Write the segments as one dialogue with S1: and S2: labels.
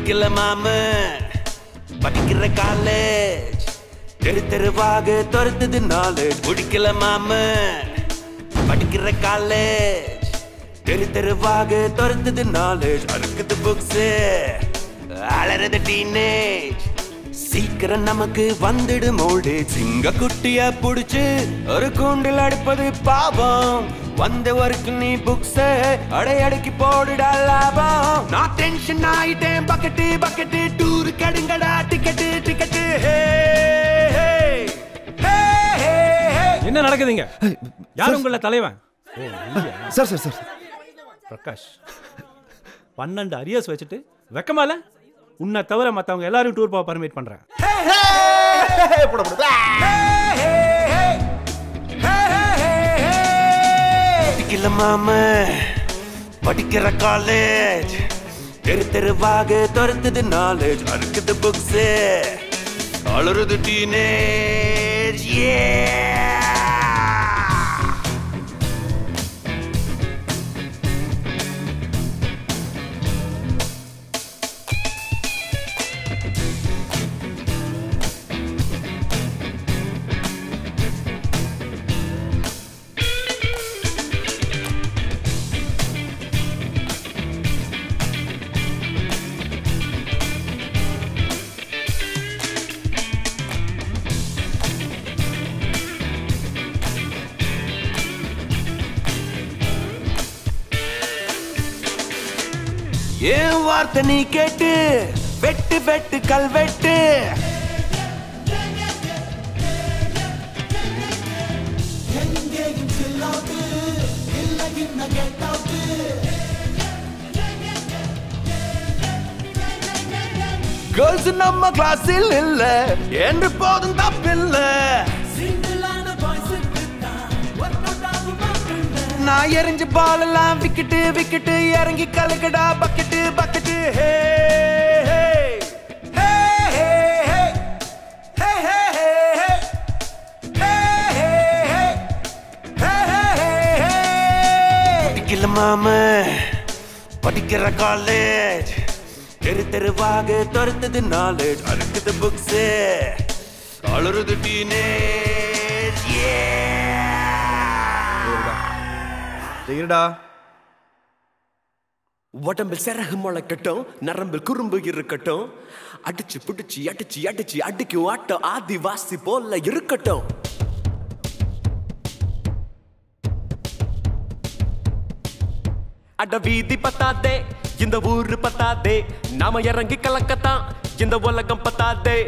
S1: பிடிக்கல மாம படிக்கிற காலேஜ் தெரு தெருவாக துரத்துது நாலேஜ் பிடிக்கல மாம படிக்கிற காலேஜ் தெரு தெருவாக துரத்துது நாலேஜ் அறுக்குது புக்ஸ் அலறது டீனேஜ் சீக்கிரம் நமக்கு வந்துடு மோல்டு சிங்க குட்டிய புடிச்சு ஒரு கூண்டில் அடிப்பது பாவம் வந்த வரைக்கும் நீ புக்ஸ் அடையடைக்கு போடுடா லாபம் நான் டென்ஷன் ஆயிட்டேன் பக்கெட்டு பக்கெட்டு டூரு கடுங்கடா டிக்கெட்டு டிக்கெட்டு
S2: என்ன நடக்குதுங்க யார் உங்கள தலைவன்
S3: சார் சார் சார்
S2: பிரகாஷ் பன்னெண்டு அரியர்ஸ் வச்சுட்டு வெக்கமால உன்னை தவிர மற்றவங்க எல்லாரும் டூர் போக பர்மிட் பண்றேன்
S1: படிக்கல மாம படிக்கிற காலேஜ் தெரு தெருவாக துரத்துது நாலேஜ் அறுக்குது புக்ஸ் அலறுது டீனேஜ் ஏ ஏன் வார்த்தை நீ கேட்டு வெட்டு வெட்டு கல்வெட்டு கேர்ள்ஸ் நம்ம கிளாஸில் இல்ல என்று போதும் தப்பில்ல நான் எரிஞ்சு பால் எல்லாம் விக்கெட்டு விக்கெட்டு இறங்கி கலக்கடா பக்கெட்டு பக்கெட்டு ஹே ஹே ஹே ஹே ஹே ஹே ஹே ஹே ஹே ஹே ஹே ஹே படிக்கல மாம படிக்கிற காலேஜ் தெரு தெருவாக துரத்துது நாலேஜ் அறுக்குது புக்ஸ் அழுறது டீனேஜ் ஏ
S3: இருடா
S4: உடம்பில் சிறகு முளைக்கட்டும் நரம்பில் குறும்பு இருக்கட்டும் அடிச்சு பிடிச்சு அடிச்சு அடிச்சு அடிக்கும் ஆட்டம் ஆதிவாசி போல இருக்கட்டும் அட வீதி பத்தாதே இந்த ஊரு பத்தாதே நாம இறங்கி கலக்கத்தான் இந்த உலகம் பத்தாதே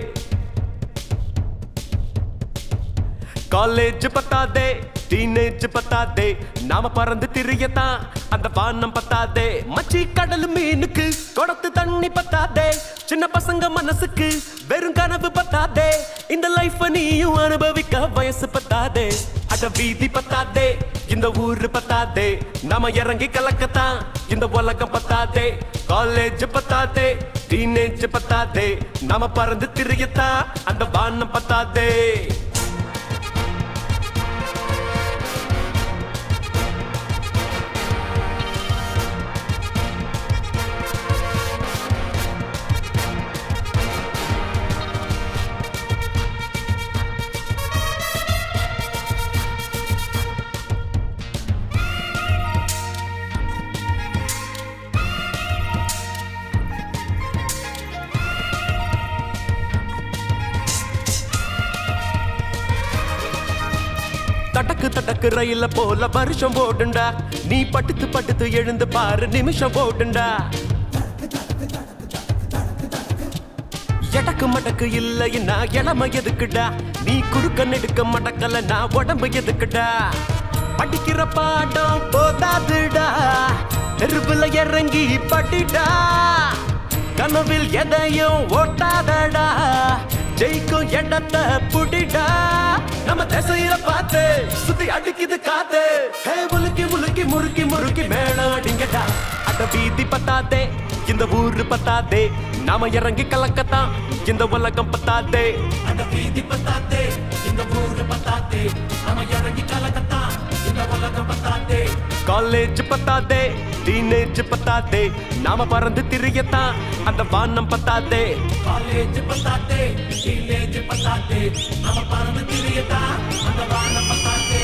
S4: காலேஜ் பத்தாதே டீனேஜ் பத்தாதே நாம பறந்து திரியத்தான் அந்த வானம் பத்தாதே மச்சி கடல் மீனுக்கு குடத்து தண்ணி பத்தாதே சின்ன பசங்க மனசுக்கு வெறும் கனவு பத்தாதே இந்த லைஃப் நீயும் அனுபவிக்க வயசு பத்தாதே அட வீதி பத்தாதே இந்த ஊரு பத்தாதே நாம இறங்கி கலக்கத்தான் இந்த உலகம் பத்தாதே காலேஜ் பத்தாதே டீனேஜ் பத்தாதே நாம பறந்து திரியத்தான் அந்த வானம் பத்தாதே தடக்கு தடக்கு ரயில போல வருஷம் ஓடுண்டா நீ பட்டுத்து பட்டுத்து எழுந்து பாரு நிமிஷம் ஓடுண்டா எடக்கு மடக்கு இல்லைன்னா இளம எதுக்குடா நீ குறுக்க நெடுக்க மடக்கல நான் உடம்பு எதுக்குடா படிக்கிற பாடம் போதாதுடா தெருவுல இறங்கி படிடா கனவில் எதையும் ஓட்டாதடா ஜெயிக்கும் இடத்தை புடிடா நம்ம திசையில பார்த்து சுத்தி அடிக்குது காத்து ஹே முலுக்கி முலுக்கி முறுக்கி முறுக்கி மேளம் அடிங்கடா அட வீதி பத்தாதே இந்த ஊரு பத்தாதே நாம இறங்கி கலக்கத்தான் இந்த உலகம் பத்தாதே அட வீதி பத்தாதே இந்த ஊரு பத்தாதே நாம இறங்கி கலக்கத்தான் இந்த உலகம் பத்தாதே காலேஜ் பத்தாதே டீனேஜ் பத்தாதே நாம பறந்து திரியத்தான் அந்த வானம் பத்தாதே காலேஜ் பத்தாதே டீனேஜ் பத்தாதே நாம பறந்து திரியத்தான் அந்த வானம் பத்தாதே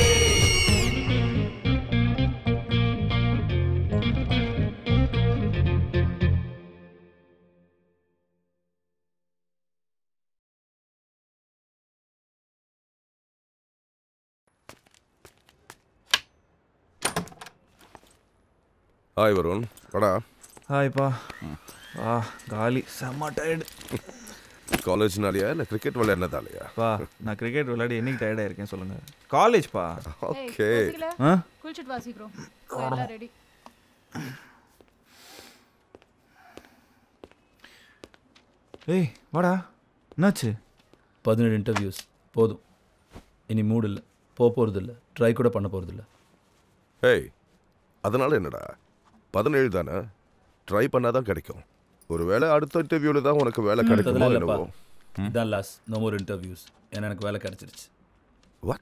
S3: ஹாய் வருண் வாடா
S5: ஹாய்ப்பா ஆ காலி செம்ம டயர்டு
S3: காலேஜ்னாலயா இல்லை கிரிக்கெட் விளையாடுனதாலயா
S5: பா நான் கிரிக்கெட் விளையாடி என்னைக்கு டயர்டாக இருக்கேன் சொல்லுங்கள் காலேஜ்ப்பா
S3: ஓகே
S5: ஆ
S6: குளிச்சுட்டு வா சீக்கிரம் எல்லாம் ரெடி
S5: ஏய் வாடா என்னாச்சு
S2: பதினேழு இன்டர்வியூஸ் போதும் இனி மூடு இல்லை போக போகிறது இல்லை ட்ரை கூட பண்ண போகிறது இல்லை
S3: ஏய் அதனால என்னடா பதினேழு தானே ட்ரை பண்ணாதான் கிடைக்கும் ஒருவேளை அடுத்த இன்டர்வியூவில் தான் உனக்கு வேலை கிடைக்குமோ
S2: அதெல்லாம் இல்லைப்பா
S3: என்னவோ
S2: இதான் லாஸ்ட் நோ மோர் இன்டர்வியூஸ் ஏன்னா எனக்கு வேலை கிடைச்சிருச்சு
S3: வாட்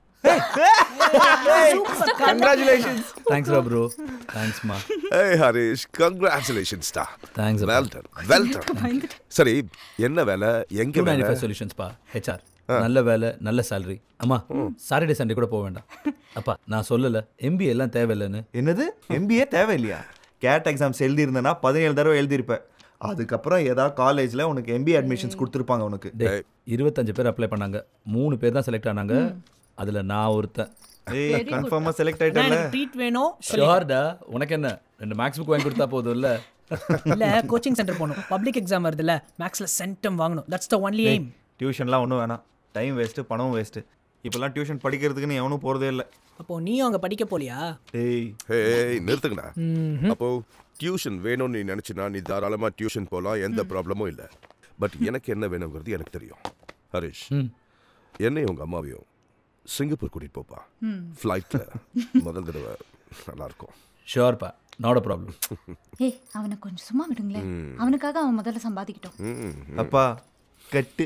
S5: கங்க்ராச்சுலேஷன்ஸ்
S2: தேங்க்ஸ் ரா ப்ரோ தேங்க்ஸ்மா
S3: ஏய் ஹரிஷ் கங்க்ராச்சுலேஷன்ஸ் டா
S2: thanks
S3: well done well done சரி என்ன வேலை எங்க
S2: டூ
S3: வேலை
S2: நைன்டி ஃபைவ் சொல்யூஷன்ஸ்ப்பா ஹெச்ஆர் நல்ல வேலை நல்ல சேலரி அம்மா சாட்டர்டே சண்டே கூட போக வேண்டாம் அப்பா நான் சொல்லலை எம்பி எல்லாம் தேவையில்லைன்னு
S5: என்னது எம்பிஏ தேவையில்லையா கேட் எக்ஸாம்ஸ் எழுதியிருந்தேன்னா பதினேழு தடவை எழுதியிருப்பேன் அதுக்கப்புறம் ஏதாவது காலேஜில் உனக்கு எம்பிஏ அட்மிஷன்ஸ் கொடுத்துருப்பாங்க உனக்கு
S2: டே இருபத்தஞ்சு பேர் அப்ளை பண்ணாங்க மூணு பேர் தான் செலக்ட் ஆனாங்க அதில் நான் ஒருத்தன்
S5: ஏய் கன்ஃபார்மாக செலக்ட் ஆயிட்டல
S7: ட்ரீட் வேணும்
S2: ஷோர்டா உனக்கு என்ன ரெண்டு மேக்ஸ் புக் வாங்கி கொடுத்தா போதும் இல்லை
S7: இல்ல கோச்சிங் சென்டர் போகணும் பப்ளிக் எக்ஸாம் வருதுல்ல மேக்ஸ்ல சென்டம் வாங்கணும் தட்ஸ் த ஒன்லி எய்ம்
S5: டியூஷன்லாம் ஒன்றும் வேணாம் டைம் வேஸ்ட்டு பணம் வேஸ்ட்டு இப்போல்லாம் டியூஷன் படிக்கிறதுக்குன்னு எவனும் போகிறதே இல்லை
S7: அப்போ நீயும் அங்க படிக்க போலியா
S5: டேய்
S3: ஹேய் நிறுத்துங்கடா அப்போ டியூஷன் வேணும்னு நீ நினைச்சினா நீ தாராளமா டியூஷன் போலாம் எந்த ப்ராப்ளமும் இல்லை பட் எனக்கு என்ன வேணுங்கிறது எனக்கு தெரியும் ஹரிஷ் என்னையும் உங்க அம்மாவையும் சிங்கப்பூர் கூட்டிட்டு போப்பா ஃப்ளைட்ல முதல் தடவை நல்லா இருக்கும்
S2: ஷோர்ப்பா நாட் அ ப்ராப்ளம்
S6: ஏய் அவனை கொஞ்சம் சும்மா விடுங்களேன் அவனுக்காக அவன் முதல்ல சம்பாதிக்கிட்டோம்
S5: அப்பா கட்டு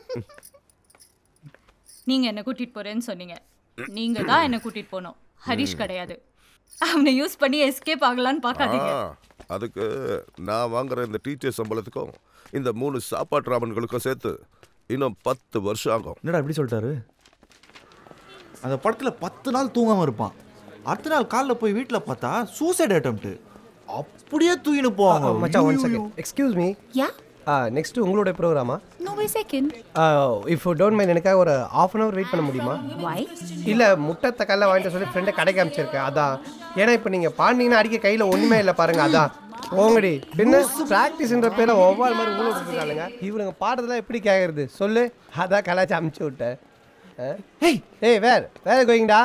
S6: நீங்க என்ன கூட்டிட்டு போறேன்னு சொன்னீங்க நீங்க தான் என்ன கூட்டிட்டு போனோம் ஹரிஷ் கிடையாது அவனை யூஸ் பண்ணி எஸ்கேப் ஆகலான்னு பார்க்காதீங்க
S3: ஆ, அதுக்கு நான் வாங்குற இந்த டீச்சர் சம்பளத்துக்கும் இந்த மூணு சாப்பாட்டு ராமன்களுக்கும் சேர்த்து இன்னும் பத்து வருஷம் ஆகும்
S5: என்னடா இப்படி சொல்லிட்டாரு அந்த படத்தில் பத்து நாள் தூங்காமல் இருப்பான் அடுத்த நாள் காலைல போய் வீட்டில் பார்த்தா சூசைட் அட்டம்ப்ட் அப்படியே தூக்கின்னு போவாங்க
S8: மச்சான் one second excuse me
S6: yeah
S8: next உங்களோட ப்ரோக்ராமா
S6: no way second
S8: if don't mind எனக்காக ஒரு ஆஃப் அன் ஹவர் வெயிட் பண்ண முடியுமா
S6: வை
S8: இல்லை முட்டை தக்காளிலாம் வாங்கிட்டு சொல்லி ஃப்ரெண்டை கடைக்கு அமைச்சிருக்கேன் அதான் ஏன்னா இப்போ நீங்கள் பாண்டிங்கன்னா அடிக்க கையில் ஒன்றுமே இல்லை பாருங்க அதான் போங்கடி பின்ன ப்ராக்டிஸ்ன்ற பேரில் ஒவ்வொரு மாதிரி ஊழல் கொடுத்துருக்காங்க இவனுங்க பாடுறதுலாம் எப்படி கேட்கறது சொல்லு அதான் கலாச்சி அமுச்சு விட்டேன் ஏய் ஏய் வேர் வேற கோயிங்கடா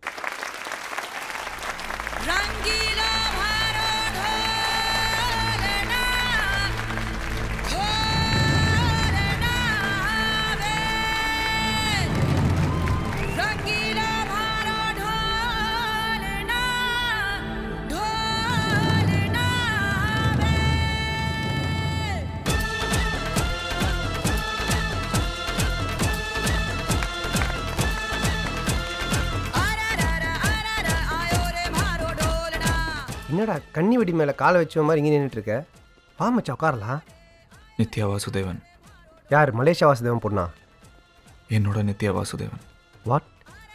S8: என்னடா கன்னி வெடி மேலே காலை வச்ச மாதிரி இங்கே நின்றுட்டு இருக்க வா மச்சான் உட்காரலாம்
S5: நித்யா வாசுதேவன்
S8: யார் மலேசியா வாசுதேவன் பொண்ணா
S5: என்னோட நித்யா வாசுதேவன்
S8: வாட்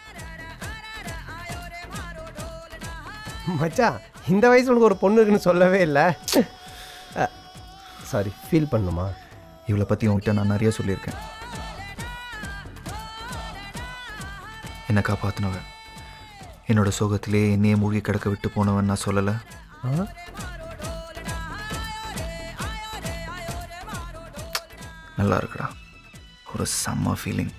S8: மச்சான் இந்த வயசு உனக்கு ஒரு பொண்ணு இருக்குன்னு சொல்லவே இல்லை சாரி ஃபீல் பண்ணுமா
S5: இவளை பற்றி உங்ககிட்ட நான் நிறைய சொல்லியிருக்கேன் என்னை காப்பாற்றினவன் என்னோட சோகத்திலே என்னையே மூழ்கி கிடக்க விட்டு போனவன் நான் சொல்லலை நல்லா இருக்குடா ஒரு செம்ம ஃபீலிங்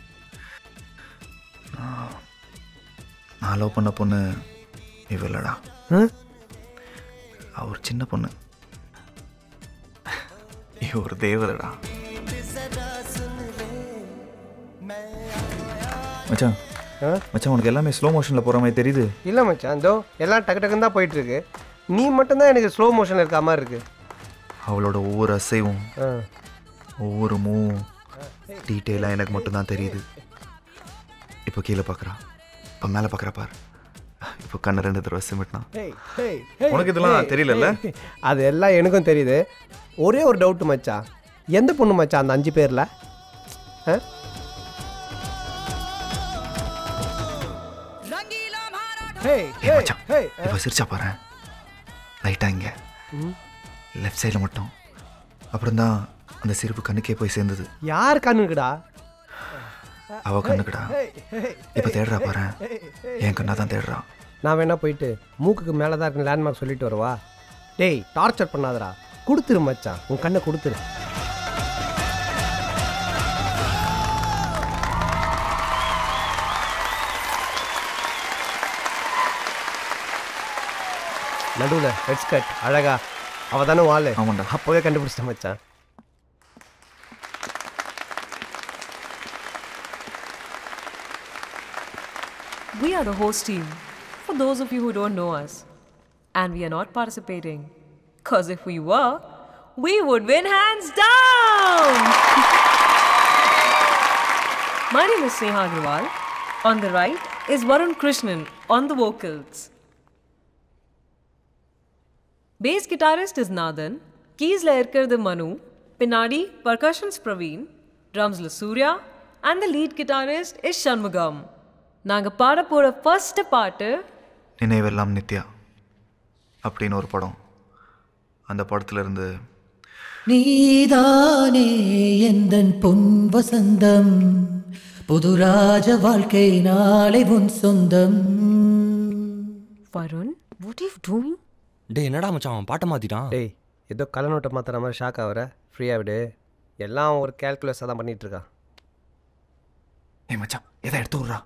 S5: நான் லவ் பண்ண பொண்ணு இவ இல்லடா அவ ஒரு சின்ன பொண்ணு இவ ஒரு தேவதடா மச்சான் மச்சான் உனக்கு எல்லாமே ஸ்லோ மோஷனில் போகிற மாதிரி தெரியுது
S8: இல்லை மச்சான் இதோ எல்லாம் டக்கு டக்குன்னு தான் போயிட்டு இருக்கு நீ மட்டும்தான் எனக்கு ஸ்லோ மோஷன் இருக்க மாதிரி இருக்கு
S5: அவளோட ஒவ்வொரு அசைவும்
S8: ஆ.
S5: ஒவ்வொரு மூவும் டீட்டெயிலாக எனக்கு மட்டும்தான் தெரியுது இப்போ கீழே பார்க்குறா இப்போ மேலே பார்க்குறா பார் இப்போ
S9: இப்போ கண்ணை ரெண்டு தடவை சிமிட்டினான்
S8: ஹேய், ஹேய், ஹேய்,
S9: உனக்கு இதெல்லாம்
S8: ஹேய்,
S9: தெரியலல்ல?
S8: ஹேய். அது எல்லாம் எனக்கும் தெரியுது ஒரே ஒரு டவுட் மச்சான் எந்த பொண்ணு மச்சான் அந்த அஞ்சு பேர்ல ஆ? ஹேய்,
S9: ஏய்
S8: ஹேய்,
S9: மச்சான்
S8: ஹேய், ஆ.
S9: இப்போ சிரிச்சா பாரு லைட்டாக இங்கே லெஃப்ட் சைடில் மட்டும் அப்புறம் தான் அந்த சிரிப்பு கண்ணுக்கே போய் சேர்ந்தது
S8: யார் கண்ணுக்குடா
S9: அவ கண்ணுக்குடா
S8: ஹேய், ஹேய்,
S9: இப்போ தேடுறா பாரு என் கண்ணா தான் தேடுறா
S8: நான் வேணா போயிட்டு மூக்குக்கு மேலே தான் இருக்கு லேண்ட்மார்க் சொல்லிட்டு வரவா டேய் டார்ச்சர் பண்ணாதடா கொடுத்துரு மச்சான் உன் கண்ணை கொடுத்துரு நடுவில் ரெட் ஸ்கர்ட் அழகா அவ தானே வாள்
S9: ஆமாண்டா
S8: அப்போவே கண்டுபிடிச்சிட்டேன் மச்சான்
S10: We are the host team, for those of you who don't know us. And we are not participating. Because if we were, we would win hands down! My name is Sneha Agrawal. On the right is Varun Krishnan on the vocals. Bass guitarist is Nathan. Keysல இருக்கிறது Manu. பின்னாடி percussions Praveen. Drumsல Surya. And the lead guitarist is Shanmugam. நாங்க பாட போற first பாட்டு
S9: நினைவெல்லாம் நித்யா அப்படின்னு ஒரு படம் அந்த படத்துல இருந்து
S11: நீதானே எந்தன் பொன் வசந்தம் புதுராஜ வாழ்க்கை நாளை உன் சொந்தம்
S10: வருண் வாட் யூ டூயிங்
S1: டேய் என்னடா மச்சான் அவன் பாட்டை மாத்திட்டான்
S8: டேய் ஏதோ கலநோட்டை மாத்துற மாதிரி ஷாக் ஆகுற ஃப்ரீயாக விடு எல்லாம் ஒரு கேல்குலஸாக தான் பண்ணிட்டு இருக்கான்
S9: ஏய் மச்சான் எதை எடுத்து விட்றா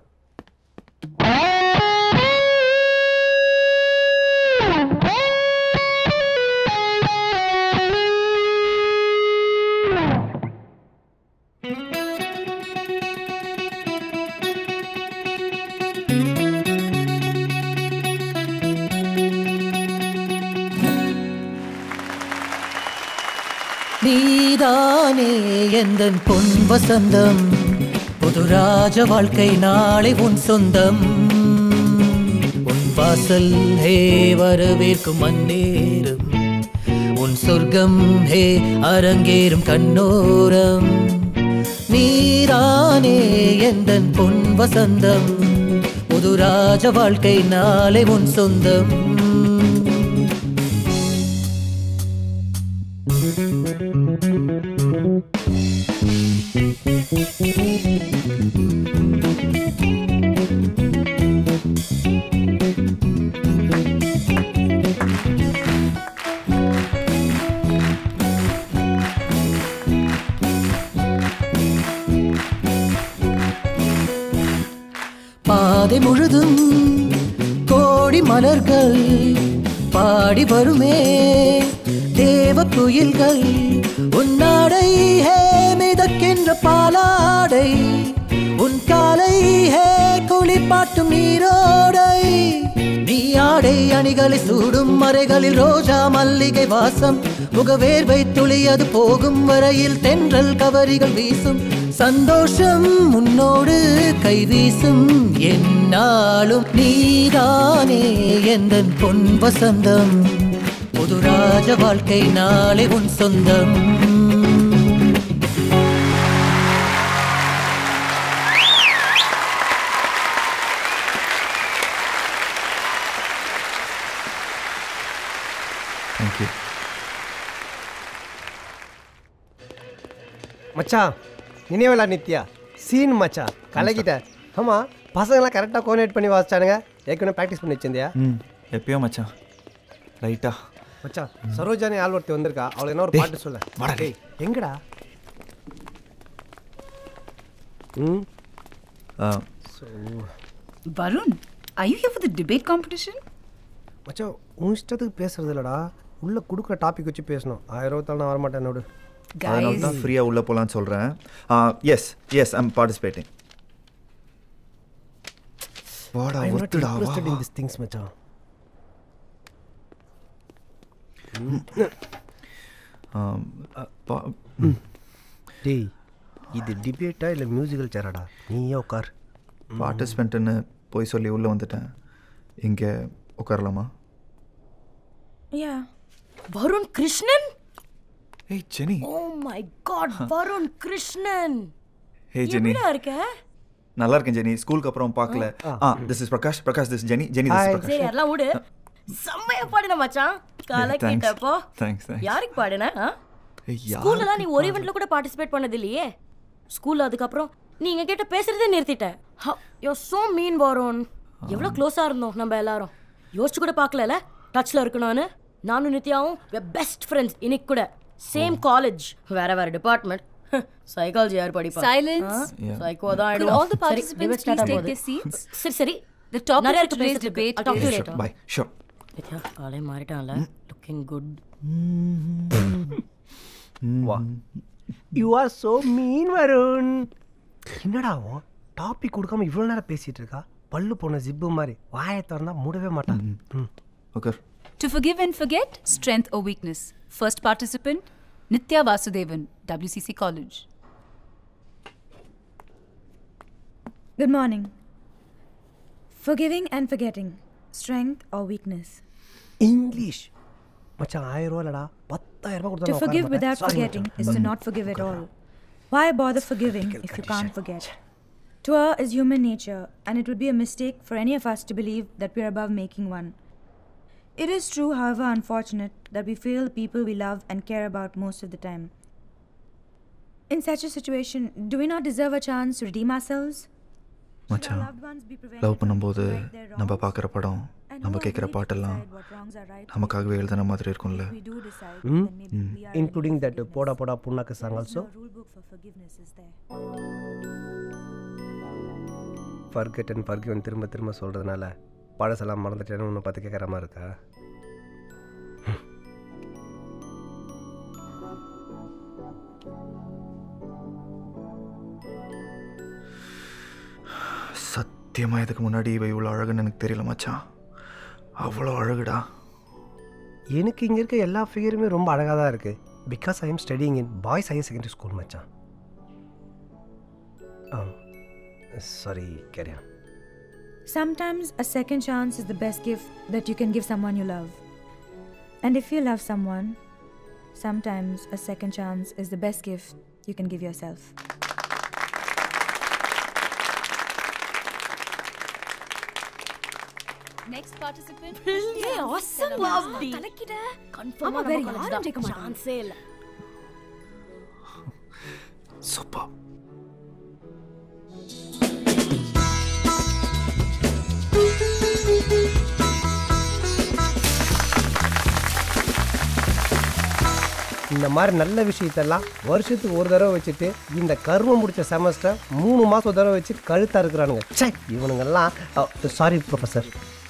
S11: நீதானே எந்தன் பொன் வசந்தம் புதுராஜ வாழ்க்கை நாளை உன் சொந்தம் உன் வாசல் ஹே வரவேற்கும் அந்நேரம் உன் சொர்க்கம் ஹே அரங்கேறும் கண்ணோரம் நீதானே எந்தன் பொன் வசந்தம் புதுராஜ வாழ்க்கை நாளை உன் சொந்தம் பாதை முழுதும் கோடி மலர்கள் பாடி வருமே தேவ குயில்கள் உன்னாடை ஹே மிதக்கின்ற பாலாடை உன் காலை ஹே குளிப்பாட்டும் நீரோடை நீ ஆடை அணிகளை சூடும் மறைகளில் ரோஜா மல்லிகை வாசம் முகவேர்வை துளியது போகும் வரையில் தென்றல் கவரிகள் வீசும் சந்தோஷம் உன்னோடு கை வீசும் என்னாலும் நீதானே எந்தன் பொன் வசந்தம் புதுராஜ வாழ்க்கை நாளை உன் சொந்தம்
S9: தேங்க்யூ
S8: மச்சான் நினைவலா நித்யா சீன் மச்சான் கலக்கிட்ட ஆமாம் பசங்களாம் கரெக்டாக கோஆர்டினேட் பண்ணி வாசிச்சானுங்க ஏற்கனவே ப்ராக்டிஸ் பண்ணி வச்சிருந்தியா
S9: ம் எப்பயோ மச்சான் ரைட்டா
S8: மச்சான் சரோஜானி ஆள் ஒருத்தி வந்திருக்கா அவளுக்கு என்ன ஒரு
S9: டேய்,
S8: பாட்டு சொல்ல
S9: வாடா
S8: டேய் எங்கடா ம்
S6: Varun, are you here for the debate competition?
S8: மச்சான் உன் இஷ்டத்துக்கு பேசுறது இல்லடா உள்ள கொடுக்குற டாபிக் வச்சு பேசணும் ஆயிரம் ரூபாய் நான் வரமாட்டேன் என்னோட
S9: அதனால
S6: Guys,
S9: தான் ஃப்ரீயாக உள்ளே போகலான்னு சொல்கிறேன் எஸ் எஸ் ஐம் பார்ட்டிசிபேட்டிங் வாடா
S8: ஐ நாட்
S9: ஒத்துடா வா
S8: இன்ட்ரெஸ்டட் இன் திஸ் திங்ஸ் மச்சான்
S9: ஆம், அ, பா-
S8: டேய் இது டிபேட்டா இல்லை மியூசிக்கல் சேராடா நீயே உட்கார்
S9: பார்ட்டிசிபெண்ட்டுன்னு போய் சொல்லி உள்ளே வந்துட்டேன் இங்கே உட்காரலாமா
S12: யா வருண் கிருஷ்ணன்
S9: ஏய் Jenny
S12: oh my god Varun Krishnan
S9: hey Jenny
S12: எப்படிடா இருக்க
S9: நல்லா இருக்கேன் ஜெனி ஸ்கூலுக்கு அப்புறம் பார்க்கல ஆ this is Prakash Prakash this Jenny Jenny this
S12: சரி
S9: பிரகாஷ்
S12: அதெல்லாம் விடு செம்மையா பாடின மச்சான் கலக்கிட்டப்போ
S9: தேங்க்ஸ் தேங்க்ஸ்
S12: யாருக்கு பாடின
S9: ஏய்,
S12: ஸ்கூல்லலாம் நீ ஒரு ஈவெண்ட்ல கூட பார்ட்டிசிபேட் பண்ணது இல்லையே ஸ்கூல்ல அதுக்கப்புறம் நீங்க கிட்ட பேசுறதே நிறுத்திட்ட யோ சோ மீன் வருண் எவ்வளவு க்ளோஸா இருந்தோம் நம்ம எல்லாரும் யோசிச்சு கூட பார்க்கல டச்ல இருக்கணும்னு நானும் நித்யாவும் பெஸ்ட் ஃப்ரெண்ட்ஸ் இன்னைக்கு கூட சேம் காலேஜ் வேற வேற டிபார்ட்மெண்ட் சைக்காலஜி யார் படிப்பா
S13: Silence.
S9: Yeah.
S12: சைக்கோ தான்
S13: Could
S12: ஆயிடுவோம்
S13: all the
S12: சரி,
S13: participants
S12: debate start
S13: please take
S12: ஆகுது.
S13: their seats?
S12: சரி சரி
S13: The topic
S12: நிறைய
S13: for
S12: இருக்கு
S13: today's
S12: பேசுறதுக்கு.
S13: debate
S12: I'll talk to you
S13: is-
S12: later.
S9: பை ஷோர்
S12: நித்யா ஆளே மாறிட்டான்ல லுக்கிங் குட்
S8: வா you are so mean Varun என்னடா அவன் டாபிக் கொடுக்காம இவ்வளோ நேரம் பேசிட்டு இருக்கா பல்லு போன ஜிப்பு மாதிரி வாயை திறந்தா மூடவே மாட்டான் ம்.
S9: Okay
S13: To forgive and forget, strength or weakness. First participant, Nitya Vasudevan, WCC College.
S14: Good morning. Forgiving and forgetting, strength or weakness.
S8: English மச்சான் ஆயிரம் ரூபா இல்லடா பத்தாயிரம் ரூபாய்
S14: To
S8: கொடுத்தா
S14: forgive without forgetting is to not forgive at all. Why bother forgiving if you can't forget? To err is human nature, and it would be a mistake for any of us to believe that we are above making one. It is true, however unfortunate, that we fail the people we love and care about most of the time. In such a situation, do we not deserve a chance to redeem ourselves?
S9: மச்சான் love பண்ணும்போது நம்ம பார்க்குற படம் நம்ம கேட்குற பாட்டெல்லாம் நமக்காகவே எழுதுன மாதிரி இருக்கும்ல
S8: ம் இன்க்ளூடிங் தட் போடா போடா புண்ணாக்கு song also forget and forgiven திரும்ப திரும்ப சொல்கிறதுனால பழசெல்லாம் மறந்துட்டேன்னு ஒன்று பார்த்து கேட்குற மாதிரி இருக்கா
S9: சத்தியமாக இதுக்கு முன்னாடி இவ இவ்வளோ அழகுன்னு எனக்கு தெரியல மச்சான் அவ்வளோ அழகுடா
S8: எனக்கு இங்கே இருக்க எல்லா ஃபிகருமே ரொம்ப அழகாக தான் இருக்குது because I am studying in boys higher secondary school மச்சான் சாரி கேரியா
S14: Sometimes a second chance is the best gift that you can give someone you love. And if you love someone, sometimes a second chance is the best gift you can give yourself.
S13: Next participant.
S12: ஏய் awesome பாப்டி கலக்கிட கன்ஃபார்மா வேற யாரும் ஜெயிக்க மாட்டாங்க சான்ஸே இல்ல
S9: சூப்பர்
S8: இந்த மாதிரி நல்ல விஷயத்தெல்லாம் வருஷத்துக்கு ஒரு தடவை வச்சுட்டு இந்த கருமம் முடிச்ச செமஸ்டர் மூணு மாதம் ஒரு தடவை வச்சு கழுத்தா இருக்கிறானுங்க சே இவனுங்கெல்லாம் சாரி ப்ரொஃபஸர்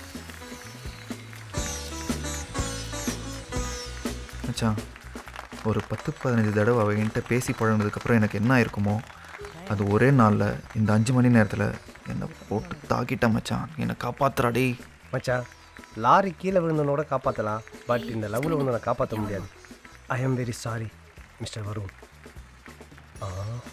S9: மச்சான் ஒரு பத்து பதினஞ்சு தடவை அவ என்கிட்ட பேசி பழகினதுக்கப்புறம் எனக்கு என்ன இருக்குமோ அது ஒரே நாளில் இந்த அஞ்சு மணி நேரத்தில் என்னை போட்டு தாக்கிட்ட மச்சான் என்னை காப்பாத்துறாடே
S8: மச்சான் லாரி கீழே விழுந்தனோட காப்பாற்றலாம் பட் இந்த லவ்வில் விழுந்தனை காப்பாற்ற முடியாது I am very sorry mister Varun ஆ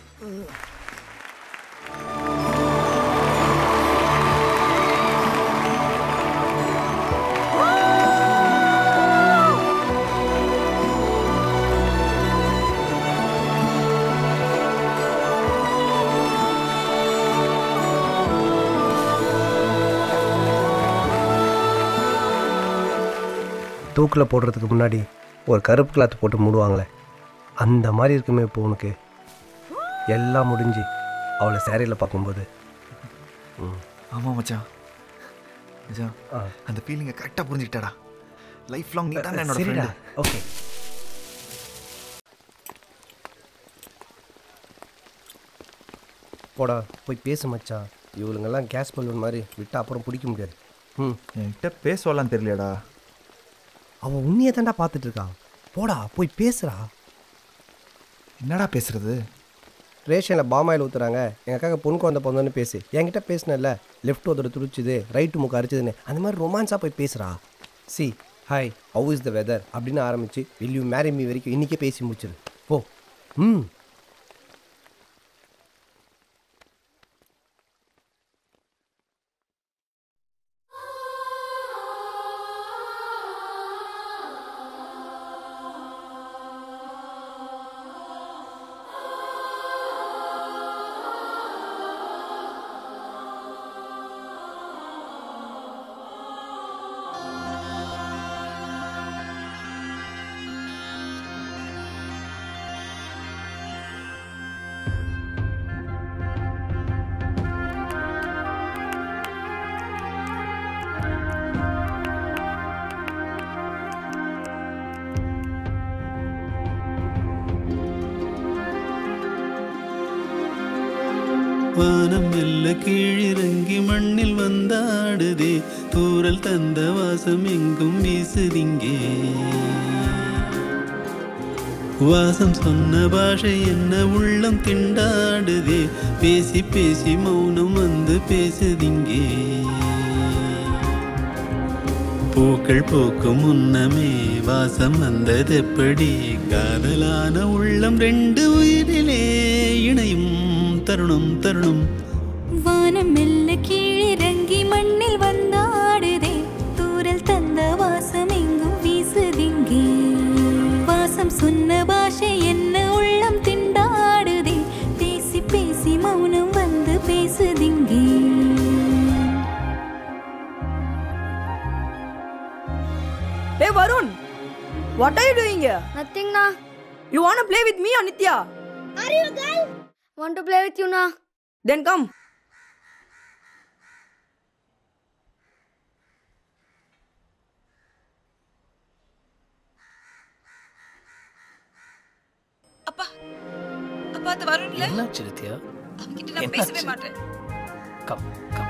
S8: தூக்கில் போடுறதுக்கு முன்னாடி ஒரு கருப்பு கிளாத் போட்டு மூடுவாங்களே அந்த மாதிரி இருக்குமே இப்போ உனக்கு எல்லாம் முடிஞ்சு அவளை சேரீயில் பார்க்கும்போது ம்.
S9: ஆமாம் மச்சான் மச்சான் அந்த ஃபீலிங்கை கரெக்டாக புரிஞ்சுக்கிட்டாடா லைஃப் லாங் நீ தான் என்னோட
S8: சரிடா
S9: ஃப்ரெண்டு
S8: ஓகே போடா போய் பேசு மச்சான் இவளுங்கெல்லாம் கேஸ் பலூன் மாதிரி விட்டா அப்புறம் பிடிக்க முடியாது ம்
S9: என்கிட்ட பேசலாம் தெரியலையாடா
S8: அவன் உன்னையே தாண்டா பார்த்துட்டு இருக்கான் போடா போய் பேசுறா
S9: என்னடா பேசுறது
S8: ரேஷனில் பாமாயில் ஊற்றுறாங்க எங்களுக்காக பொண்ணு குழந்த பிறந்தோன்னு பேசு என்கிட்ட பேசினல லெஃப்ட் ஒருத்தர் துடிச்சுது ரைட்டு முக்கு அரிச்சதுன்னு அந்த மாதிரி ரொமான்ஸாக போய் பேசுகிறா சி hi how is the weather அப்படின்னு ஆரம்பிச்சு வில் யூ மேரி மீ வரைக்கும் இன்றைக்கே பேசி முடிச்சிரு போ ம்
S15: வானம் மெல்ல கீழிறங்கி மண்ணில் வந்தாடுதே தூரல் தந்த வாசம் எங்கும் வீசுதிங்கே வாசம் சொன்ன பாஷை என்ன உள்ளம் திண்டாடுதே பேசி பேசி மௌனம் வந்து பேசுதிங்கே பூக்கள் பூக்கும் முன்னமே வாசம் வந்தது எப்படி காதலான உள்ளம் ரெண்டு உயிரிலே இணையும் தருணம் தருணம்
S16: வானம் மெல்ல கீழிறங்கி மண்ணில் வந்தாடுதே தூரல் தந்த வாசம் எங்கும் வீசுதிங்கே வாசம் சொன்ன பாஷை என்ன உள்ளம் திண்டாடுதே பேசி பேசி மௌனம் வந்து பேசுதிங்கே
S17: Hey Varun, what are you doing here?
S18: Nothing, na.
S17: You wanna play with me or Nitya?
S18: Are you a girl? Want to play with you, na?
S17: Then come.
S7: அப்பா அது வருண்ல
S2: என்னாச்சு நித்யா
S7: அவன்கிட்ட நான் பேசவே
S2: என்னாச்சு?
S7: மாட்டேன்
S2: கம் கம்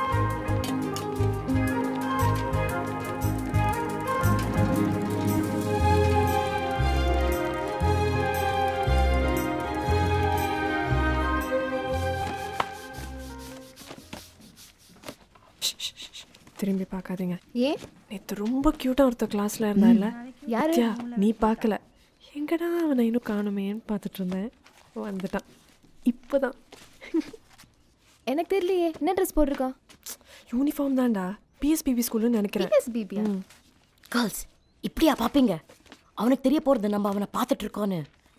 S19: திரும்பி பார்க்காதீங்க
S18: ஏன்
S19: நேற்று ரொம்ப க்யூட்டாக ஒருத்தர் கிளாஸில் இருந்தால
S18: யாரு?
S19: நித்யா, நீ பார்க்கல எங்கடா அவனை இன்னும் காணுமேன்னு பார்த்துட்டு இருந்தேன் வந்துட்டான் இப்போதான்
S18: எனக்கு தெரியலையே என்ன ட்ரெஸ் போட்டிருக்கா
S19: யூனிஃபார்ம் தான்டா பிஎஸ்பிபி ஸ்கூல்னு நினைக்கிறேன்
S18: பிஎஸ்பிபியா
S12: கேர்ள்ஸ் இப்படியா பார்ப்பீங்க அவனுக்கு தெரிய போகிறது நம்ம அவனை பார்த்துட்டு இருக்கோன்னு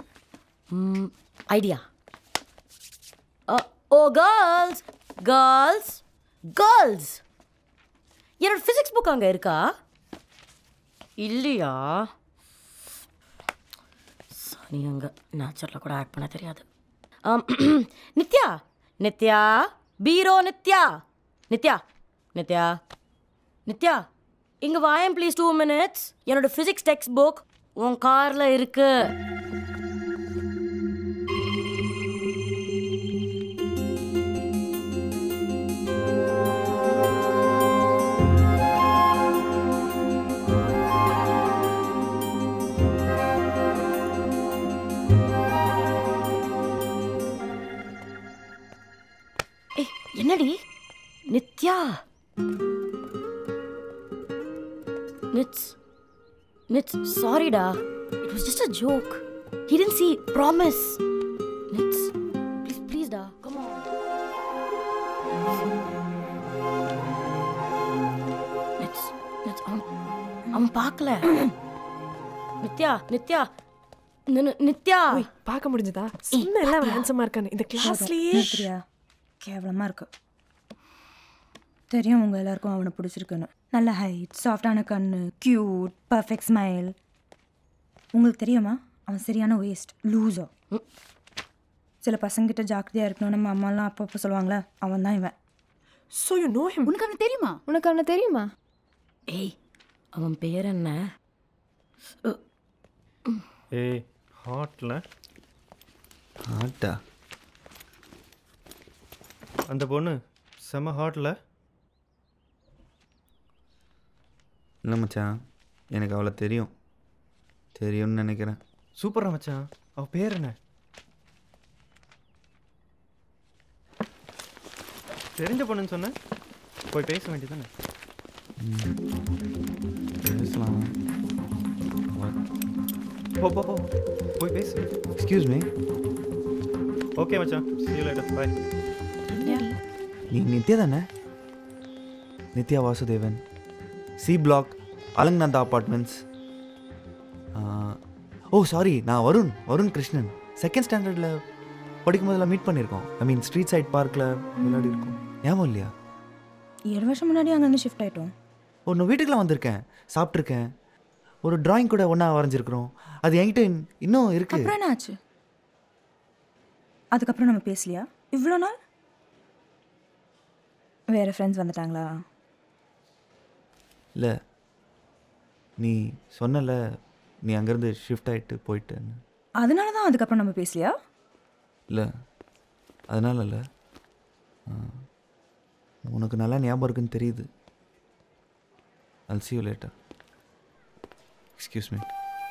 S12: idea oh girls girls girls என்னோட ஃபிசிக்ஸ் புக் அங்கே இருக்கா இல்லையா சனி அங்கே நேச்சரில் கூட ஆக்ட் பண்ண தெரியாது ஆம், நித்யா நித்யா பீரோ நித்யா நித்யா நித்யா நித்யா இங்கே வாயன் ப்ளீஸ் டூ மினிட்ஸ் என்னோட ஃபிசிக்ஸ் டெக்ஸ்ட் புக் உன் காரில் இருக்கு ஏய் என்னடி நித்யா நிட்ஸ் நிட்ஸ் சாரிடா it was just a joke he didn't see promise Nits please please டா கம் ஆன் நிட்ஸ் நிட்ஸ் அவன் அவன் பார்க்கல நித்யா நித்யா நி- நி- நித்யா
S19: பார்க்க முடிஞ்சதா சொன்ன எல்லாம் ஹேண்ட்ஸமாக இருக்கானு இந்த கிளாஸ்லயே
S14: நித்யா கேவலமாக இருக்கு தெரியும் உங்கள் எல்லாருக்கும் அவனை பிடிச்சிருக்குன்னு நல்ல ஹைட் சாஃப்டான கண்ணு க்யூட் பர்ஃபெக்ட் ஸ்மைல் உங்களுக்கு தெரியுமா அவன் சரியான வேஸ்ட் லூஸோ சில பசங்கிட்ட ஜாக்கிரதையாக இருக்கணும் நம்ம அம்மாலாம் அப்பப்போ சொல்லுவாங்களே அவன் தான் இவன்
S19: ஸோ யூ நோ ஹிம்
S18: உனக்கு அவனை தெரியுமா உனக்கு அவனை தெரியுமா
S12: ஏய் அவன் பேர் என்ன
S5: ஏய் ஹாட்டில்
S9: ஆட்டா
S5: அந்த பொண்ணு செம ஹாட்டில்
S9: இல்லை மச்சான் எனக்கு அவளை தெரியும் தெரியும்னு நினைக்கிறேன்
S5: சூப்பரா மச்சான் அவ பேர் என்ன தெரிஞ்ச பொண்ணுன்னு சொன்ன போய் பேச வேண்டியதானே
S9: பேசலாம்
S5: போ போ போ போய் பேசு
S9: எக்ஸ்கியூஸ் மீ
S5: ஓகே மச்சான் see you later bye
S9: நீ நித்யா தானே Nitya Vasudevan C block Alaknanda apartments oh sorry நான் வருண் வருண் கிருஷ்ணன் செகண்ட் ஸ்டாண்டர்டில் படிக்கும் போதெல்லாம் மீட் பண்ணியிருக்கோம் ஐ மீன் ஸ்ட்ரீட் சைட் பார்க்கில் விளையாடி இருக்கோம் ஞாபகம் இல்லையா
S14: ஏழு வருஷம் முன்னாடி அங்கேருந்து ஷிஃப்ட் ஆகிட்டோம்
S9: ஒன்று வீட்டுக்குலாம் வந்திருக்கேன் சாப்பிட்ருக்கேன் ஒரு டிராயிங் கூட ஒன்றா வரைஞ்சிருக்கிறோம் அது என்கிட்ட இன்- இன்னும் இருக்கு
S14: அப்புறம் என்ன ஆச்சு அதுக்கப்புறம் நம்ம பேசலையா இவ்வளோ நாள் வேறு ஃப்ரெண்ட்ஸ் வந்துட்டாங்களா
S9: இல்லை நீ சொன்னல நீ அங்கேருந்து ஷிஃப்ட் ஆகிட்டு போயிட்டேன்னு
S14: அதனால தான் அதுக்கப்புறம் நம்ம பேசலையா
S9: இல்லை அதனால இல்லை உனக்கு நல்லா ஞாபகம் இருக்குன்னு தெரியுது I'll see you later excuse me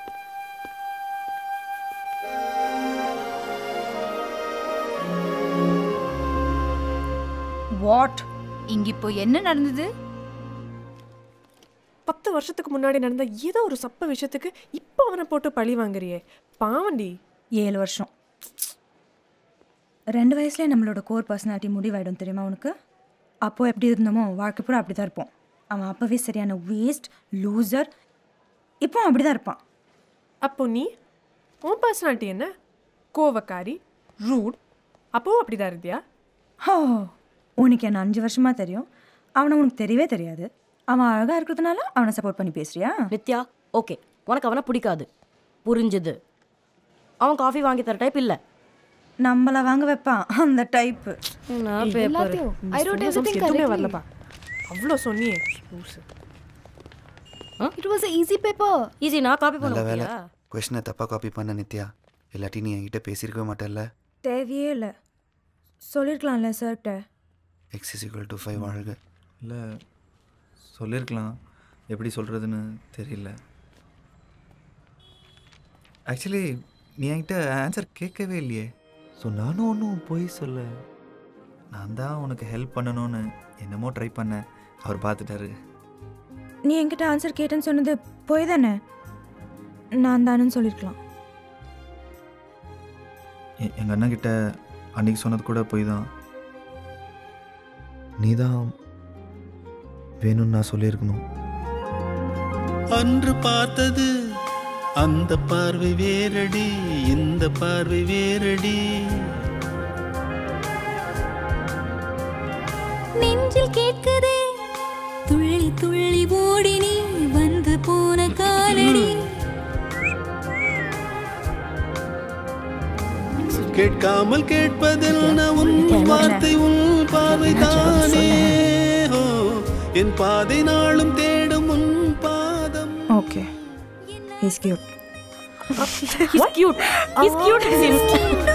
S13: what இங்க இப்போ என்ன நடந்தது
S19: பத்து வருஷத்துக்கு முன்னாடி நடந்த ஏதோ ஒரு சப்ப விஷயத்துக்கு இப்போ அவனை போட்டு பழி வாங்குறியே பாவண்டி
S14: ஏழு வருஷம் ரெண்டு வயசுலேயே நம்மளோட கோர் பர்சனாலிட்டி முடிவாயிடும் தெரியுமா உனக்கு அப்போது எப்படி இருந்தோமோ வாழ்க்கை பூரா அப்படி தான் இருப்போம் அவன் அப்போவே சரியான வேஸ்ட் லூசர் இப்போ அப்படி தான் இருப்பான்
S19: அப்போ நீ உன் பர்சனாலிட்டி என்ன கோவக்காரி ரூட் அப்போவும் அப்படிதான் இருந்தியா
S14: ஓ உனக்கு என்ன அஞ்சு வருஷமாக தெரியும் அவனை உனக்கு தெரியவே தெரியாது அவன் அழகாக இருக்கிறதுனால அவனை சப்போர்ட் பண்ணி பேசுறியா
S12: நித்யா ஓகே உனக்கு அவனை பிடிக்காது புரிஞ்சுது அவன் காஃபி வாங்கி தர டைப் இல்லை
S14: நம்மள வாங்க வைப்பான் அந்த டைப்பு
S12: நான் paper.
S19: எல்லாத்தையும்
S12: I
S19: I
S12: wrote
S19: wrote
S12: everything
S19: எதுவுமே
S12: correctly.
S19: வரலப்பா அவ்வளோ சொன்னியே லூசு.
S18: It was easy paper
S12: easy நான் காப்பி
S9: நல்ல
S12: பண்ண
S9: வேலை
S12: முடியா
S9: கொஷினை தப்பாக காப்பி பண்ண நித்யா இல்லாட்டி நீ என்கிட்ட பேசியிருக்கவே மாட்டேல்ல
S14: தேவையே இல்லை சொல்லியிருக்கலாம்ல சார்கிட்ட
S9: x is equal to five வாழ்க இல்லை சொல்லியிருக்கலாம் எப்படி சொல்கிறதுன்னு தெரியல ஆக்சுவலி நீ என்கிட்ட ஆன்சர் கேட்கவே இல்லையே ஸோ நானும் ஒன்றும் போய் சொல்ல நான் தான் உனக்கு ஹெல்ப் பண்ணணும்னு என்னமோ ட்ரை பண்ணேன் அவர் பார்த்துட்டாரு
S14: நீ என்கிட்ட ஆன்சர் கேட்டேன்னு சொன்னது போய் தானே நான் தானேன்னு சொல்லியிருக்கலாம்
S9: எங்கள் அண்ணன் கிட்ட அன்னைக்கு சொன்னது கூட போய் தான் நீ தான் வேணும்னு நான் சொல்லியிருக்கணும்
S15: அன்று பார்த்தது அந்த பார்வை வேரடி இந்த பார்வை வேரடி
S16: நெஞ்சில் கேட்குதே துள்ளி துள்ளி ஓடி நீ வந்து போன காலடி
S15: கேட்காமல் கேட்பதில் உன் வார்த்தை உன் பார்வை தானே ஓ, என் பாதை நாளும் தேடும் உன் பாதம்
S14: okay is cute
S12: He's cute. He's cute. He's cute.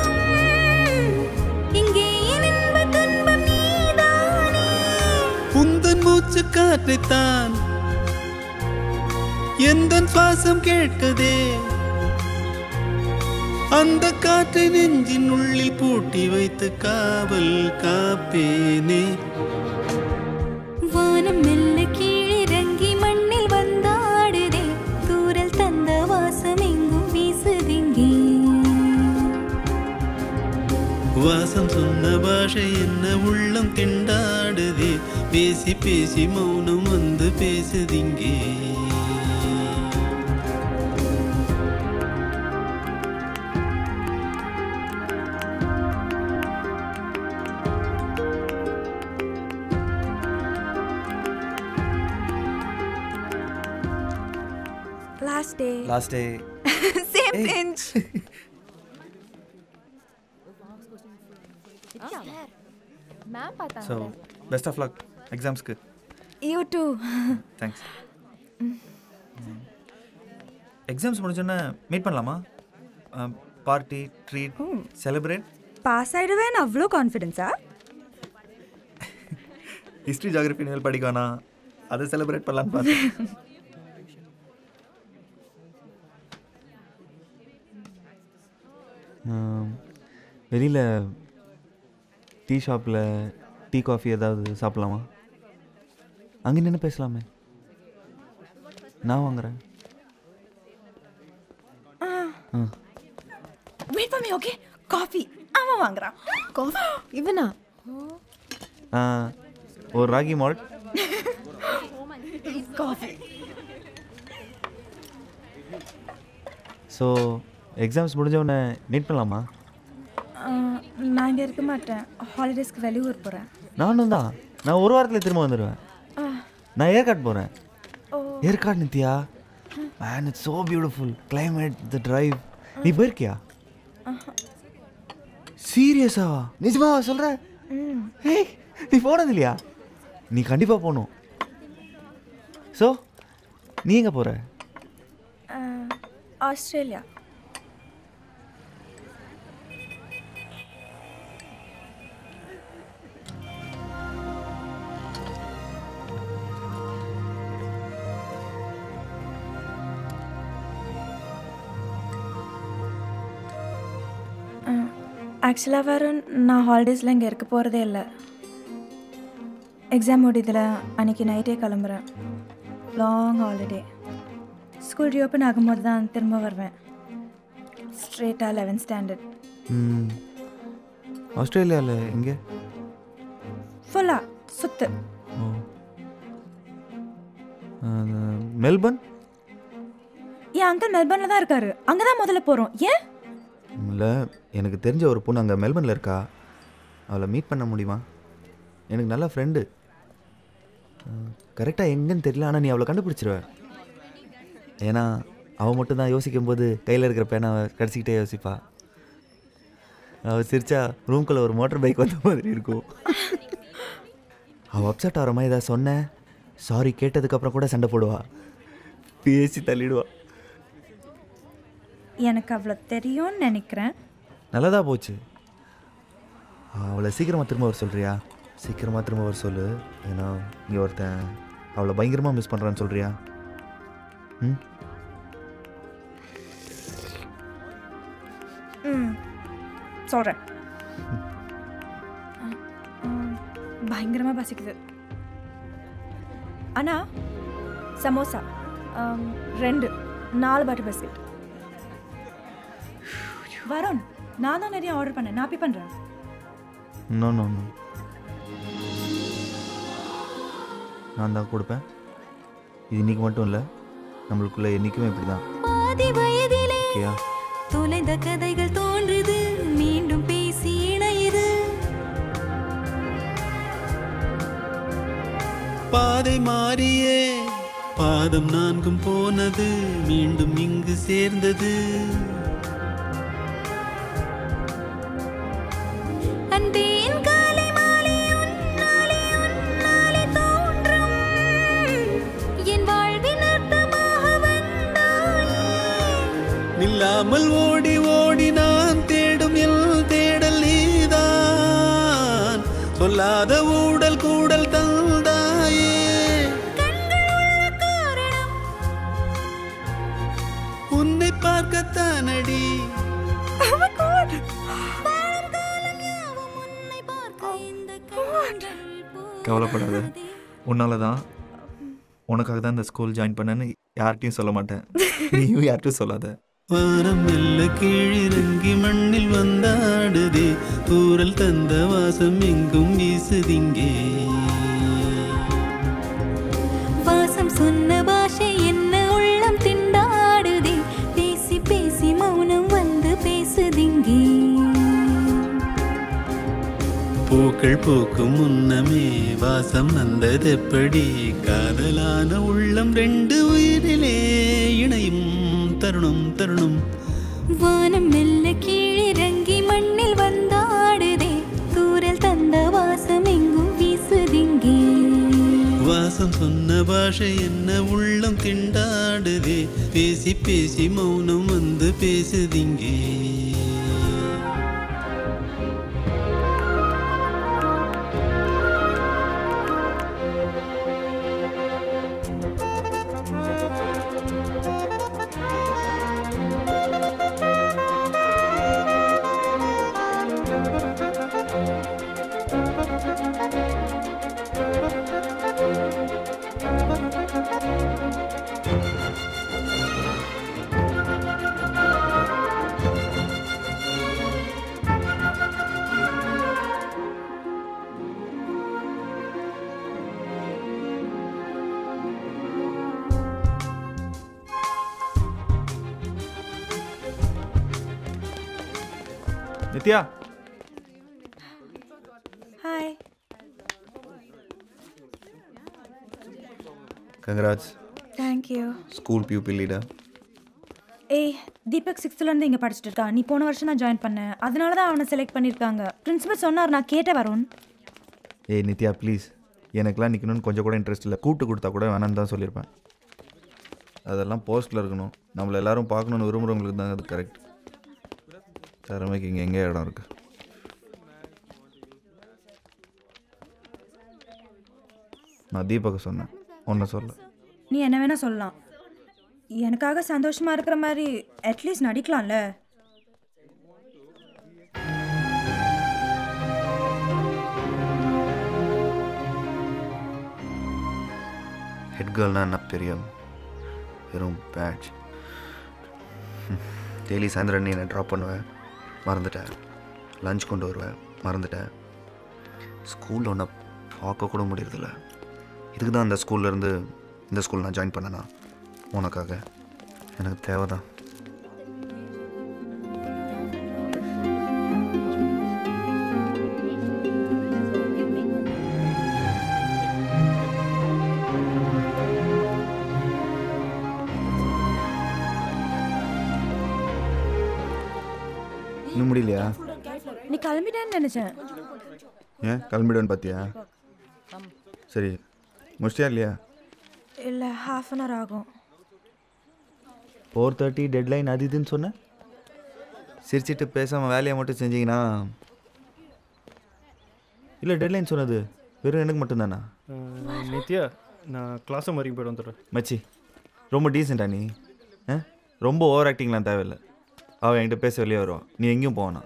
S16: இங்கே என் இன்ப துன்பம் நீதானே
S15: உந்தன் மூச்சு காற்றைத்தான் எந்த சுவாசம் கேட்கதே அந்த காற்றை நெஞ்சின் உள்ளில் பூட்டி வைத்து காவல் காப்பேனே
S16: வானம் மெல்ல கீழிறங்கி மண்ணில் வந்தாடுதே தூரல் தந்த வாசம் எங்கும் வீசுதிங்கே
S15: வாசம் சொன்ன பாஷை என்ன உள்ளம் திண்டாடுதே பேசி பேசி மௌனம் வந்து பேசுதிங்கே
S14: last day
S9: last day
S14: same bench
S18: ma'am
S9: so
S18: பார்த்தாங்க
S9: பெஸ்ட் ஆஃப் லக் எக்ஸாம்ஸ்க்கு
S14: யூ டூ
S9: தேங்க்ஸ் எக்ஸாம்ஸ் முடிஞ்சோன்னே மீட் பண்ணலாமா பார்ட்டி ட்ரீட் செலிப்ரேட்
S14: பாஸ் ஆயிடுவேன் அவ்வளோ கான்ஃபிடென்ஸா
S9: ஹிஸ்ட்ரி ஜாகிரபி நிவல் படிக்க வேணாம் அதை செலிப்ரேட் பண்ணலான்னு பார்த்தேன் வெளியில் டீ ஷாப்பில் டீ காஃபி ஏதாவது சாப்பிட்லாமா அங்கே நின்று பேசலாமே நான் வாங்குறேன் ஆ
S14: வெயிட் பண்ணி ஓகே காஃபி அவன் வாங்குறான்
S19: காஃபி இவனா
S9: ஆ, ஒரு ragi malt
S14: coffee
S9: so exams முடிஞ்ச உடனே மீட் பண்ணலாமா
S14: நான் இங்கே இருக்க மாட்டேன் ஹாலிடேஸ்க்கு வெளியூர் போகிறேன்
S9: நானும் தான் நான் ஒரு வாரத்தில் திரும்ப வந்துடுவேன்
S14: ஆ.
S9: நான் ஏற்காடு போகிறேன்
S14: ஓ.
S9: Yercaud Nitya man it's so beautiful climate the drive நீ போயிருக்கியா சீரியஸா நிஜமாவா சொல்கிற
S14: ம்
S9: ஏய் நீ போனது இல்லையா நீ கண்டிப்பாக போகணும் ஸோ நீ எங்கே போகிற
S14: ஆஸ்திரேலியா ஆக்சுவலாக வருண் நான் ஹாலிடேஸில் இங்கே இருக்க போகிறதே இல்லை எக்ஸாம் முடியுதுல அன்றைக்கி நைட்டே கிளம்புறேன் லாங் ஹாலிடே ஸ்கூல் ரீஓப்பன் ஆகும்போது தான் திரும்ப வருவேன் ஸ்ட்ரெயிட்டாக லெவன்த் ஸ்டாண்டர்ட்
S9: ம் ஆஸ்திரேலியாவில் எங்கே
S14: ஃபுல்லாக சுத்து
S9: ஓ அது மெல்பர்ன்
S14: என் அங்கிள் மெல்பர்னில் தான் இருக்காரு அங்கே தான் முதல்ல போகிறோம் ஏன்
S9: இல்லை எனக்கு தெரிஞ்ச ஒரு பொண்ணு அங்கே மெல்பர்னில் இருக்கா அவளை மீட் பண்ண முடியுமா எனக்கு நல்ல ஃப்ரெண்டு கரெக்டாக எங்கன்னு தெரியல ஆனால் நீ அவளை கண்டுபிடிச்சிருவ ஏன்னா அவள் மட்டும் தான் யோசிக்கும் போது கையில் இருக்கிற பேனாவை கடிச்சிக்கிட்டே யோசிப்பா அவள் சிரிச்சா ரூம்குள்ளே ஒரு மோட்டர் பைக் வந்த மாதிரி இருக்கும் அவள் அப்செட் ஆகிற மாதிரி ஏதாவது சொன்னேன் சாரி கேட்டதுக்கப்புறம் கூட சண்டை போடுவா பேசி தள்ளிடுவா
S14: எனக்கு அவ்வளோ தெரியும்னு நினைக்கிறேன்
S9: நல்லதா போச்சு அவளை சீக்கிரமாக திரும்ப வர சொல்கிறியா சீக்கிரமாக திரும்ப வர சொல்லு ஏன்னா இங்கே ஒருத்தன் அவளை பயங்கரமாக மிஸ் பண்ணுறான்னு சொல்கிறியா ம்
S14: ம் சொல்கிறேன் பயங்கரமாக பசிக்குது அண்ணா சமோசா ஆம், ரெண்டு நாலு பட்டர் பிஸ்கட் வருண் நான் தான் நிறைய ஆர்டர் பண்ணேன் நான் பே பண்ணுறேன்
S9: நோ நோ நோ நான் தான் கொடுப்பேன் இது இன்னைக்கு மட்டும் இல்லை நம்மளுக்குள்ள என்றைக்குமே இப்படி தான்
S16: பாதி வயதிலே
S9: ஓகேயா
S16: தொலைந்த கதைகள் தோன்றுது மீண்டும் பேசி இணையுது
S15: பாதை மாறியே பாதம் நான்கும் போனது மீண்டும் இங்கு சேர்ந்தது
S16: அன்பே என் காலை மாலை உன்னாலே உன்னாலே தோன்றும் என் வாழ்வின் அர்த்தமாக வந்தாயே
S15: நில்லாமல் ஓடி ஓடி நான் தேடும் எல் தேடல் நீதான் சொல்லாத ஊடல் கூடல் தந்தாயே உன்னை பார்க்கத்தானடி
S9: கவலைப்படாத உன்னால தான் உனக்காக தான் இந்த ஸ்கூல் ஜாயின் பண்ணேன்னு யார்கிட்டையும் சொல்ல மாட்டேன் நீயும் யார்கிட்டையும் சொல்லாத
S15: வானம் மெல்ல கீழிறங்கி மண்ணில் வந்தாடுதே தூரல் தந்த வாசம் எங்கும் வீசுதிங்கே
S16: வாசம் சொன்ன பாஷை என்ன உள்ளம் திண்டாடுதே பேசி பேசி மௌனம் வந்து பேசுதிங்கே
S15: பூக்கள் பூக்கும் முன்னமே வாசம் வந்ததெப்படி காதலான உள்ளம் ரெண்டு உயிரிலே இணையும் தருணம் தருணம்
S16: வானம் மெல்ல கீழிறங்கி மண்ணில் வந்தாடுதே தூரல் தந்த வாசம் எங்கும் வீசுதிங்கே
S15: வாசம் சொன்ன பாஷை என்ன உள்ளம் திண்டாடுதே பேசி பேசி மௌனம் வந்து பேசுதிங்கே
S9: Nitya
S14: hi
S9: Gangaraj
S14: thank you
S9: school people leader
S14: ஏய் தீபக் சிக்ஸ்த்துலேருந்து இங்கே படிச்சுட்டு இருக்கான் நீ போன வருஷம் தான் ஜாயின் பண்ணேன் அதனால தான் அவனை செலக்ட் பண்ணியிருக்காங்க பிரின்சிபல் சொன்னார் நான் கேட்டேன் வருண்
S9: ஏய் நித்யா ப்ளீஸ் எனக்கெலாம் நிற்கணும்னு கொஞ்சம் கூட இன்ட்ரெஸ்ட் இல்லை கூட்டு கொடுத்தா கூட வேணான்னு தான் சொல்லியிருப்பேன் அதெல்லாம் போஸ்ட்டில் இருக்கணும் நம்மளை எல்லாரும் பார்க்கணுன்னு விரும்புகிறவங்களுக்கு தான் அது கரெக்ட் திறமைக்கு இங்கே எங்கே இடம் இருக்கு நான் தீபக்கு சொன்னேன் ஒன்றை சொல்ல
S14: நீ என்ன வேணா சொல்லலாம் எனக்காக சந்தோஷமா இருக்கிற மாதிரி அட்லீஸ்ட் நடிக்கலாம்ல
S9: ஹெட் கேர்ள்னா என்ன பெரிய வெறும் பேட்ச் டெய்லி சாயந்தரம் நீ என்னை ட்ராப் பண்ணுவேன் மறந்துட்டேன் லஞ்ச் கொண்டு வருவேன் மறந்துட்டேன் ஸ்கூலில் ஒன்றை பார்க்க கூட முடியறதில்ல இதுக்கு தான் அந்த ஸ்கூல்லேருந்து இந்த ஸ்கூல் நான் ஜாயின் பண்ணேனா உனக்காக எனக்கு தேவைதான் இன்னும் முடியலையா
S14: நீ கிளம்பிட்டேன்னு நினைச்சேன்
S9: ஏன் கிளம்பிடுவேன்னு பார்த்தியா சரி முடிச்சியா இல்லையா
S14: இல்லை ஹாஃப் அன் ஹவர் ஆகும்
S9: ஃபோர் தேர்ட்டி டெட்லைன் அது இதுன்னு சொன்னேன் சிரிச்சிட்டு பேசாமல் வேலையை மட்டும் செஞ்சீங்கன்னா இல்லை டெட்லைன் சொன்னது வெறும் எனக்கு மட்டும்தானா
S20: நித்யா நான் கிளாஸ் ரூம் வரைக்கும் போய்ட்டு வந்துடுறேன்
S9: மச்சி ரொம்ப டீசெண்டா நீ ஆ ரொம்ப ஓவர் ஆக்டிங்லாம் தேவையில்லை அவள் என்கிட்ட பேச வெளியே வருவான் நீ எங்கேயும் போவானா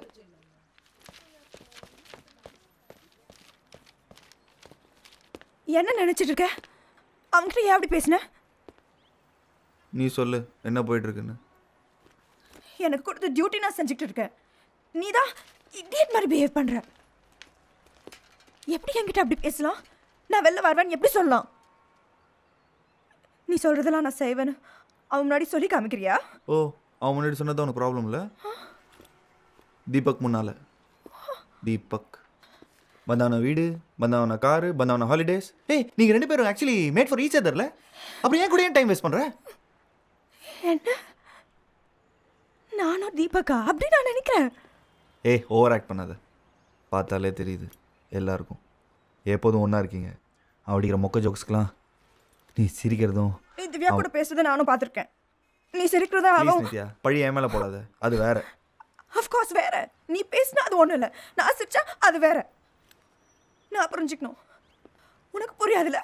S14: என்ன நினைச்சிட்டு இருக்க அவங்ககிட்ட ஏன் அப்படி பேசின
S9: நீ சொல்லு என்ன போயிட்டு இருக்குன்னு
S14: எனக்கு கொடுத்த டியூட்டி நான் செஞ்சுக்கிட்டு இருக்கேன் நீ தான் இடியட் மாதிரி பிஹேவ் பண்ற எப்படி என்கிட்ட அப்படி பேசலாம் நான் வெளில வருவேன் எப்படி சொல்லலாம் நீ சொல்றதெல்லாம் நான் செய்வேன்னு அவன் முன்னாடி சொல்லி காமிக்கிறியா
S9: ஓ அவன் முன்னாடி சொன்னது உனக்கு ப்ராப்ளம் இல்லை தீபக் முன்னால தீபக் பந்தாவன வீடு பந்தாவன காரு பந்தாவன ஹாலிடேஸ் ஏய் நீங்கள் ரெண்டு பேரும் ஆக்சுவலி மேட் ஃபார் ஈச் அதர்ல அப்புறம் ஏன் கூட ஏன் டைம் வேஸ்ட் பண்ணுற
S14: என்ன நானும் தீபக்கா அப்படி நான் நினைக்கிறேன்
S9: ஏய் ஓவர் ஆக்ட் பண்ணாத பார்த்தாலே தெரியுது எல்லாருக்கும் எப்போதும் ஒன்றா இருக்கீங்க அவன் அடிக்கிற மொக்க ஜோக்ஸ்க்கெலாம் நீ சிரிக்கிறதும்
S14: நீ திவ்யா கூட பேசுறதை நானும் பார்த்துருக்கேன் நீ சிரிக்கிறதா
S9: ப்ளீஸ்
S14: அவன்
S9: நித்யா பழி என் மேலே போடாத அது வேற
S14: அஃப்கோர்ஸ் வேற நீ பேசினா அது ஒன்றும் இல்லை நான் சிரிச்சா அது வேற நான் புரிஞ்சுக்கணும் உனக்கு புரியாதுல்ல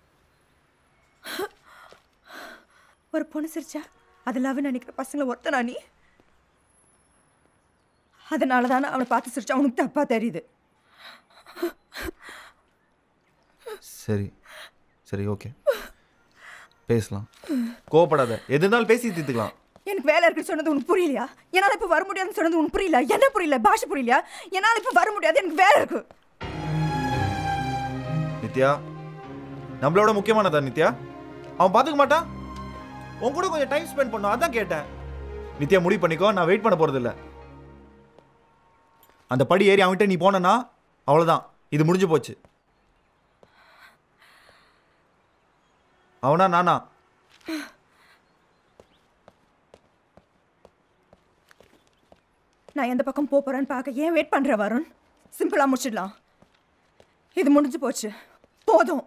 S14: ஒரு பொண்ணு சிரிச்சா அது லவ் நினைக்கிற பசங்களை ஒருத்தனா நீ அதனால தானே அவனை பார்த்து சிரிச்சா அவனுக்கு தப்பா தெரியுது
S9: சரி சரி ஓகே பேசலாம் கோவப்படாத எது இருந்தாலும் பேசி தீர்த்துக்கலாம்
S14: எனக்கு வேலை இருக்குன்னு சொன்னது உனக்கு புரியலையா என்னால் இப்போ வர முடியாதுன்னு சொன்னது உனக்கு புரியல என்ன புரியல பாஷை புரியலையா என்னால் இப்போ வர முடியாது எனக்கு வேலை இருக்கு
S9: நித்யா நம்மளோட முக்கியமானதா நித்யா அவன் பார்த்துக்க மாட்டான் உன் கூட கொஞ்சம் டைம் ஸ்பெண்ட் பண்ணும் அதான் கேட்டேன் நித்யா முடிவு பண்ணிக்கோ நான் வெயிட் பண்ண போறது இல்ல அந்த படி ஏறி அவன்கிட்ட நீ போனனா அவ்வளோதான் இது முடிஞ்சு போச்சு அவனா நானா
S14: நான் எந்த பக்கம் போக போறேன்னு பார்க்க ஏன் வெயிட் பண்ற வருண் சிம்பிளா முடிச்சிடலாம் இது முடிஞ்சு போச்சு போதும்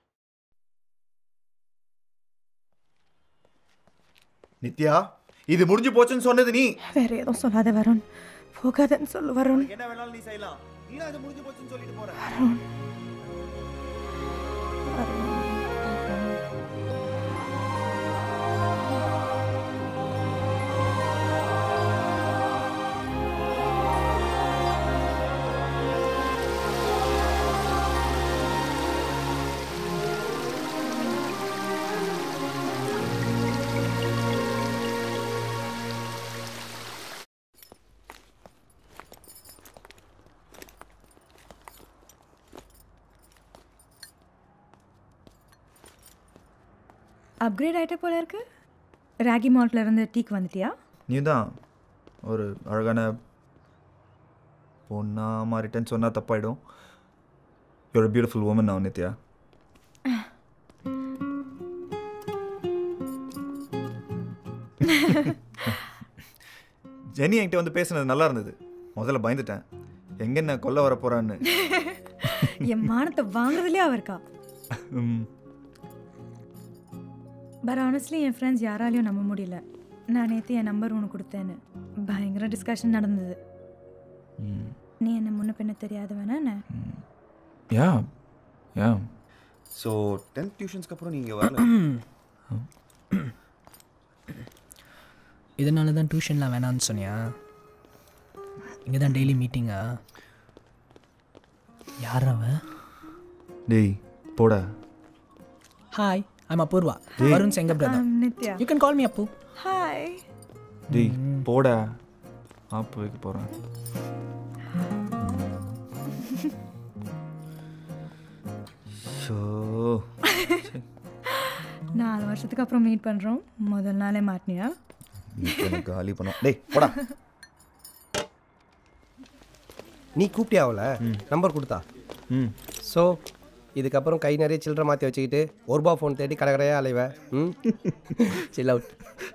S9: நித்யா இது முடிஞ்சு போச்சுன்னு சொன்னது நீ
S14: வேற எதுவும் சொல்லாத வருண் போகாதன்னு சொல்லு வருண்
S9: என்ன வேணாலும் நீ செய்யலாம் நீ அது முடிஞ்சு போச்சுன்னு சொல்லிட்டு போற
S14: வருண் அப்கிரேட் ஆகிட்ட போல இருக்கு ராகி மால்ட்ல இருந்து டீக்கு வந்துட்டியா
S9: நீ தான் ஒரு அழகான பொண்ணா மாறிட்டேன்னு சொன்னால் தப்பாயிடும் யூர் பியூட்டிஃபுல் உமன் நான் நித்யா ஜெனி என்கிட்ட வந்து பேசுனது நல்லா இருந்தது முதல்ல பயந்துட்டேன் எங்க என்ன கொல்ல வர போறான்னு
S14: என் மானத்தை வாங்குறதுலேயே அவ இருக்கா
S9: ம்,
S14: பட் ஆனஸ்ட்லி என் ஃப்ரெண்ட்ஸ் யாராலையும் நம்ப முடியல நான் நேற்று என் நம்பர் உனக்கு கொடுத்தேன்னு பயங்கர டிஸ்கஷன் நடந்தது
S9: ம்.
S14: நீ என்ன முன்ன பின்ன தெரியாதவனா என்ன
S9: யா யா ஸோ டென்த் டியூஷன்ஸ்க்கு அப்புறம் நீங்கள் வரல
S7: இதனால தான் டியூஷன்லாம் வேணான்னு சொன்னியா இங்கே தான் டெய்லி மீட்டிங்கா யார் அவன்
S9: டேய் போடா
S7: ஹாய் ஐம் அபூர்வா
S9: டேய்.
S7: வருண் எங்க brother
S14: I'm Nitya.
S7: You can call me Appu
S14: Hi.
S9: டேய் போட ஆப்பு வைக்க போகிறேன் ஷோ
S14: நாலு வருஷத்துக்கு அப்புறம் மீட் பண்ணுறோம் முதல் நாளே மாட்டினியா
S9: எனக்கு காலி பண்ணோம் டேய் போடா
S8: நீ கூப்பிட்டியா அவள நம்பர் கொடுத்தா
S9: ம்
S8: ஸோ இதுக்கப்புறம் கை நிறைய சில்லற மாற்றி வச்சுக்கிட்டு ஒரு ரூபா ஃபோன் தேடி கடை கடையாக அலைவேன் ம் சில் அவுட்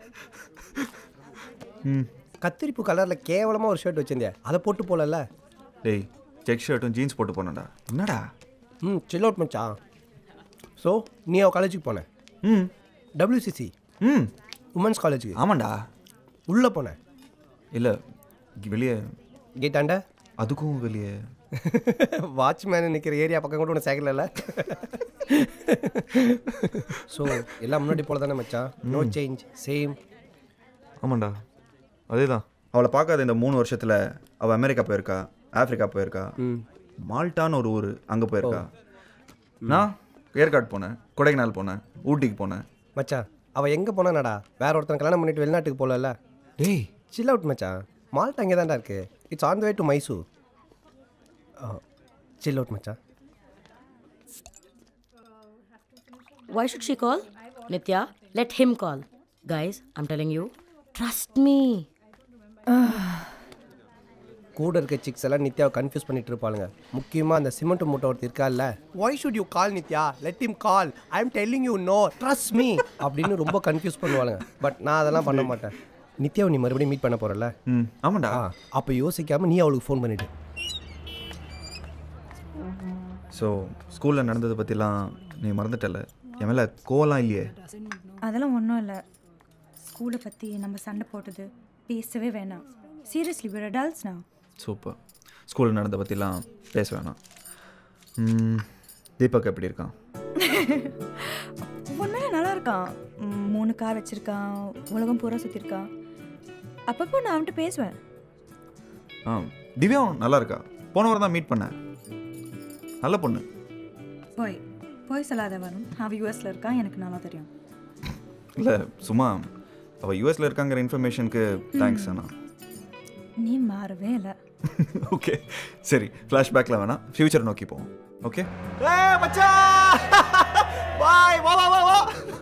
S9: ம்
S8: கத்திரிப்பு கலரில் கேவலமாக ஒரு ஷர்ட் வச்சிருந்தியா அதை போட்டு போகலல்ல
S9: டேய் செக் ஷர்ட்டும் ஜீன்ஸ் போட்டு போனடா என்னடா
S8: ம் சில் அவுட் மச்சான் ஸோ நீ அவள் காலேஜுக்கு போன
S9: ம்
S8: டபிள்யூசிசி
S9: ம்
S8: உமன்ஸ் காலேஜுக்கு
S9: ஆமாண்டா
S8: உள்ளே போனேன்
S9: இல்லை வெளியே
S8: கேட்டாண்ட
S9: அதுக்கும் வெளியே
S8: வாட்ச்மேன் நிற்கிற ஏரியா பக்கம் கூட ஒன்று சைக்கிள் இல்லை ஸோ எல்லாம் முன்னாடி போல தானே மச்சான் நோ
S9: ம்.
S8: சேஞ்ச் சேம்
S9: ஆமாண்டா அதே தான் அவளை பார்க்காத இந்த மூணு வருஷத்தில் அவள் அமெரிக்கா போயிருக்கா ஆப்பிரிக்கா போயிருக்கா மால்டான்னு ஒரு ஊர் அங்கே போயிருக்கா நான் ஏற்காடு போனேன் கொடைக்கானல் போனேன் ஊட்டிக்கு போனேன்
S8: மச்சான் அவள் எங்கே போனானடா வேற ஒருத்தன் கல்யாணம் பண்ணிட்டு வெளிநாட்டுக்கு போகலல்ல
S9: டேய்
S8: சில் அவுட் மச்சான் மால்ட்டா அங்கே தான்டா இருக்கு it's on the way to Mysore chill out மச்சான்
S12: Why should she call? Nitya, let him call. Guys, I'm telling you, trust me.
S8: கூட இருக்க சிக்ஸ் எல்லாம் நித்யாவை கன்ஃபியூஸ் பண்ணிட்டு இருப்பாளுங்க முக்கியமாக அந்த சிமெண்ட் மூட்டை ஒருத்தர் இருக்கா இல்ல why should you call Nitya let him call I am telling you no trust me அப்படின்னு ரொம்ப கன்ஃபியூஸ் பண்ணுவாளுங்க பட் நான் அதெல்லாம் பண்ண மாட்டேன் நித்யாவை நீ மறுபடியும் மீட் பண்ண போறல
S9: ம் ஆமாண்டா
S8: அப்போ யோசிக்காம நீ அவளுக்கு ஃபோன் பண்ணிடு
S9: ஸோ ஸ்கூலில் நடந்ததை பற்றிலாம் நீ மறந்துட்டல என் மேலே கோவலாம் இல்லையே
S14: அதெல்லாம் ஒன்றும் இல்லை ஸ்கூலை பற்றி நம்ம சண்டை போட்டது பேசவே வேணாம் seriously we're adults now
S9: super ஸ்கூலில் நடந்த பற்றிலாம் பேச வேணாம் ம், தீபக் எப்படி இருக்கான்
S14: உண்மையிலே நல்லா இருக்கான் ம், மூணு கார் வச்சிருக்கான் உலகம் பூரா சுற்றிருக்கான் அப்பப்போ நான் அவன்கிட்ட பேசுவேன்
S9: ஆ திவ்யாவும் நல்லா இருக்கா போன வாரம் தான் மீட் பண்ணேன் நல்ல பொண்ணு
S14: போய் போய் சொல்லாத வரும் அவன் யூஎஸில் இருக்கான் எனக்கு நல்லா தெரியும்
S9: இல்லை சும்மா அவள் யூஎஸில் இருக்காங்கிற இன்ஃபர்மேஷனுக்கு தேங்க்ஸ் அண்ணா
S14: நீ மாறவே இல்லை
S9: ஓகே சரி ஃப்ளாஷ்பேக்கில் வேணாம் ஃப்யூச்சர் நோக்கி போவோம் ஓகே
S5: ஏய் மச்சான் பாய் வா வா வா வா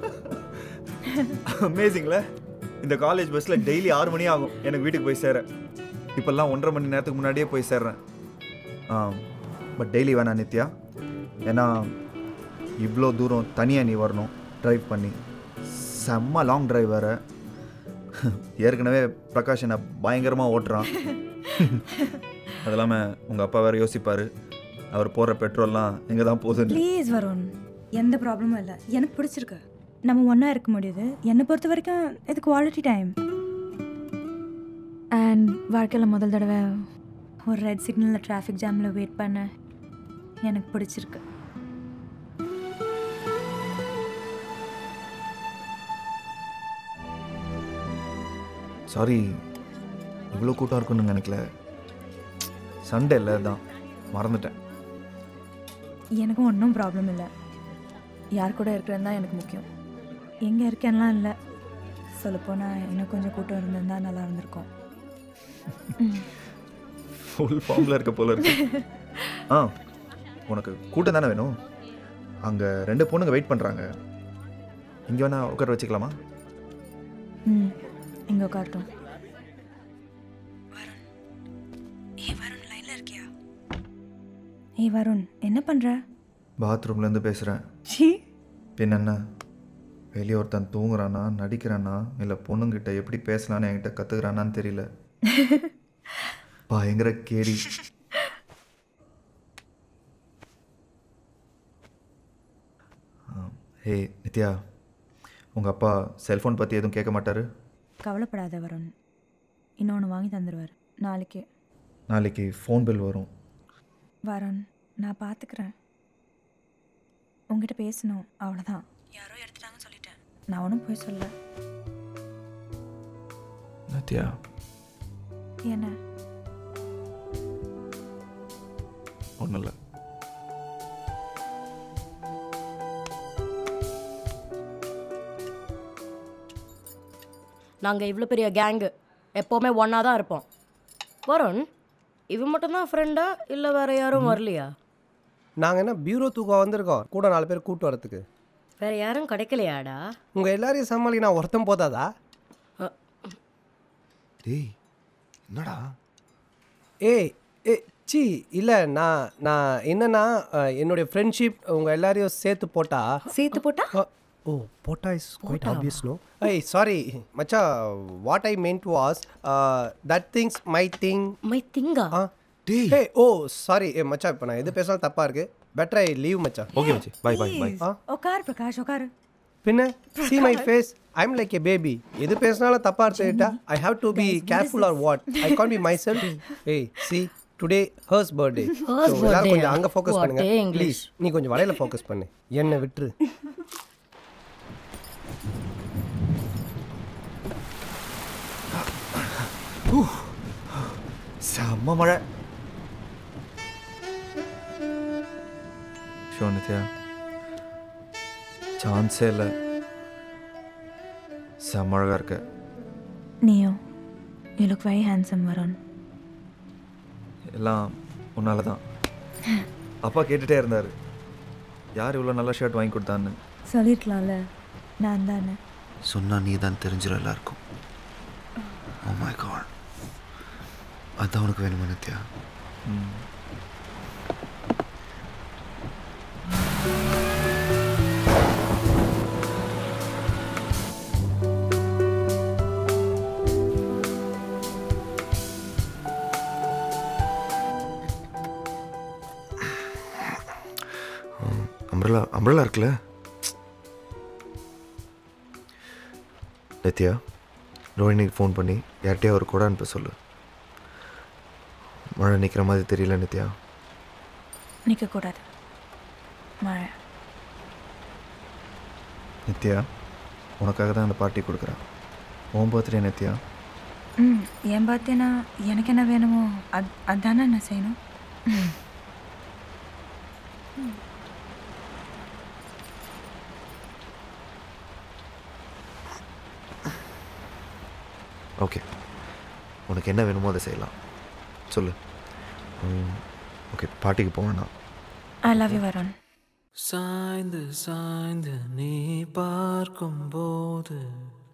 S9: அமேசிங்ல இந்த காலேஜ் பஸ்ஸில் டெய்லி ஆறு மணி ஆகும் எனக்கு வீட்டுக்கு போய் சேர இப்போல்லாம் ஒன்றரை மணி நேரத்துக்கு முன்னாடியே போய் சேர்றேன் ஆ பட் டெய்லி வேணாம் நித்யா ஏன்னா இவ்வளோ தூரம் தனியாக நீ வரணும் ட்ரைவ் பண்ணி செம்ம லாங் டிரைவ் வேறு ஏற்கனவே பிரகாஷ் என்னை பயங்கரமாக ஓட்டுறான் அது இல்லாமல் உங்கள் அப்பா வேறு யோசிப்பார் அவர் போகிற பெட்ரோல்லாம் எங்கே தான் போகுதுன்னு
S14: ப்ளீஸ் வருண் எந்த ப்ராப்ளமும் இல்லை எனக்கு பிடிச்சிருக்கு நம்ம ஒன்றா இருக்க முடியுது என்னை பொறுத்த வரைக்கும் இது குவாலிட்டி டைம் அண்ட் வாழ்க்கையில் முதல் தடவை ஒரு ரெட் சிக்னலில் டிராஃபிக் ஜாமில் வெயிட் பண்ண எனக்கு பிடிச்சிருக்கு
S9: சாரி இவ்வளோ கூட்டம் இருக்குன்னு நினைக்கல சண்டே இல்லை தான் மறந்துட்டேன்
S14: எனக்கும் ஒன்றும் ப்ராப்ளம் இல்லை யார் கூட இருக்கிறது தான் எனக்கு முக்கியம் எங்கே இருக்கேன்லாம் இல்லை சொல்லப்போனால் இன்னும் கொஞ்சம் கூட்டம் இருந்திருந்தா நல்லா இருந்திருக்கும்
S9: ஃபுல் ஃபார்மில் இருக்க போல இருக்கு ஆ உனக்கு கூட்டம் தானே வேணும் அங்கே ரெண்டு பொண்ணுங்க வெயிட் பண்ணுறாங்க இங்கே வேணா உட்கார வச்சுக்கலாமா
S14: ம் இங்கே உட்காரட்டும் ஏய் வருண் என்ன பண்ணுற
S9: பாத்ரூம்லேருந்து பேசுகிறேன்
S14: சி
S9: பின் என்ன வெளியே ஒருத்தன் தூங்குறானா நடிக்கிறானா இல்லை பொண்ணுங்கிட்ட எப்படி பேசலான்னு என்கிட்ட கற்றுக்குறானான்னு தெரியல பயங்கர கேடி ஹே நித்யா உங்கள் அப்பா செல்ஃபோன் பற்றி எதுவும் கேட்க மாட்டாரு
S14: கவலைப்படாத வருண் இன்னொன்று வாங்கி தந்துடுவார் நாளைக்கே
S9: நாளைக்கு ஃபோன் பில் வரும்
S14: வருண் நான் பார்த்துக்கிறேன் உங்ககிட்ட பேசணும் அவ்வளோதான் யாரோ எடுத்துட்டாங்கன்னு சொல்லிட்டேன் நான் ஒன்றும் போய் சொல்ல
S9: நித்யா
S14: என்ன
S9: ஒன்றும் இல்லை
S12: நாங்கள் இவ்வளோ பெரிய கேங்கு எப்போவுமே ஒன்றா தான் இருப்போம் வருண் இவன் மட்டும்தான் ஃப்ரெண்டா இல்லை வேற யாரும் வரலையா
S8: நாங்கள் என்ன பியூரோ தூக்கம் வந்திருக்கோம் கூட நாலு பேர் கூட்டு வரதுக்கு
S12: வேற யாரும் கிடைக்கலையாடா
S8: உங்கள் எல்லாரையும் சமாளிக்க நான் ஒருத்தன் போதாதா
S9: டேய் என்னடா
S8: ஏய் ஏ சி இல்லை நான் நான் என்னன்னா அஹ், என்னுடைய ஃப்ரெண்ட்ஷிப் உங்கள் எல்லாரையும் சேர்த்து போட்டா
S12: சேர்த்து போட்டா
S8: ஓ போட்டா இஸ் குவைட் ஆப்வியஸ் நோ ஐய் சாரி மச்சா what I meant was that things my thing
S12: my திங்கா
S8: டேய் ஹே ஓ சாரி ஏ மச்சா இப்போ நான் எது பேசினாலும் தப்பாக இருக்கு பெட்டர் ஐ லீவ் மச்சா
S9: ஓகே மச்சி பை பை பை
S8: ஆ
S14: உட்கார் பிரகாஷ் உட்கார்
S8: பின்ன see my face I am like a baby எது பேசினாலும் தப்பா எடுத்துக்கிட்டா I have to be careful or what I can be myself ஏய் see today hers birthday
S12: Hers birthday
S8: கொஞ்சம்
S12: ஆ?
S8: அங்க ஃபோக்கஸ்
S12: What
S8: பண்ணுங்க
S12: a English.
S8: ப்ளீஸ் நீ கொஞ்சம் வலையில ஃபோக்கஸ் பண்ணு என்ன விட்டுரு
S9: செம்ம மழை ஷோ நித்யா சான்ஸே இல்லை செம்ம அழகா இருக்க
S14: Neo, you look very handsome, Varun.
S9: எல்லாம் உன்னால தான் அப்பா கேட்டுட்டே இருந்தார் யார் இவ்வளோ நல்ல ஷர்ட் வாங்கி கொடுத்தான்னு
S14: சொல்லிருக்கலாம்ல நான் தானே
S9: சொன்னா நீ தான் தெரிஞ்சிடும் எல்லாருக்கும் ஓ மை காட் அதான் உனக்கு வேணுமா நித்யா அம்ரலா அம்ரலா இருக்குல்ல நித்யா ரோஹினிக்கு ஃபோன் பண்ணி யார்கிட்டயா ஒரு கூட அனுப்ப சொல்லு மழை நிற்கிற மாதிரி தெரியல நித்யா
S14: நிற்கக்கூடாது மழை
S9: நித்யா உனக்காக தான் அந்த பார்ட்டி கொடுக்குறேன் உன் பர்த்டே நித்யா
S14: ம் என் பார்த்தேன்னா எனக்கு என்ன வேணுமோ அது அதானே நான் செய்யணும் ம்.
S9: ஓகே உனக்கு என்ன வேணுமோ அதை செய்யலாம் சொல்லு ஓகே பார்ட்டிக்கு போக வேணாம்
S14: ஐ லவ் யூ வருண்
S15: சாய்ந்து சாய்ந்து நீ பார்க்கும்போது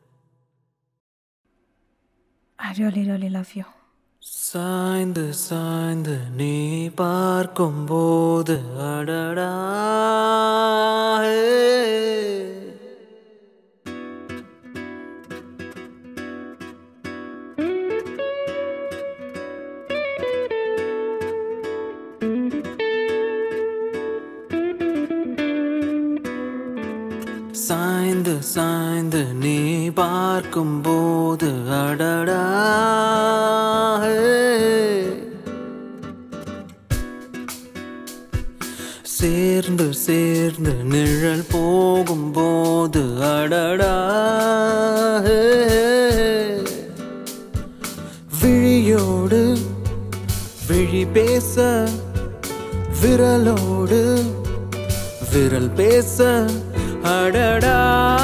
S14: I really really love you
S15: சாய்ந்து சாய்ந்து நீ பார்க்கும்போது அடடா ஹே. சாய்ந்து சாய்ந்து நீ பார்க்கும்போது அடடா ஹே. சேர்ந்து சேர்ந்து நிழல் போகும்போது அடடா ஹே. விழியோடு விழி பேச விரலோடு விரல் பேச அடடா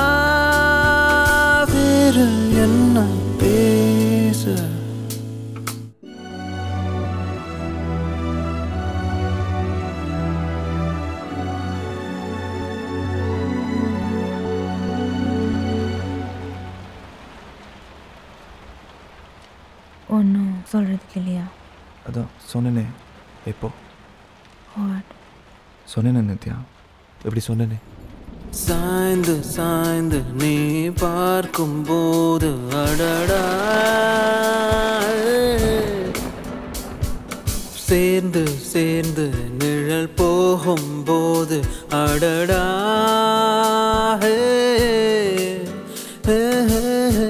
S15: வேறு என்ன பேச
S14: ஒன்றும் சொல்கிறதுக்கு இல்லையா
S9: அதான் சொன்னேனே எப்போ
S14: வாட்
S9: சொன்னேனே நித்யா எப்படி சொன்னேனே
S15: சாய்ந்து சாய்ந்து நீ பார்க்கும்போது அடடா சேர்ந்து சேர்ந்து நிழல் போகும்போது அடடா ஹே, ஹே, ஹே, ஹே.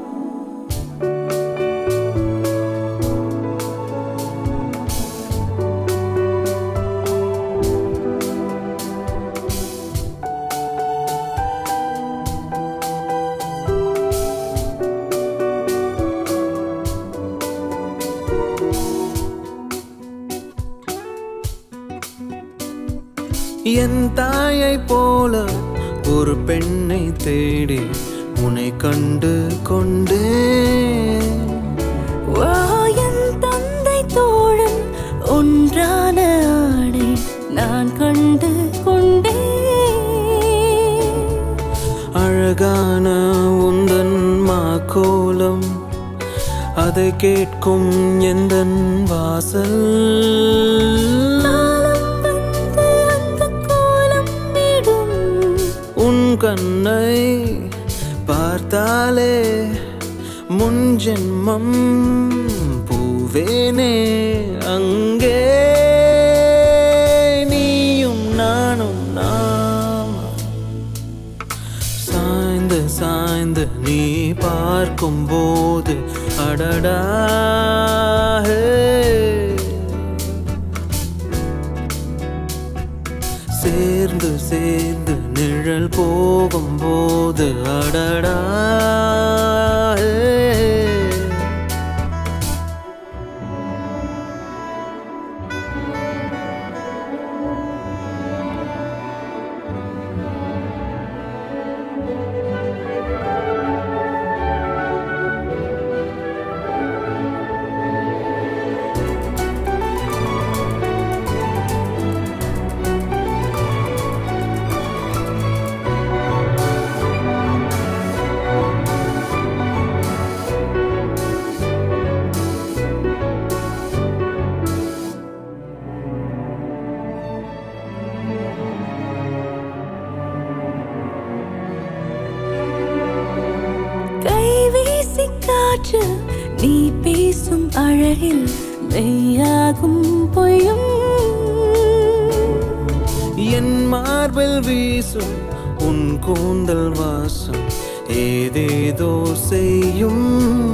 S14: ஆ
S15: என் தாயை போல ஒரு பெண்ணை தேடி உன்னை கண்டு கொண்டேன்
S16: வா என் தந்தை தோழன் ஒன்றான ஆடை நான் கண்டு கொண்டேன்
S15: அழகான உந்தன் மாக்கோலம் அதை கேட்கும் எந்தன் வாசல் உன் கண்ணை பார்த்தாலே முன் ஜென்மம் பூவேனே அங்கே நீயும் நானும் நாம் சாய்ந்து சாய்ந்து நீ பார்க்கும் போது அடடா ஹே. சேர்ந்து சேர்ந்து நிழல் போகும் போது அடடா ஹே.
S16: கைவீசி காற்று நீ பேசும் அழகில் மெய்யாகும் பொய்யும்
S15: என் மார்பில் வீசும் உன் கூந்தல் வாசம் ஏதேதோ செய்யும்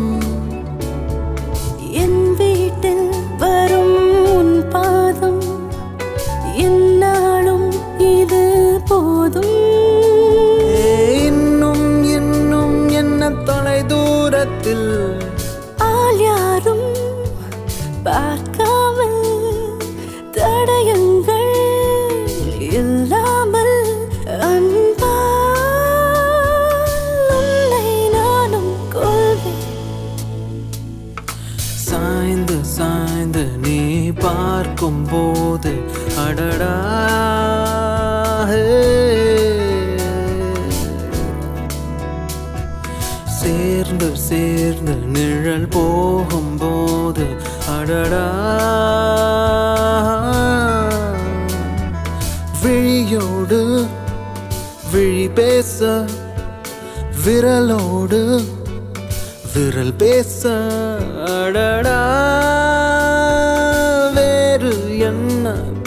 S16: என் வீட்டில் வரும் உன் பாதம் என்னாலும் இது போதும்
S15: ஏ, இன்னும் இன்னும் என்ன தொலை தூரத்தில்
S16: ஆள் யாரும் பார்க்காமல் தடயங்கள் இல்லாமல் அன்பால் உன்னை நானும் கொள்வேன்
S15: சாய்ந்து சாய்ந்து நீ பார்க்கும் போது அடடா ஹே. சேர்ந்து சேர்ந்து நிழல் போகும்போது அடடா விழியோடு விழி பேச விரலோடு விரல் பேச அடடா வேறு என்ன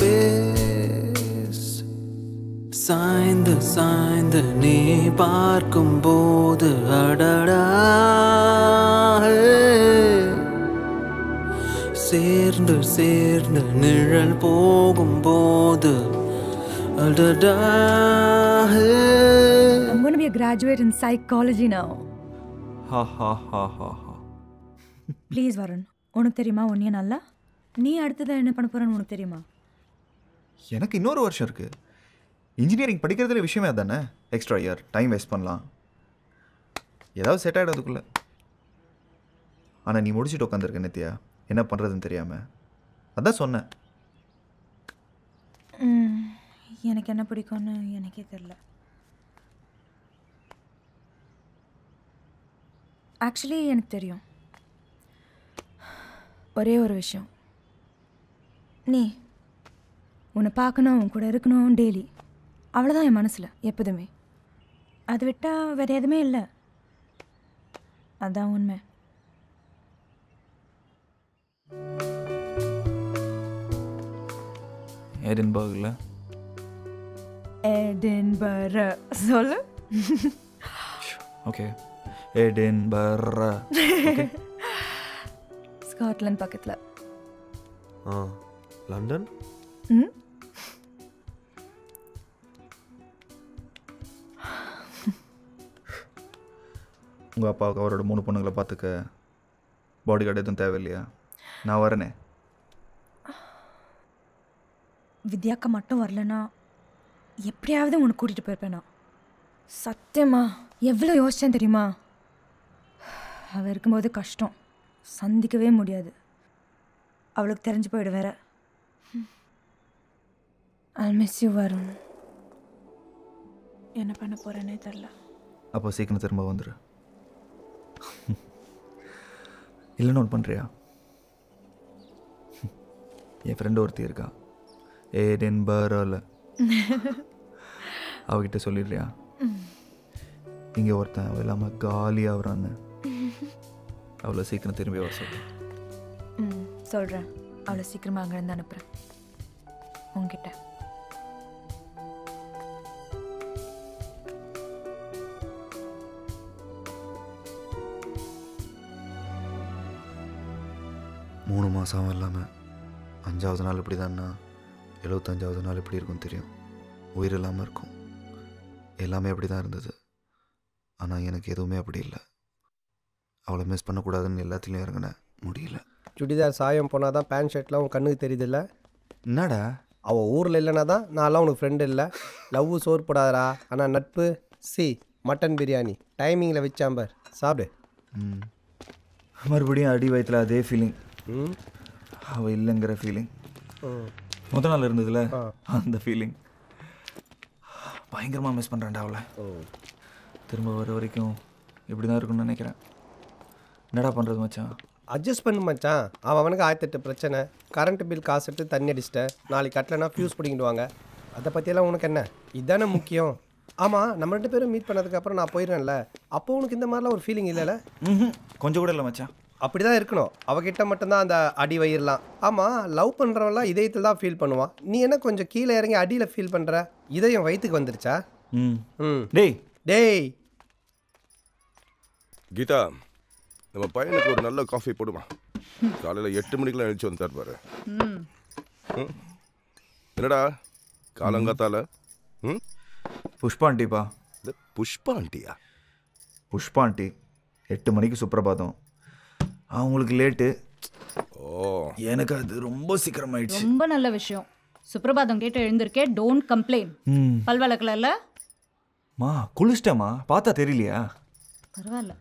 S15: பேஸ் சாய்ந்து சாய்ந்து நீ பார்க்கும் போது அடடா சேர்ந்து சேர்ந்து நிழல் போகும்போது அடடா
S14: I'm going to be a graduate in psychology now.
S9: ஹா ஹா ஹா ஹா ஹா
S14: ப்ளீஸ் வருண் உனக்கு தெரியுமா உன்னைய நல்லா நீ அடுத்ததா என்ன பண்ண போறன்னு உனக்கு தெரியுமா
S9: எனக்கு இன்னொரு வருஷம் இருக்கு இன்ஜினியரிங் படிக்கிறதுல விஷயமே அதானே எக்ஸ்ட்ரா இயர் டைம் வேஸ்ட் பண்ணலாம் ஏதாவது செட் ஆகிடும் அதுக்குள்ளே ஆனால் நீ முடிச்சுட்டு உட்காந்துருக்க நித்யா என்ன பண்ணுறதுன்னு தெரியாமல் அதான் சொன்னேன்
S14: ம், எனக்கு என்ன பிடிக்கும்னு எனக்கே தெரில ஆக்சுவலி எனக்கு தெரியும் ஒரே ஒரு விஷயம் நீ உன்னை பார்க்கணும் உன் கூட இருக்கணும் டெய்லி அவ்வளோதான் என் மனசில் எப்போதுமே அது விட்டால் வேறு எதுவுமே இல்லை அதான் உண்மை
S9: எடின்பர்கில்
S14: எடின்பர சொல்லு
S9: ஓகே எடின்பர்
S14: ஸ்காட்லாந்து பக்கத்தில்
S21: ஆ லண்டன்
S14: ம்
S9: உங்கள் அப்பாவுக்கு அவரோட மூணு பொண்ணுங்களை பார்த்துக்க பாடி கார்டு எதுவும் தேவையில்லையா நான் வரேனே
S14: வித்யாக்கா மட்டும் வரலனா எப்படியாவது உனக்கு கூட்டிகிட்டு போயிருப்பேன் நான் சத்தியமா எவ்வளோ யோசிச்சேன் தெரியுமா அவ இருக்கும்போது கஷ்டம் சந்திக்கவே முடியாது அவளுக்கு தெரிஞ்சு போயிடு வேற ஐ மிஸ் யூ வருண் என்ன பண்ண போறேனே தெரில
S9: அப்போ சீக்கிரம் திரும்ப வந்துடு இல்லை நோட் பண்ணுறியா என் ஃப்ரெண்டு ஒருத்தி இருக்கா ஏடென் பரோல அவகிட்ட சொல்லிடுறியா இங்கே ஒருத்தன் அவ இல்லாமல் காலியாக வரான்னு அவ்வளோ சீக்கிரம் திரும்பி வர சொல்லு
S14: ம் சொல்கிறேன் அவளை சீக்கிரமாக அங்கேருந்து அனுப்புகிறேன் உங்ககிட்ட
S9: மூணு மாதம் இல்லாமல் அஞ்சாவது நாள் இப்படி தான்னா எழுபத்தஞ்சாவது நாள் எப்படி இருக்கும் தெரியும் உயிர் இல்லாமல் இருக்கும் எல்லாமே அப்படி தான் இருந்தது ஆனால் எனக்கு எதுவுமே அப்படி இல்லை அவளை மிஸ் பண்ணக்கூடாதுன்னு எல்லாத்துலேயும் இறங்கினேன் முடியல
S8: சுடிதார் சாயம் போனால் தான் பேண்ட் ஷர்ட்லாம் உன் கண்ணுக்கு தெரியுதுல்ல
S9: என்னடா
S8: அவள் ஊரில் இல்லைனா தான் நான்லாம் உனக்கு ஃப்ரெண்டு இல்லை லவ் சோறு போடாதடா ஆனால் நட்பு சி மட்டன் பிரியாணி டைமிங்கில் வச்சாம்பர் சாப்பிடு
S9: ம் மறுபடியும் அடி வயிற்றுல அதே ஃபீலிங்
S8: ம்
S9: அவள் இல்லைங்கிற ஃபீலிங்
S8: ம்.
S9: முத நாள் இருந்ததுல அந்த ஃபீலிங் பயங்கரமாக மிஸ் பண்ணுறேன்டா அவளை திரும்ப வர வரைக்கும் இப்படி தான் இருக்கும்னு நினைக்கிறேன் என்னடா பண்ணுறது மச்சான்
S8: அட்ஜஸ்ட் பண்ணு மச்சான் அவன் அவனுக்கு ஆயிரத்தெட்டு பிரச்சனை கரண்ட் பில் காசு எடுத்து தண்ணி அடிச்சிட்டேன் நாளைக்கு கட்டலைன்னா ஃபியூஸ் பிடிங்கிடுவாங்க அதை பற்றியெல்லாம் உனக்கு என்ன இதுதானே முக்கியம் ஆமாம் நம்ம ரெண்டு பேரும் மீட் பண்ணதுக்கப்புறம் நான் போயிடுறேன்ல அப்போ உனக்கு இந்த மாதிரிலாம் ஒரு ஃபீலிங் இல்லைல்ல
S9: கொஞ்சம் கூட இல்லை மச்சான்
S8: அப்படி தான் இருக்கணும் அவகிட்ட மட்டும்தான் அந்த அடி வயிறலாம் ஆமாம் லவ் பண்ணுறவன்லாம் இதயத்தில் தான் ஃபீல் பண்ணுவான் நீ என்ன கொஞ்சம் கீழே இறங்கி அடியில் ஃபீல் பண்ணுற இதயம் வயிற்றுக்கு வந்துருச்சா
S9: ம்
S8: ம்
S9: டேய்
S8: டேய்
S3: கீதா நம்ம பையனுக்கு ஒரு நல்ல காஃபி போடுமா காலையில் எட்டு மணிக்கெல்லாம் எழுச்சி வந்து தருப்பாரு
S6: ம்
S3: ம்? என்னடா காலங்காத்தால ம்
S9: புஷ்பா ஆண்டிப்பா
S3: இது புஷ்பா ஆண்டியா
S9: புஷ்பா ஆண்டி எட்டு மணிக்கு சுப்பிரபாதம் அவங்களுக்கு லேட்டு
S3: ஓ
S9: எனக்கு அது ரொம்ப சீக்கிரமாயிடுச்சு
S6: ரொம்ப நல்ல விஷயம் சுப்ரபாதம் கேட்டு எழுந்திருக்கே டோன்ட் கம்ப்ளைண்ட்
S9: ம்
S6: பல் விளக்கல
S9: மா குளிச்சிட்டேம்மா பார்த்தா தெரியலையா
S6: பரவாயில்ல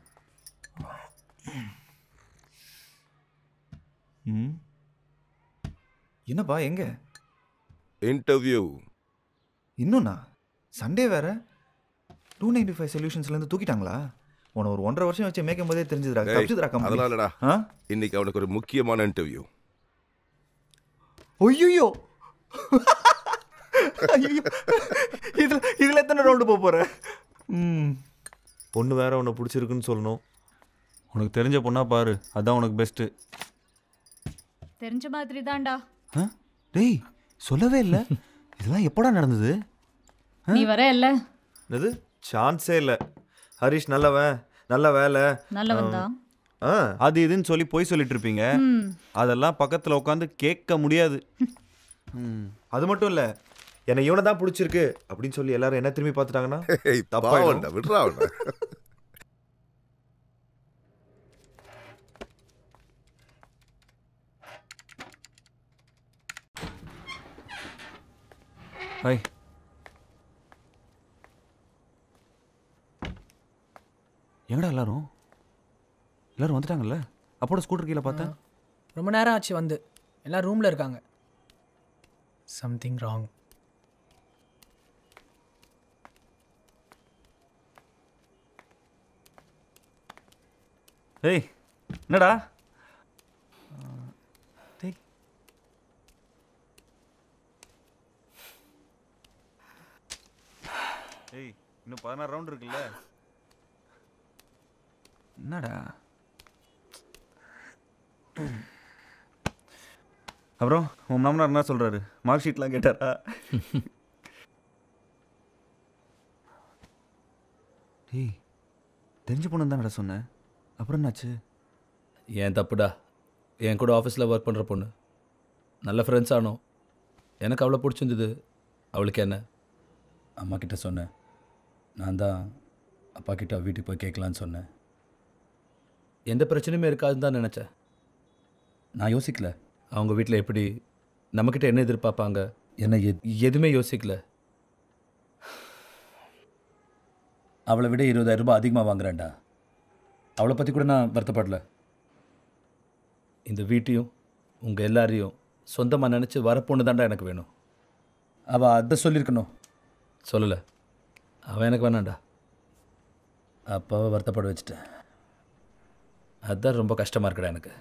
S9: ம் என்னப்பா எங்க
S3: இன்டர்வியூ
S9: இன்னும்ண்ணா சண்டே வேற டூ நைன்டி ஃபைவ் சொல்யூஷன்ஸ்லேருந்து தூக்கிட்டாங்களா உன ஒரு ஒன்றரை வருஷம் வச்சு மேய்க்கும் போதே தெரிஞ்சுதுடா தப்பிச்சுதுடா கம்பெனி
S3: அதனாலடா
S9: ஆ
S3: இன்னைக்கு அவனுக்கு ஒரு முக்கியமான இன்டர்வியூ
S9: ஐயோ இதுல இதுல எத்தனை ரவுண்டு போக போற
S21: ம் பொண்ணு வேற உன்னை பிடிச்சிருக்குன்னு சொல்லணும் உனக்கு தெரிஞ்ச பொண்ணா பாரு அதான் உனக்கு பெஸ்ட்டு
S6: தெரிஞ்ச மாதிரி தான்டா
S21: டேய் சொல்லவே இல்லை இதெல்லாம் எப்படா நடந்தது
S6: நீ வர இல்ல
S21: என்னது சான்ஸே இல்லை ஹரிஷ் நல்லவன் நல்ல வேலை
S6: நல்லவன் தான்
S21: ஆ அது இதுன்னு சொல்லி போய் சொல்லிட்டு இருப்பீங்க
S6: ம்.
S21: அதெல்லாம் பக்கத்தில் உட்காந்து கேட்க முடியாது ம். அது மட்டும் இல்லை என்னை இவனை தான் பிடிச்சிருக்கு அப்படின்னு சொல்லி எல்லாரும் என்ன திரும்பி பார்த்துட்டாங்கன்னா
S3: பாவம்டா, விட்றா அவனை.
S21: ஹாய் எங்கடா எல்லாரும் எல்லாரும் வந்துட்டாங்கல்ல அப்போட ஸ்கூட்டர் கீழே பார்த்தேன்
S7: ரொம்ப நேரம் ஆச்சு வந்து எல்லாம் ரூமில் இருக்காங்க சம்திங் ராங்
S21: ஏய் என்னடா டேய் ஏய் இன்னும் பதினாறு ரவுண்ட் இருக்குல்ல என்னடா அப்புறம் உன் மாமனார் என்ன சொல்றாரு மார்க் ஷீட்லாம் கேட்டாரா டேய் தெரிஞ்ச பொண்ணு தானடா சொன்னேன் அப்புறம் என்னாச்சு
S2: ஏன் தப்புடா என் கூட ஆஃபீஸில் ஒர்க் பண்ணுற பொண்ணு நல்ல ஃப்ரெண்ட்ஸ் ஆனோம் எனக்கு அவ்வளோ பிடிச்சிருந்தது அவளுக்கு என்ன அம்மா கிட்ட சொன்னேன் நான் தான் அப்பா கிட்ட வீட்டுக்கு போய் கேட்கலான்னு சொன்னேன் எந்த பிரச்சனையுமே இருக்காதுன்னு தான் நினச்சேன் நான் யோசிக்கல அவங்க வீட்டில் எப்படி நம்மக்கிட்ட என்ன எதிர்பார்ப்பாங்க என்ன எத் எதுவுமே யோசிக்கல அவளை விட இருபதாயிரம் ரூபாய் அதிகமாக வாங்குறேன்டா அவளை பற்றி கூட நான் வருத்தப்படல இந்த வீட்டையும் உங்கள் எல்லாரையும் சொந்தமாக நினச்சி வரப்பொண்ணு தான்டா எனக்கு வேணும் அவள் அதை சொல்லியிருக்கணும் சொல்லலை அவன் எனக்கு வேணாண்டா அப்பாவை வருத்தப்பட வச்சுட்டேன் அதுதான் ரொம்ப கஷ்டமாக இருக்குடா எனக்கு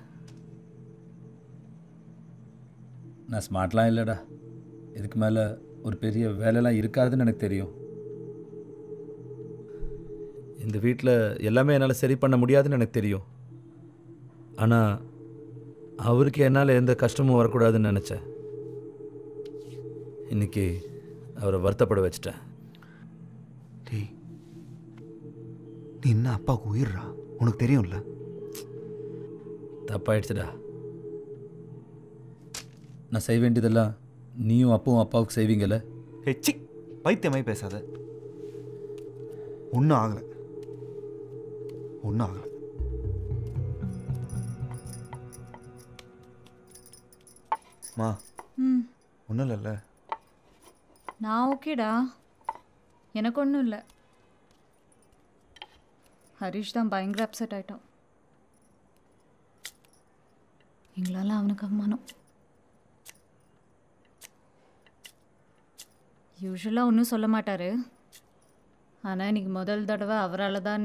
S2: நான் ஸ்மார்ட்லாம் இல்லைடா இதுக்கு மேலே ஒரு பெரிய வேலைலாம் இருக்காதுன்னு எனக்கு தெரியும் இந்த வீட்டில் எல்லாமே என்னால் சரி பண்ண முடியாதுன்னு எனக்கு தெரியும் ஆனால் அவருக்கு என்னால் எந்த கஷ்டமும் வரக்கூடாதுன்னு நினச்சேன் இன்னைக்கு அவரை வருத்தப்பட வச்சுட்டேன்
S9: டேய் நீ என்ன அப்பாவுக்கு உயிர்றா உனக்கு தெரியும்ல
S2: தப்பாயிடுச்சுடா நான் செய்ய வேண்டியதெல்லாம் நீயும் அப்பாவும் அப்பாவுக்கு செய்வீங்கல்ல
S9: ஹே சி பைத்தியமாய் பேசாத ஒன்றும் ஆகலை ஒன்றும் ஆகலை மா
S6: ம்
S9: ஒன்றும் இல்லைல்ல
S6: நான் ஓகேடா எனக்கு ஒன்றும் இல்லை ஹரிஷ் தான் பயங்கர அப்செட் ஆயிட்டான் எங்களால் அவனுக்கு அவமானம் யூஸ்வலாக ஒன்றும் சொல்ல மாட்டார் ஆனால் இன்னைக்கு முதல் தடவை அவரால் தான்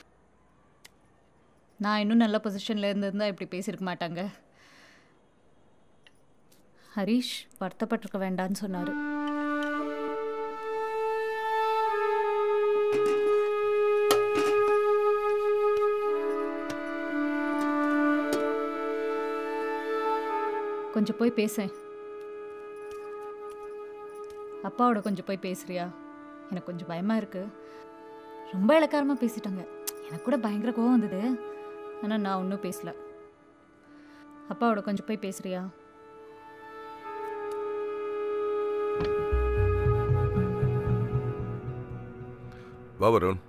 S6: நான் இன்னும் நல்ல பொசிஷனில் இருந்திருந்தா இப்படி பேசியிருக்க மாட்டாங்க ஹரிஷ் வருத்தப்பட்டிருக்க வேண்டான்னு சொன்னார் கொஞ்சம் போய் பேசேன் அப்பாவோட கொஞ்சம் போய் பேசுறியா எனக்கு கொஞ்சம் பயமாக இருக்கு ரொம்ப இலக்காரமாக பேசிட்டாங்க எனக்கு கூட பயங்கர கோவம் வந்தது ஆனால் நான் ஒன்றும் பேசல அப்பாவோட கொஞ்சம் போய் பேசுறியா
S3: வா வருண்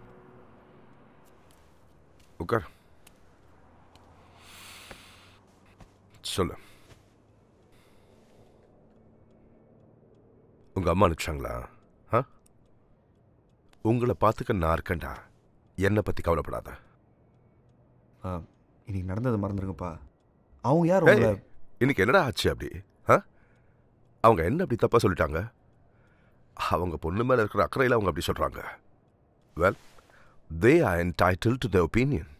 S3: உட்கார் சொல்லு உங்க அம்மா அனுப்பிச்சாங்களா ஆ உங்களை பார்த்துக்க நான் இருக்கேன்டா என்னை பற்றி கவலைப்படாத
S9: இன்னைக்கு நடந்தது மறந்துருங்கப்பா அவங்க யார்
S3: ஏய்,
S9: உங்களை
S3: இன்னைக்கு என்னடா ஆச்சு அப்படி ஆ அவங்க என்ன அப்படி தப்பாக சொல்லிட்டாங்க அவங்க பொண்ணு மேலே இருக்கிற அக்கறையில் அவங்க அப்படி சொல்கிறாங்க well they are entitled to the opinion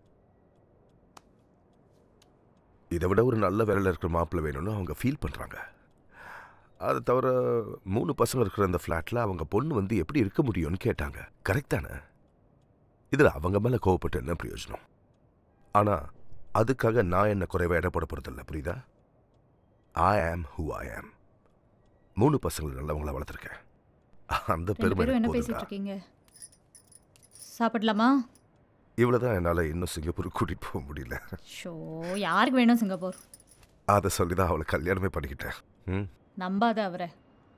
S3: இதை விட ஒரு நல்ல வேலையில் இருக்கிற மாப்பிள்ளை வேணும்னு அவங்க ஃபீல் பண்ணுறாங்க அதை தவிர மூணு பசங்க இருக்கிற அந்த ஃப்ளாட்டில் அவங்க பொண்ணு வந்து எப்படி இருக்க முடியும்னு கேட்டாங்க கரெக்ட் தானே இதில் அவங்க மேலே கோவப்பட்டு என்ன பிரயோஜனம் ஆனால் அதுக்காக நான் என்ன குறைவாக இட போட போகிறதில்ல புரியுதா ஐ ஆம் ஹூ ஐ ஆம் மூணு பசங்களை நல்லவங்கள வளர்த்துருக்கேன் அந்த
S6: ரெண்டு
S3: பெருமை
S6: பேரும் என்ன
S3: எனக்கு
S6: பேசிட்டு
S3: போதும்டா.
S6: இருக்கீங்க சாப்பிடலாமா
S3: இவ்வளோ தான் என்னால் இன்னும் சிங்கப்பூர் கூட்டிகிட்டு போக முடியல
S6: ஷோ யாருக்கு வேணும் சிங்கப்பூர்
S3: அதை சொல்லி தான் அவளை கல்யாணமே பண்ணிக்கிட்டேன் ம்
S6: நம்பாத அவரை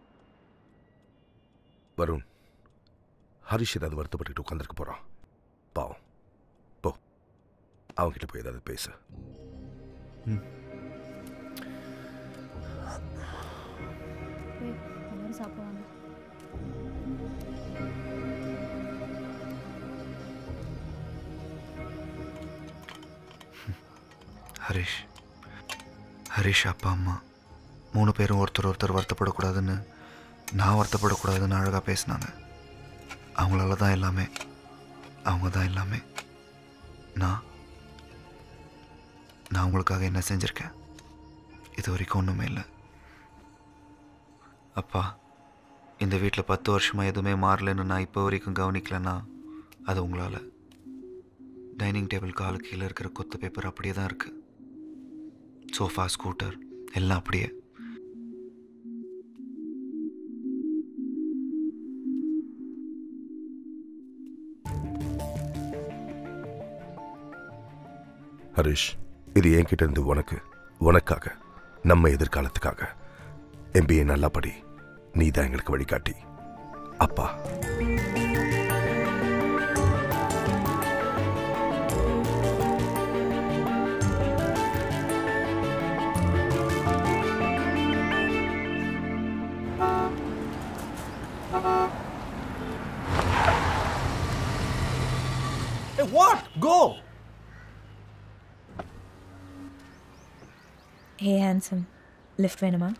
S3: வருண் ஹரிஷ் ஏதாவது வருத்தப்பட்டுக்கிட்டு உட்காந்துருக்க போகிறான் பாவம் போ அவன்கிட்ட போய் ஏதாவது பேசு
S6: எல்லாரும் சாப்பிடுவாங்க
S9: ஹரிஷ் ஹரிஷ் அப்பா அம்மா மூணு பேரும் ஒருத்தர் ஒருத்தர் வருத்தப்படக்கூடாதுன்னு நான் வருத்தப்படக்கூடாதுன்னு அழகாக பேசினாங்க அவங்களால தான் எல்லாமே அவங்க தான் எல்லாமே நான் நான் உங்களுக்காக என்ன செஞ்சுருக்கேன் இது வரைக்கும் ஒன்றுமே இல்லை அப்பா இந்த வீட்டில் பத்து வருஷமாக எதுவுமே மாறலன்னு நான் இப்போ வரைக்கும் கவனிக்கலன்னா அது உங்களால் டைனிங் டேபிள் காலு கீழே இருக்கிற கொத்து பேப்பர் அப்படியே தான் இருக்குது சோஃபா ஸ்கூட்டர் எல்லாம் அப்படியே
S3: ஹரிஷ் இது என்கிட்ட இருந்து உனக்கு உனக்காக நம்ம எதிர்காலத்துக்காக எம்பிஏ நல்லா படி நீ தான் எங்களுக்கு வழிகாட்டி அப்பா
S5: Hey, what? Go!
S14: Hey handsome lift வேணுமா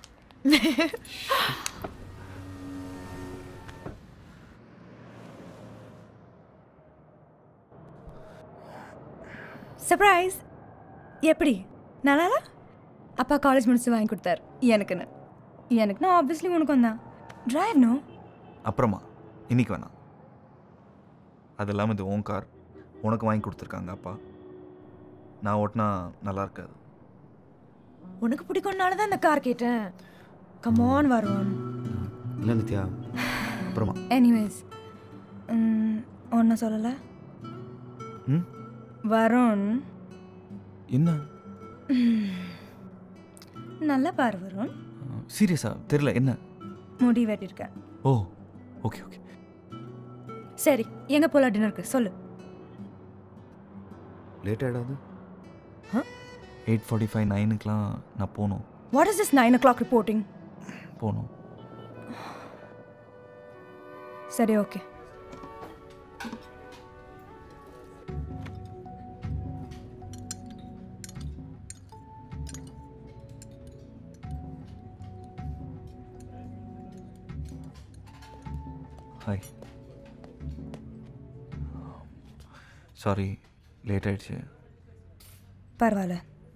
S14: சர்ப்ரைஸ் எப்படி நல்லா அப்பா காலேஜ் முடிச்சு வாங்கி கொடுத்தாரு எனக்குன்னு எனக்குன்னா ஆப்வியஸ்லி உனக்கு வந்தான் டிரைவ் நோ
S9: அப்புறமா இன்னைக்கு வேணாம் அது இல்லாமல் இது ஓன் கார் உனக்கு வாங்கி கொடுத்துருக்காங்க அப்பா நான் ஓட்டினா நல்லா இருக்காது
S14: உனக்கு பிடிக்கும்னால தான் இந்த கார் கேட்டேன் கமான் வருண்
S21: இல்லை நித்யா அப்புறமா
S14: எனிவேஸ் ஒன்றும் சொல்லலை
S9: ம்
S14: வருண்
S9: என்ன
S14: நல்லா பாரு வருண்
S9: சீரியஸா தெரில என்ன
S14: முடி வெட்டியிருக்கேன்
S9: ஓ ஓகே ஓகே
S14: சரி எங்க போலாம் டின்னருக்கு சொல்லு
S21: லேட் ஆகிடாது
S9: எயிட் ஃபார்ட்டி ஃபைவ் நைனுக்கெலாம் நான் போகணும்
S14: what is this nine o'clock reporting
S9: போகணும்
S14: சரி ஓகே
S9: ஹாய் சாரி லேட் ஆயிடுச்சு
S14: பரவாயில்ல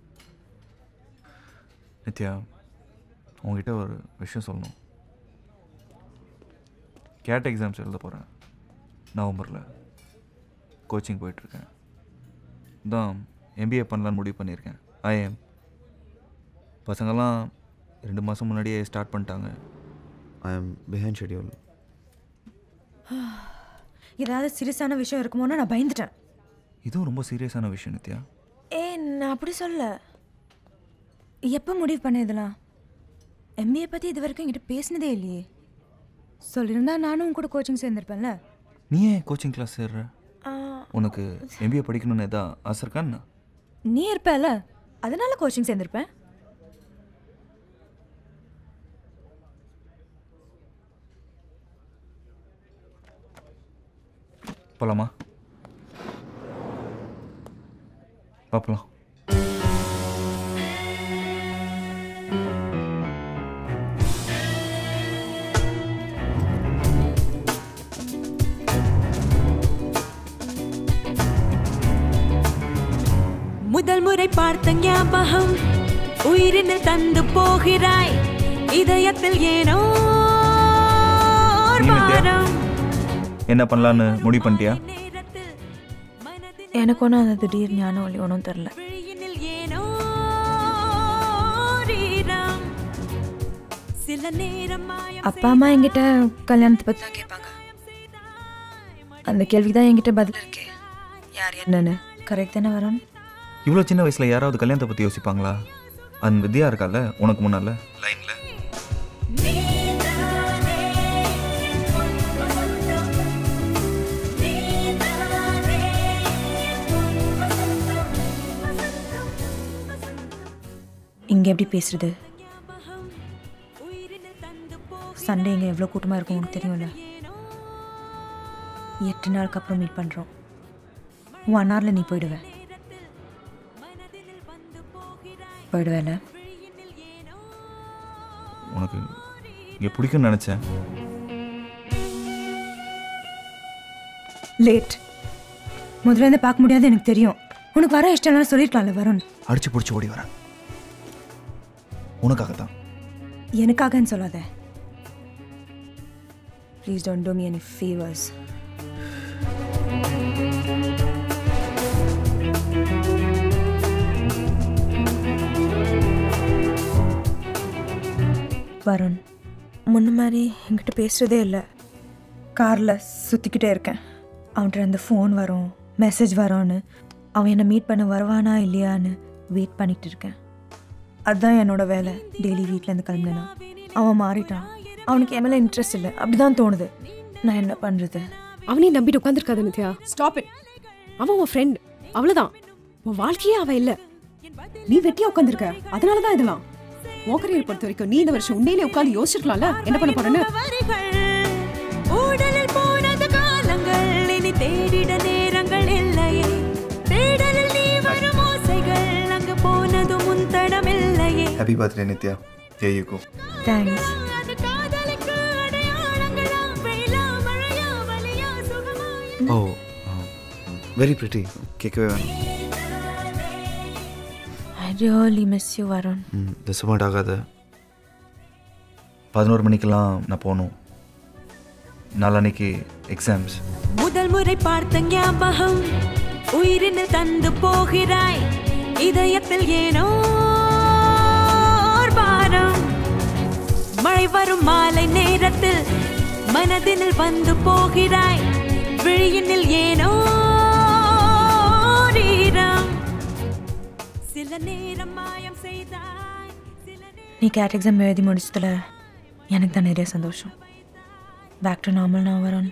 S9: நித்யா உங்ககிட்ட ஒரு விஷயம் சொல்லணும் கேட் எக்ஸாம்ஸ் எழுத போகிறேன் நவம்பரில் கோச்சிங் போயிட்டுருக்கேன் தான் எம்பிஏ பண்ணலான்னு முடிவு பண்ணியிருக்கேன் ஐஎம் பசங்கள்லாம் ரெண்டு மாதம் முன்னாடியே ஸ்டார்ட் பண்ணிட்டாங்க
S21: ஐ எம் பிஹைண்ட் ஷெடியூல்
S14: ஏதாவது சீரியஸான விஷயம் இருக்குமோன்னு நான் பயந்துட்டேன்
S9: இதுவும் ரொம்ப சீரியஸான விஷயம் நித்யா
S14: ஏ நான் அப்படி சொல்ல எப்போ முடிவு பண்ண இதெல்லாம் எம்பிஏ பற்றி இது வரைக்கும் என்கிட்ட பேசினதே இல்லையே சொல்லியிருந்தா நானும் உன் கூட கோச்சிங் சேர்ந்துருப்பேன்ல
S9: நீ ஏன் கோச்சிங் கிளாஸ் சேர்ற உனக்கு எம்பிஏ படிக்கணும்னு எதா ஆசை இருக்கா என்ன
S14: நீ இருப்பல அதனால கோச்சிங் சேர்ந்துருப்பேன்
S9: போகலாமா பார்ப்பலாம்
S16: முதல் முறை பார்த்த ஞாபகம் உயிரினில் தந்து போகிறாய் இதயத்தில் ஏனோ ஓர்
S9: நீ நித்யா?
S16: பாரம்
S9: என்ன பண்ணலான்னு முடிவு பண்ணிட்டியா
S14: எனக்கு ஒன்றும் அந்த திடீர் ஞானம் ஒளி ஒன்றும் தெரில
S16: ஓரிரம். சில நேரம் மாயம்
S14: அப்பா அம்மா என்கிட்ட கல்யாணத்தை பற்றி தான் கேட்பாங்க அந்த கேள்விக்கு தான் என்கிட்ட பதில் இருக்கே யார் என்னன்னு கரெக்ட் தானே வரும்
S9: இவ்வளோ சின்ன வயசில் யாராவது கல்யாணத்தை பற்றி யோசிப்பாங்களா அந்த வித்யா இருக்கால உனக்கு முன்னால் லைனில்
S14: இங்கே எப்படி பேசுறது சண்டே இங்கே எவ்வளோ கூட்டமாக இருக்கும் உனக்கு தெரியும்ல எட்டு நாளுக்கு அப்புறம் மீட் பண்ணுறோம் ஒன் ஹவரில் நீ போயிடுவ போயிடுவேல
S9: உனக்கு இங்கே பிடிக்கும்னு நினச்சேன்
S14: லேட் முதல்ல இருந்து பார்க்க முடியாது எனக்கு தெரியும் உனக்கு வர இஷ்டம்லாம் சொல்லியிருக்கலாம்ல வருண்
S9: அடிச்சு பிடிச்சி ஓடி வரேன் உனக்காக தான்
S14: எனக்காகன்னு சொல்லாத please don't do me any favours Varun முன்ன மாதிரி என்கிட்ட பேசுகிறதே இல்லை காரில் சுற்றிக்கிட்டே இருக்கேன் அவன்கிட்ட அந்த ஃபோன் வரும் மெசேஜ் வரும்னு அவன் என்னை மீட் பண்ண வருவானா இல்லையான்னு வெயிட் பண்ணிட்டு இருக்கேன் அதுதான் என்னோட வேலை டெய்லி வீட்டிலேருந்து கிளம்புனா அவன் மாறிட்டான் அவனுக்கு என் மேலே இன்ட்ரெஸ்ட் இல்லை அப்படிதான் தோணுது நான் என்ன பண்ணுறது
S4: அவனையும் நம்பிட்டு உட்காந்துருக்காத நித்யா ஸ்டாப் இட் அவன் உன் ஃப்ரெண்ட் அவ்வளவுதான் உன் வாழ்க்கையே அவ இல்ல நீ வெட்டியா உட்காந்துருக்க அதனால தான் இதெல்லாம் உன் கரியர் பொறுத்த வரைக்கும் நீ இந்த வருஷம் உண்மையிலே உட்காந்து யோசிச்சிருக்கலாம்ல என்ன பண்ண போறேன்னு
S16: உடலில் போனது காலங்கள் இனி தேடிட நேரங்கள் இல்லையே
S9: happy birthday Nithya there you go
S14: thanks
S9: oh very pretty கேட்கவே வேணும்
S14: I really miss you Varun
S9: ம் டிசப்பாயிண்ட் ஆகாத பதினோரு மணிக்கெல்லாம் நான் போகணும் நாளான்னைக்கு எக்ஸாம்ஸ்
S16: முதல் முறை பார்த்த ஞாபகம் உயிரினில் தந்து போகிறாய் இதயத்தில் ஏனோ ஓர் பாரம் மழை வரும் மாலை நேரத்தில் மனதினில் வந்து போகிறாய் விழியினில் ஏனோ ஓர் ஈரம் சில நேரம் மாயம் செய்தாய்
S14: நீ கேட் எக்ஸாம் எழுதி முடிச்சதுல எனக்கு தான் நிறைய சந்தோஷம் பேக் டு நார்மல் நான் வருண்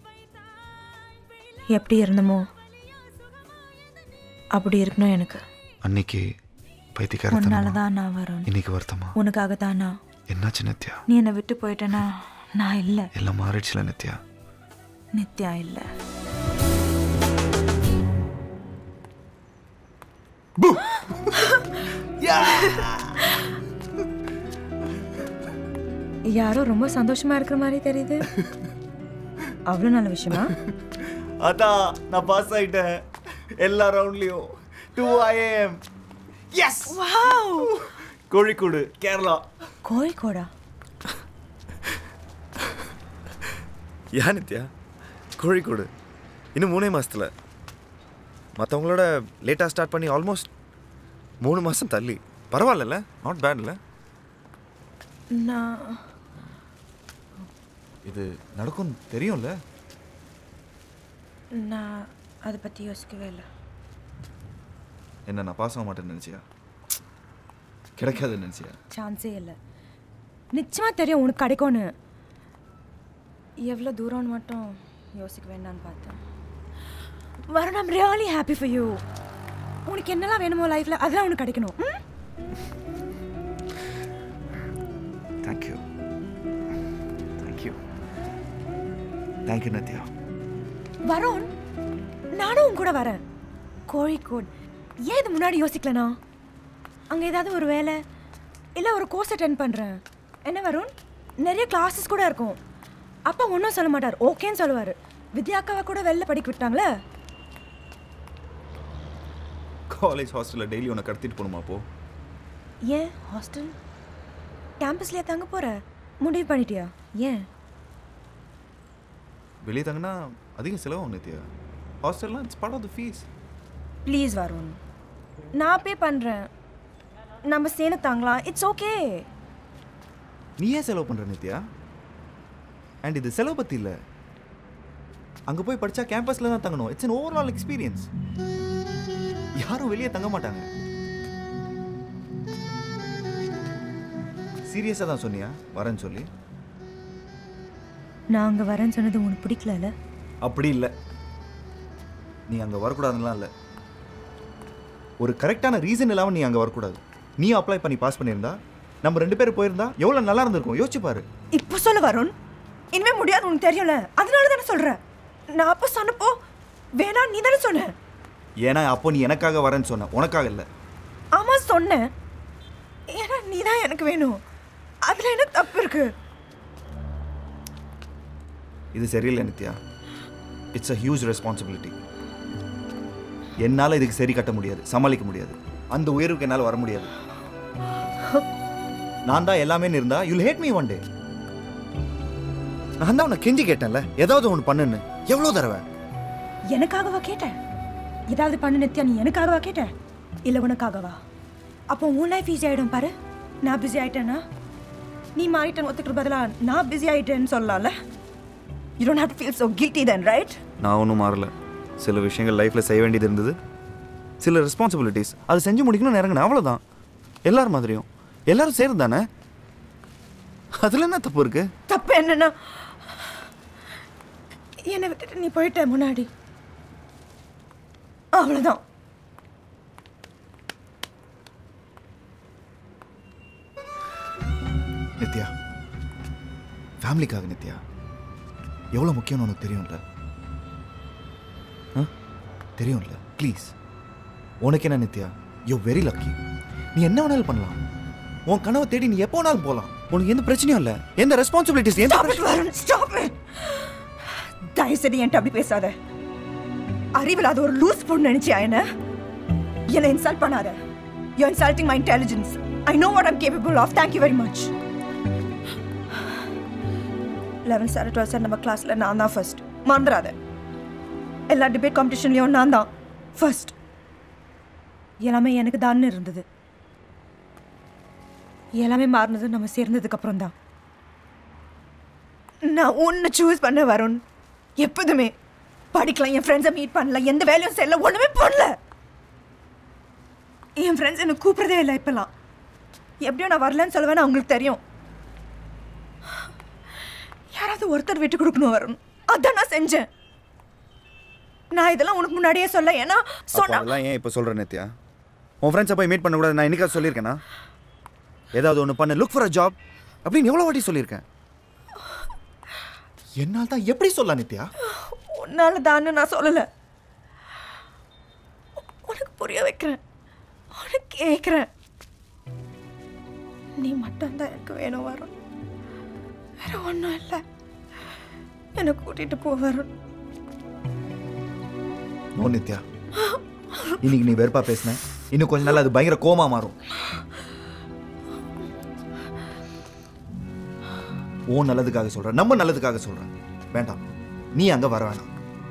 S14: எப்படி இருந்தமோ அப்படி இருக்கணும் எனக்கு
S9: அன்னைக்கு பைத்தியக்காரத்தனமா
S14: உன்னால தான் நான் வருண்
S9: இன்னைக்கு வருத்தமா
S14: உனக்காக தான் நான்
S9: என்னாச்சு நித்யா
S14: நீ என்னை விட்டு போயிட்டேன்னா நான் இல்லை
S9: எல்லாம் மாறிடுச்சுல நித்யா
S14: நித்யா இல்லை யாரோ ரொம்ப சந்தோஷமா இருக்கிற மாதிரி தெரியுது அவ்வளோ நல்ல விஷயமா
S21: அதான் நான் பாஸ் ஆயிட்டேன் எல்லா ரவுண்ட்லயும் to IIMs
S14: wow
S21: Kozhikode Kerala
S14: கோழிக்கோடா
S21: ஏன் நித்யா கோழிக்கோடு இன்னும் மூணே மாசத்துல மற்றவங்களோட லேட்டாக ஸ்டார்ட் பண்ணி ஆல்மோஸ்ட் மூணு மாதம் தள்ளி பரவாயில்லல்ல நாட் பேட்ல
S14: நான்
S9: இது நடக்கும் தெரியும்ல
S14: நான் அதை பற்றி யோசிக்கவே இல்லை
S9: என்ன நான் பாஸ் ஆக மாட்டேன்னு நினச்சியா கிடைக்காதுன்னு நினச்சியா
S14: சான்ஸே இல்லை நிச்சயமா தெரியும் உனக்கு கிடைக்கும்னு எவ்வளோ தூரம்னு மட்டும் யோசிக்க வேண்டாம்னு பார்த்தேன் Varun I'm really happy for you உனக்கு என்னெல்லாம் வேணுமோ லைஃப்பில் அதெல்லாம் உனக்கு கிடைக்கணும் ம்?
S9: Thank you thank you thank you Nithya
S14: Varun நானும் உன் கூட வரேன் கோழிக்கோட் ஏன் இது முன்னாடி யோசிக்கலனா அங்கே ஏதாவது ஒரு வேலை இல்லை ஒரு கோர்ஸ் அட்டென்ட் பண்ணுறேன் என்ன வருண் நிறைய கிளாஸஸ் கூட இருக்கும் அப்பா ஒன்றும் சொல்ல மாட்டார் ஓகேன்னு சொல்லுவார் வித்யாக்காவை கூட வெளில படிக்க விட்டாங்களே
S9: காலேஜ் ஹாஸ்டலில் டெய்லி உன்னை கடத்திட்டு போகணுமா அப்போ
S14: ஏன் ஹாஸ்டல் கேம்பஸ்லேயே தங்க போகிற முடிவு பண்ணிட்டியா ஏன்
S9: வெளியே தங்கினா அதிகம் செலவாகும் நித்யா ஹாஸ்டல்லாம் it's part of the fees
S14: please Varun நான் பே பண்ணுறேன் நம்ம சேர்ந்து தாங்கலாம் இட்ஸ் ஓகே
S9: நீ ஏன் செலவு பண்ணுற நித்யா அண்ட் இது செலவு பற்றி இல்லை அங்கே போய் படித்தா கேம்பஸில் தான் தங்கணும் இட்ஸ் an ஓவரால் எக்ஸ்பீரியன்ஸ் யாரும் வெளியே தங்க மாட்டாங்க சீரியஸாக தான் சொன்னியா வரேன்னு சொல்லி
S14: நான் அங்கே வரேன்னு சொன்னது உனக்கு பிடிக்கலல்ல
S9: அப்படி இல்லை நீ அங்கே வரக்கூடாதுலாம் இல்லை ஒரு கரெக்டான ரீசன் இல்லாமல் நீ அங்கே வரக்கூடாது நீ அப்ளை பண்ணி பாஸ் பண்ணியிருந்தா நம்ம ரெண்டு பேரும் போயிருந்தா எவ்வளோ நல்லா இருந்திருக்கும் யோசிச்சு பாரு
S14: இப்போ சொல்ல வருண் இனிமே முடியாது உனக்கு தெரியும்ல அதனால தானே சொல்கிறேன் நான் அப்போ சொன்னப்போ வேணாம் நீ தானே சொன்ன
S9: ஏன்னா அப்போ நீ எனக்காக வரேன்னு சொன்ன உனக்காக இல்லை
S14: ஆமாம் சொன்னேன் ஏன்னா நீ தான் எனக்கு வேணும் அதில் என்ன தப்பு இருக்கு
S9: இது சரியில்லை Nithya it's a huge responsibility என்னால் இதுக்கு சரி கட்ட முடியாது சமாளிக்க முடியாது அந்த உயர்வுக்கு என்னால் வர முடியாது நான் தான் எல்லாமே இருந்தா you'll hate me one day நான் தான் உன்னை கெஞ்சி கேட்டேன்ல ஏதாவது ஒன்று பண்ணுன்னு எவ்வளோ தடவை
S14: எனக்காகவா கேட்டேன் ஏதாவது பண்ணு நித்யா நீ எனக்காகவா கேட்ட இல்லை உனக்காகவா அப்போ உன் லைஃப் ஈஸி ஆகிடும் பாரு நான் பிஸி ஆயிட்டேன்னா நீ மாறிட்டேன்னு ஒத்துக்கிற பதிலா நான் பிஸி ஆயிட்டேன்னு சொல்லலாம்ல you don't have to feel so guilty then right
S9: நான் ஒன்றும் மாறல சில விஷயங்கள் லைஃப்பில் செய்ய வேண்டியது இருந்தது சில ரெஸ்பான்சிபிலிட்டிஸ் அது செஞ்சு முடிக்கணும்னு இறங்கினேன் அவ்வளோதான் எல்லார் மாதிரியும் எல்லாரும் சேர்ந்து தானே அதில் என்ன தப்பு இருக்கு
S14: தப்பு என்னன்னா என்னை விட்டுட்டு நீ போயிட்ட முன்னாடி அவ்வளோதான்
S9: நித்யா ஃபேமிலிக்காக நித்யா எவ்வளோ முக்கியம்னு உனக்கு தெரியும்ல ஆ தெரியும்ல ப்ளீஸ் உனக்கு என்ன நித்யா யூ வெரி லக்கி நீ என்ன வேணாலும் பண்ணலாம் உன் கனவை தேடி நீ எப்போ வேணாலும் போகலாம் உனக்கு எந்த பிரச்சனையும் இல்லை எந்த ரெஸ்பான்சிபிலிட்டிஸ் எந்த
S14: Stop it, Varun. Stop it. தயவு செய்து என்கிட்ட அப்படி பேசாத அறிவில்லாத ஒரு லூஸ் பொண்ணு நினைச்சியா என்ன என்னை இன்சல்ட் பண்ணாத you insulting my intelligence I know what I'm capable of thank you very much eleventh sir twelfth sir நம்ம கிளாஸில் நான் தான் ஃபர்ஸ்ட் மறந்துடாத எல்லா டிபேட் காம்படிஷன்லையும் நான் தான் ஃபர்ஸ்ட் எல்லாமே எனக்கு தான் இருந்தது எல்லாமே மாறினது நம்ம சேர்ந்ததுக்கு அப்புறம் தான் நான் ஒன்று சூஸ் பண்ண வருண் எப்போதுமே படிக்கலாம் என் ஃப்ரெண்ட்ஸை மீட் பண்ணல எந்த வேலையும் செய்யல ஒன்றுமே பண்ணல என் ஃப்ரெண்ட்ஸ் என்னை கூப்பிட்றதே இல்லை இப்போலாம் எப்படியும் நான் வரலன்னு சொல்லுவேன் அவங்களுக்கு தெரியும் யாராவது ஒருத்தர் விட்டு கொடுக்கணும் வருண் அதான் நான் செஞ்சேன் நான் இதெல்லாம் உனக்கு முன்னாடியே சொல்ல ஏன்னா
S9: அப்போ
S14: சொன்னா
S9: அதெல்லாம் ஏன் இப்போ சொல்கிற நித்யா உன் ஃப்ரெண்ட்ஸை போய் மீட் பண்ணக்கூடாது நான் என்னைக்கா சொல்லியிருக்கேனா ஏதாவது ஒன்று பண்ண லுக் ஃபார் அ ஜாப் அப்படின்னு எவ்வளோ வாட்டி சொல்லியிருக்கேன்
S5: என்னால் தான் எப்படி சொல்லலாம் நித்யா
S14: உன்னால தான் நான் சொல்லலை உனக்கு புரிய வைக்கிறேன் உனக்கு கேட்குறேன் நீ மட்டும்தான் எனக்கு வேணும் வரும் வேற ஒன்றும் இல்லை என்னை கூட்டிட்டு போ வரும்
S9: நோ நித்யா இன்னைக்கு நீ வெறுப்பா பேசின இன்னும் கொஞ்ச நாள் அது பயங்கர கோமா மாறும் ஓ நல்லதுக்காக சொல்றேன் நம்ம நல்லதுக்காக சொல்றேன் வேண்டாம் நீ அங்க வர வேணாம்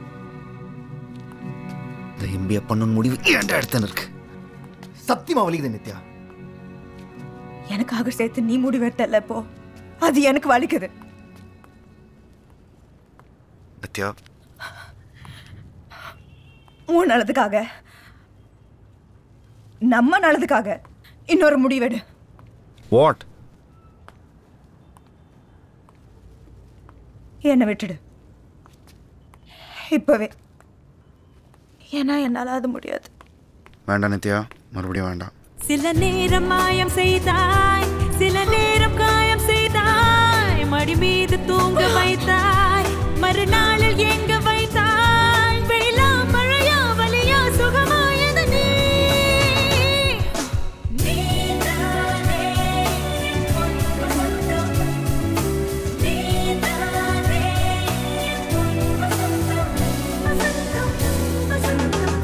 S9: இந்த எம்பிஏ பண்ணணும் முடிவு ஏன்டா எடுத்துன்னு இருக்கு சத்தியமா வலிக்குது நித்யா
S14: எனக்காக சேர்த்து நீ முடிவெடுத்தல இப்போ அது எனக்கு வலிக்குது
S9: நித்யா
S14: உன் நல்லதுக்காக நம்ம நல்லதுக்காக இன்னொரு முடிவெடு
S9: வாட்
S14: என்னை விட்டுடு இப்பவே ஏன்னா என்னால் அது முடியாது
S9: வேண்டாம் நித்யா மறுபடியும் வேண்டாம்
S16: சில நேரம் மாயம் செய்தாய் சில நேரம் காயம் செய்தாய் மடி மீது தூங்க வைத்தாய் மறுநாளில் எங்க வைத்தாய் வெயிலா மழையா வலியா சுகமாயது நீ நீதானே என் பொன் வசந்தம். நீதானே என் பொன் வசந்தம். வசந்தம், வசந்தம்.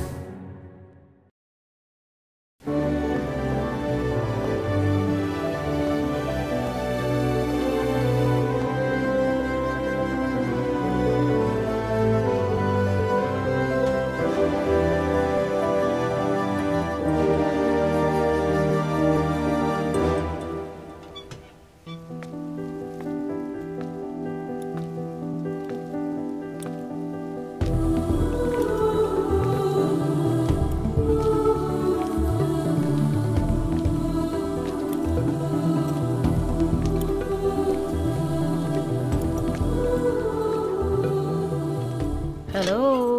S12: Hello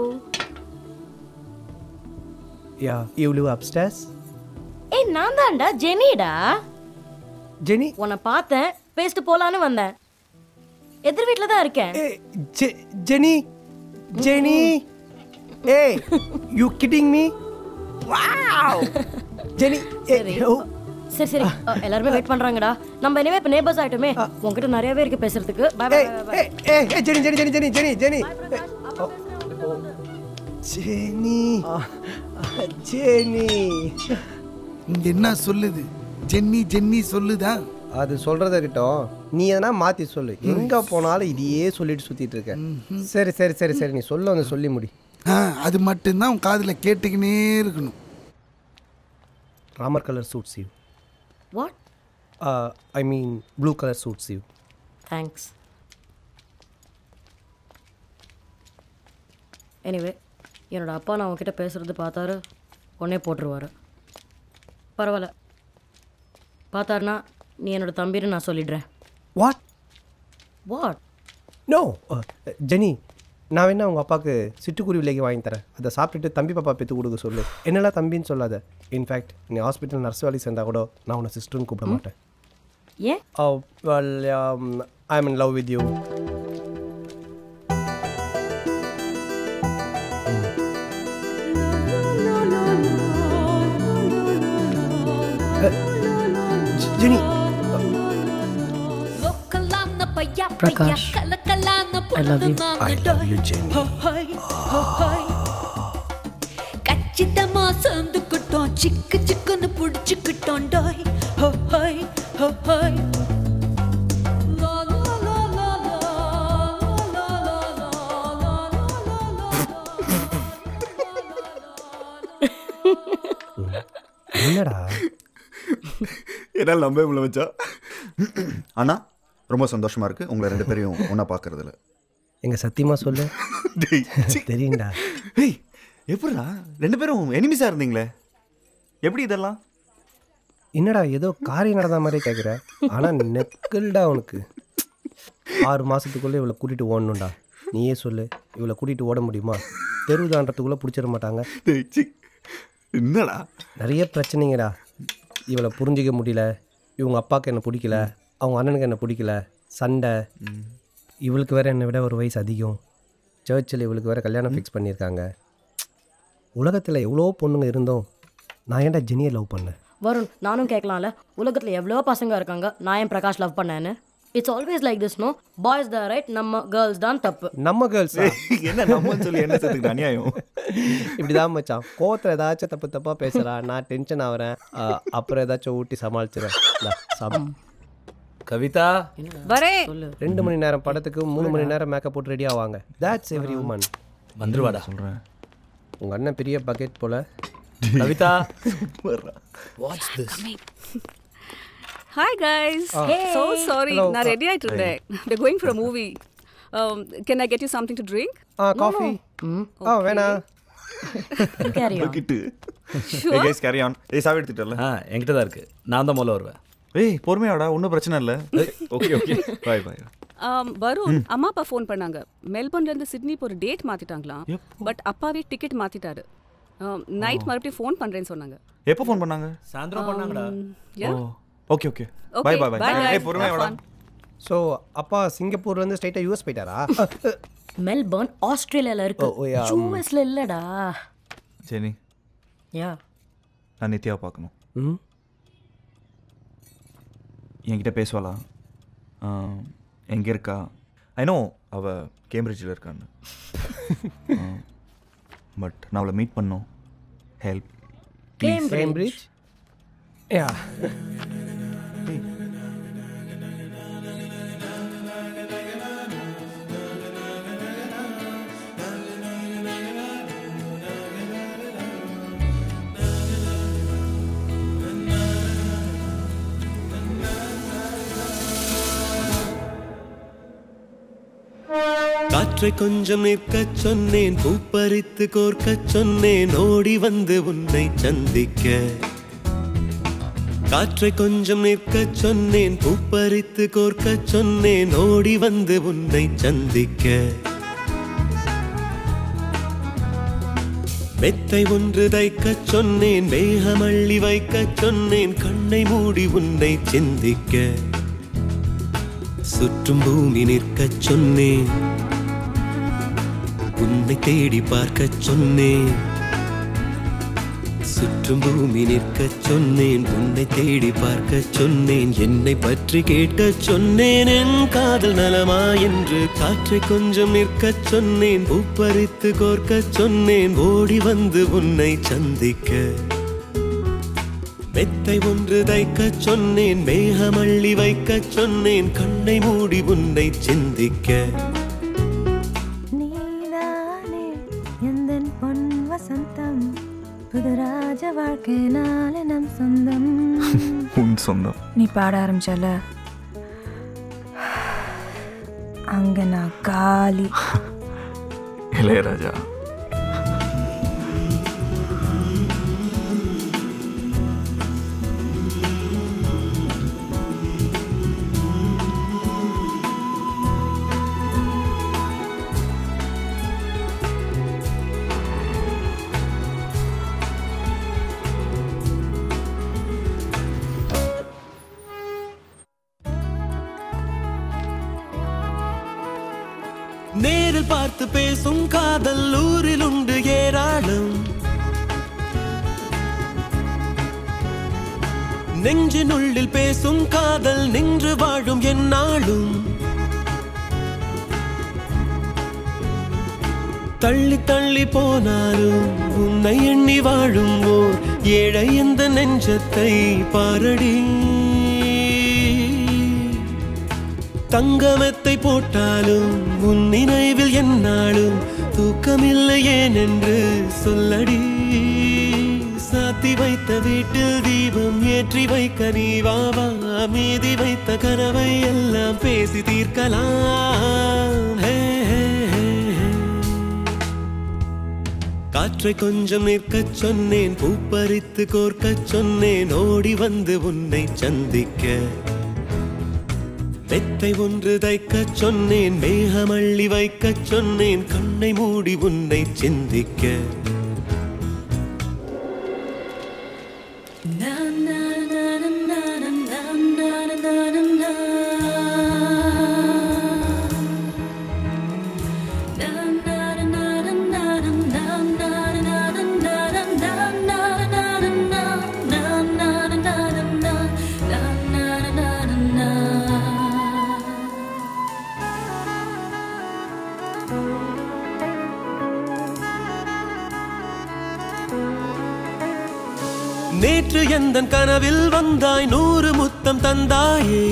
S8: yeah you live upstairs
S12: ஏய் நான் தான்டா ஜெனிடா
S8: ஜெனி
S12: உன்னை பார்த்தேன் பேசிட்டு போலான்னு வந்தேன் எதிர் வீட்டில் தான் இருக்கேன்
S8: ஜெ- ஜெனி ஜெனி ஏய் you kidding me wow Jenny
S12: சரி சரி சரி அ, எல்லாருமே வெயிட் பண்றாங்கடா நம்ம இனிமே இப்ப நேபர்ஸ் ஆயிட்டோமே உன்கிட்ட நிறையவே இருக்கு பேசுறதுக்கு பை பை
S8: ஏய் ஏய் ஏய் Jenny Jenny Jenny Jenny Jenny Jenny oh, oh. Jenny Jenny
S10: இங்க என்ன சொல்லுது ஜென்னி ஜென்னி சொல்லுதா
S8: அது சொல்றத இருக்கட்டும் நீ எதனா மாத்தி சொல்லு எங்க போனாலும் இதையே சொல்லிட்டு சுத்திட்டு இருக்க சரி சரி சரி சரி நீ சொல்ல வந்து சொல்லி முடி
S10: ஆ அது மட்டும்தான் உன் காதில் கேட்டுக்கினே இருக்கணும்
S8: Ramar colour suits you
S12: what
S8: I mean blue colour suits you
S12: thanks anyway என்னோட அப்பா நான் உன்கிட்ட பேசுறது பார்த்தாரு உடனே போட்டுருவாரு பரவாயில்ல பார்த்தாருனா நீ என்னோட தம்பின்னு நான் சொல்லிடுறேன்
S8: வாட்
S12: வாட்
S8: நோ ஜெனி நான் வேணா உங்கள் அப்பாவுக்கு சிட்டுக்குருவி விலைக்கு வாங்கி தரேன் அதை சாப்பிட்டுட்டு தம்பி பாப்பா பெற்று கொடுக்க சொல்லு என்னெல்லாம் தம்பின்னு சொல்லாத இன்ஃபேக்ட் நீ ஹாஸ்பிட்டல் நர்ஸ் வேலைக்கு சேர்ந்தா கூட நான் உன்னை சிஸ்டர்னு கூப்பிட மாட்டேன்
S12: ஏன்
S8: well I am in love with you
S12: Prakash
S8: I love you I love you Jenny
S16: கச்சிதமா சேர்ந்துக்கிட்டோம் சிக்கு சிக்குன்னு புடிச்சுக்கிட்டோம் டாய் ஹோ ஹாய் ஹோ ஹாய்
S8: என்னடா
S9: என்னால் நம்பவே முடியல மச்சா அண்ணா ரொம்ப சந்தோஷமா இருக்கு உங்களை ரெண்டு பேரையும் ஒன்றா பார்க்கறதுல
S8: எங்க சத்தியமா சொல்லு தெரியும்டா
S9: ஏய் எப்படிடா ரெண்டு பேரும் எனிமிஸாக இருந்தீங்களே எப்படி இதெல்லாம்
S8: என்னடா ஏதோ காரியம் நடந்த மாதிரி கேட்குற ஆனால் நெக்கல்டா உனக்கு ஆறு மாதத்துக்குள்ளே இவளை கூட்டிகிட்டு ஓடணும்டா நீயே சொல்லு இவளை கூட்டிகிட்டு ஓட முடியுமா தெருவுதான்றதுக்குள்ளே பிடிச்சிட மாட்டாங்க
S9: என்னடா
S8: நிறைய பிரச்சனைங்கடா இவளை புரிஞ்சிக்க முடியல இவங்க அப்பாவுக்கு என்ன பிடிக்கல அவங்க அண்ணனுக்கு என்ன பிடிக்கல சண்டை இவளுக்கு வேற என்னை விட ஒரு வயசு அதிகம் சர்ச்சில் இவளுக்கு வேற கல்யாணம் ஃபிக்ஸ் பண்ணியிருக்காங்க உலகத்தில் எவ்வளோ பொண்ணுங்க இருந்தோம் நான் ஏன்டா ஜெனியை லவ் பண்ணேன்
S12: வருண் நானும் கேட்கலாம்ல உலகத்தில் எவ்வளோ பசங்க இருக்காங்க நான் ஏன் பிரகாஷ் லவ் பண்ணேன்னு it's always like this no boys the right நம்ம கேர்ள்ஸ் தான் தப்பு
S8: நம்ம கேர்ள்ஸ்
S9: என்ன நம்மன்னு சொல்லி என்ன சேர்த்துக்கிட்ட அநியாயம்
S8: இப்படிதான் மச்சான் கோவத்தில் ஏதாச்சும் தப்பு தப்பாக பேசுகிறா நான் டென்ஷன் ஆகிறேன் அப்புறம் ஏதாச்சும் ஊட்டி சமாளிச்சிடறேன் இந்தா, சாப்பிடு.
S2: கவிதா
S18: வரேன்
S8: ரெண்டு மணி நேரம் படத்துக்கு மூணு மணி நேரம் மேக்கப் போட்டு ரெடி ஆவாங்க தட்ஸ் எவ்ரி உமன்
S2: வந்துருவாடா
S9: சொல்கிறேன்
S8: உங்கள் அண்ணன் பெரிய பக்கெட் போல
S2: Kavitha watch this
S1: hi guys
S8: Ah.
S1: So sorry
S8: Hello.
S1: நான் ரெடி ஆயிட்டு இருந்தேன் the going for movie can I get you something to drink
S8: ah coffee ஆ வேணா
S9: கிட்டு ஏய் கைஸ் கேரி ஆன் ஏய் சாவி எடுத்துட்டல
S2: ஆ என்கிட்ட தான் இருக்கு நான் தான் முதல்ல வருவேன்
S9: ஏய் பொறுமையாடா ஒன்றும் பிரச்சனை இல்லை okay okay bye bye
S1: Varun அம்மா அப்பா ஃபோன் பண்ணாங்க மெல்பர்ன்ல இருந்து சிட்னி ஒரு டேட் மாத்திட்டாங்களாம் பட் அப்பாவே டிக்கெட் மாத்திட்டாரு நைட் மறுபடியும் ஃபோன் பண்றேன்னு சொன்னாங்க
S9: எப்போ ஃபோன் பண்ணாங்க
S2: சாயந்தரம் பண்ணாங்கடா
S1: yeah.
S9: Okay okay
S1: Okay,
S9: bye bye
S1: bye
S9: bye
S1: guys.
S9: ஏய் பொறுமையாடா
S1: Have fun.
S8: ஸோ அப்பா சிங்கப்பூர்லேருந்து ஸ்ட்ரைட்டாக யூஎஸ் போயிட்டாரா
S12: மெல்பர்ன் ஆஸ்திரேலியால இருக்கு
S8: Oh, oh, yeah, um,
S12: யூஎஸ்ல இல்லடா
S9: ஜெனி
S12: யா
S9: நான் நித்யாவை பார்க்கணும்
S8: ம்
S9: என்கிட்ட பேசுவாளா எங்கே இருக்கா ஐ நோ அவள் கேம்பிரிட்ஜில் இருக்கான்னு பட் நான் அவளை மீட் பண்ணோம் ஹெல்ப்
S8: கேம்பிரிட்ஜ் யா
S15: காற்றை கொஞ்சம் நிற்கச் சொன்னேன் பூப்பறித்து கோர்க்கச் சொன்னேன் ஓடி வந்து உன்னை சந்திக்க காற்றை கொஞ்சம் நிற்கச் சொன்னேன் பூப்பறித்து கோர்க்கச் சொன்னேன் ஓடி வந்து உன்னை சந்திக்க மெத்தை ஒன்று தைக்கச் சொன்னேன் மேகமள்ளி வைக்கச் சொன்னேன் கண்ணை மூடி உன்னை சிந்திக்க சுற்றும் பூமி நிற்கச் சொன்னேன் உன்னை தேடி பார்க்கச் சொன்னேன் சுற்றும் பூமி நிற்கச் சொன்னேன் உன்னை தேடி பார்க்கச் சொன்னேன் என்னை பற்றி கேட்கச் சொன்னேன் என் காதல் நலமா என்று காற்றை கொஞ்சம் நிற்கச் சொன்னேன் பூப்பறித்து கோர்க்கச் சொன்னேன் ஓடி வந்து உன்னை சந்திக்க மெத்தை ஒன்று தைக்கச் சொன்னேன் மேகமள்ளி வைக்கச் சொன்னேன் கண்ணை மூடி உன்னை சிந்திக்க
S14: நீதானே எந்தன் பொன் வசந்தம் புது ராஜ வாழ்க்கை நாளே நம் சொந்தம்
S9: உன் சொந்தம்
S14: நீ பாட ஆரம்பிச்சல அங்க நான் காலி
S9: இளையராஜா
S15: நேரில் பார்த்து பேசும் காதல் ஊரில் உண்டு ஏராளம் நெஞ்சினுள்ளில் பேசும் காதல் நின்று வாழும் எந்நாளும் தள்ளி தள்ளி போனாலும் உன்னை எண்ணி வாழும் ஓர் ஏழை இந்த நெஞ்சத்தை பாரடி தங்கமெத்தை போட்டாலும் உன் நினைவில் என்னாலும் தூக்கமில்லை ஏனென்று சொல்லடி சாத்தி வைத்த வீட்டில் தீபம் ஏற்றி வைக்க நீ வாவா மீதி வைத்த கனவை எல்லாம் பேசி தீர்க்கலாம் ஹே, ஹே, ஹே, ஹே. காற்றை கொஞ்சம் நிற்கச் சொன்னேன் பூப்பறித்து கோர்க்கச் சொன்னேன் ஓடி வந்து உன்னை சந்திக்க வெத்தை ஒன்று தைக்கச் சொன்னேன் மேகமள்ளி வைக்கச் சொன்னேன் கண்ணை மூடி உன்னை சிந்திக்க நேற்று எந்தன் கனவில் வந்தாய் நூறு முத்தம் தந்தாயே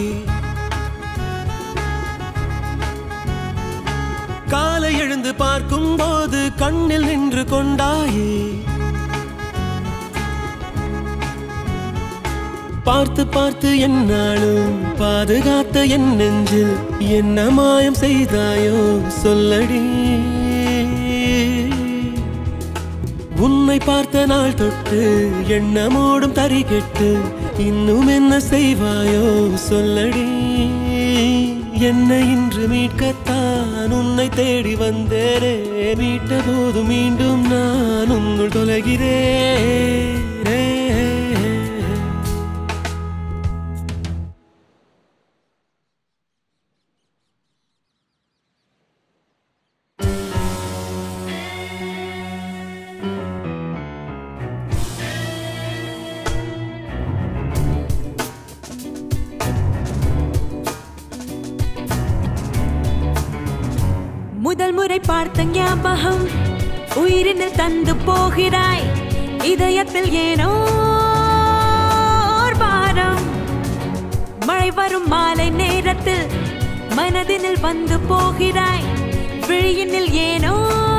S15: காலை எழுந்து பார்க்கும் போது கண்ணில் நின்று கொண்டாயே பார்த்து பார்த்து என்னாலும் பாதுகாத்த என் நெஞ்சில் என்ன மாயம் செய்தாயோ சொல்லடி உன்னை பார்த்த நாள் தொட்டு எண்ணமோடும் தறி கெட்டு இன்னும் என்ன செய்வாயோ சொல்லடி என்னை இன்று மீட்கத்தான் உன்னை தேடி வந்தேனே மீட்ட போது மீண்டும் நான் உன்னுள் தொலைகிறேன்
S16: முதல் முறை பார்த்த ஞாபகம் உயிரினில் தந்து போகிறாய் இதயத்தில் ஏனோ ஓர் பாரம் மழை வரும் மாலை நேரத்தில் மனதினில் வந்து போகிறாய் விழியினில் ஏனோ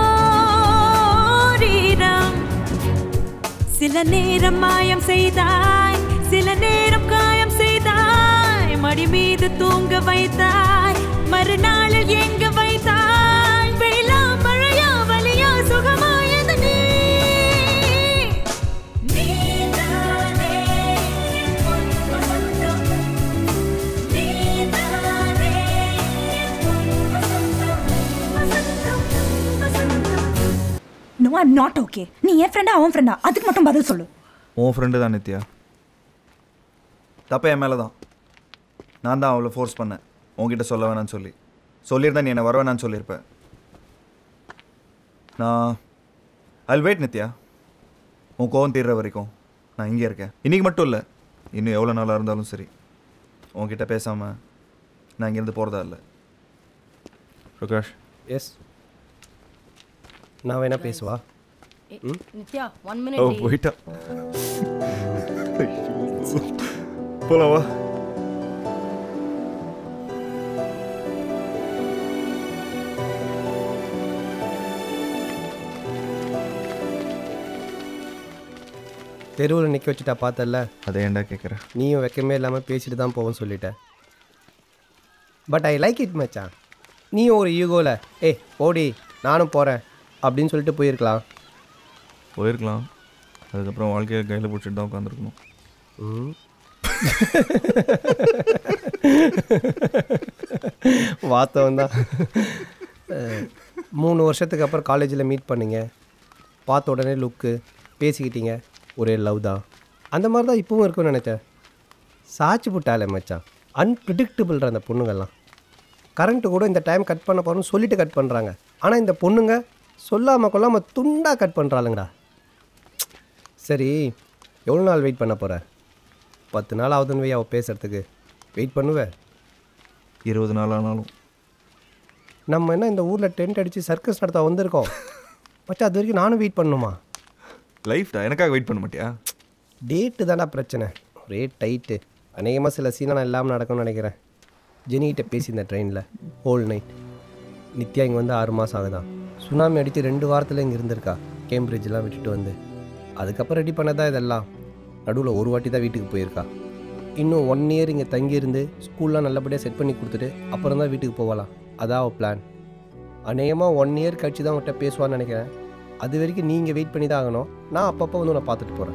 S16: ஓர் ஈரம் சில நேரம் மாயம் செய்தாய் சில நேரம் காயம் செய்தாய் மடி மீது தூங்க வைத்தாய் மறுநாளில் எங்க வைத்தாய் வெயிலா மழையா வலியா சுகமாயது நீ நீதானே என் பொன் வசந்தம். நீதானே என் பொன் வசந்தம். வசந்தம், வசந்தம்.
S14: நோ ஐம் நாட் ஓகே நீ என் ஃப்ரெண்டா அவன் ஃப்ரெண்டா அதுக்கு மட்டும் பதில் சொல்லு
S9: உன் ஃப்ரெண்டு தான் நித்யா தப்பு என் மேலே தான் நான் தான் அவளை ஃபோர்ஸ் பண்ணேன் உன்கிட்ட சொல்ல வேணாம்னு சொல்லி சொல்லியிருந்தா நீ என்னை வர வேணாம்னு சொல்லியிருப்பேன் நான் அல் வெயிட் நித்யா உன் கோவம் தீர்ற வரைக்கும் நான் இங்கே இருக்கேன் இன்றைக்கி மட்டும் இல்லை இன்னும் எவ்வளோ நாளாக இருந்தாலும் சரி உன்கிட்ட பேசாமல் நான் இங்கேருந்து போகிறதா இல்லை பிரகாஷ்
S8: எஸ் நான் வேணா பேசுவா ம்
S12: நித்யா ஒன்
S9: ஓ
S12: மினிட்
S9: போயிட்டா போலாம் வா
S8: தெருவில் நிற்க வச்சுட்டா பார்த்தல்ல
S9: அதை ஏன்டா கேட்குற
S8: நீயும் வெக்கமே இல்லாமல் பேசிட்டு தான் போவோன்னு சொல்லிட்ட பட் ஐ லைக் இட் மச்சான் நீயும் ஒரு ஈகோவில் ஏய் ஓடி நானும் போகிறேன் அப்படின்னு சொல்லிட்டு போயிருக்கலாம்
S9: போயிருக்கலாம் அதுக்கப்புறம் வாழ்க்கையை கையில் பிடிச்சிட்டு தான் உட்காந்துருக்கணும்
S8: ம் வாஸ்தவம் தான் மூணு வருஷத்துக்கு அப்புறம் காலேஜில் மீட் பண்ணீங்க பார்த்த உடனே லுக்கு பேசிக்கிட்டீங்க ஒரே லவ் தான் அந்த மாதிரி தான் இப்பவும் இருக்கும்னு நினச்சேன் சாட்சி புட்டாலே மச்சான் அன்பிரிடிக்டபிள்ற அந்த பொண்ணுங்கள்லாம் கரண்ட்டு கூட இந்த டைம் கட் பண்ண போகிறோம்னு சொல்லிட்டு கட் பண்ணுறாங்க ஆனால் இந்த பொண்ணுங்க சொல்லாமல் கொள்ளாமல் துண்டாக கட் பண்ணுறாளுங்கடா சரி எவ்வளோ நாள் வெயிட் பண்ண போகிற பத்து நாள் ஆகுதுன்னு வை அவள் பேசுறதுக்கு வெயிட் பண்ணுவேன்
S9: இருபது நாள் ஆனாலும்
S8: நம்ம என்ன இந்த ஊரில் டென்ட் அடித்து சர்க்கஸ் நடத்த வந்திருக்கோம் மச்சான் அது வரைக்கும் நானும் வெயிட் பண்ணணுமா
S5: லைஃப்டா எனக்காக வெயிட் பண்ண மாட்டியா
S8: டேட்டு தானே பிரச்சனை ஒரே டைட்டு அநேகமாக சில சீனெல்லாம் இல்லாமல் நடக்கும்னு நினைக்கிறேன் ஜெனிகிட்ட பேசியிருந்தேன் ட்ரெயினில் ஹோல் நைட் நித்யா இங்கே வந்து ஆறு மாதம் ஆகுதான் சுனாமி அடித்து ரெண்டு வாரத்தில் இங்கே இருந்திருக்கா கேம்பிரிட்ஜெலாம் விட்டுட்டு வந்து அதுக்கப்புறம் ரெடி பண்ணதா இதெல்லாம் நடுவில் ஒரு வாட்டி தான் வீட்டுக்கு போயிருக்கா இன்னும் ஒன் இயர் இங்கே தங்கியிருந்து ஸ்கூல்லாம் நல்லபடியாக செட் பண்ணி கொடுத்துட்டு அப்புறம் தான் வீட்டுக்கு போகலாம் அதான் அவள் பிளான் அநேகமாக ஒன் இயர் கழிச்சு தான் அவன்கிட்ட பேசுவான்னு நினைக்கிறேன் அது வரைக்கும் நீங்கள் வெயிட் பண்ணி தான் ஆகணும் நான் அப்பப்போ வந்து உன்னை பார்த்துட்டு போகிறேன்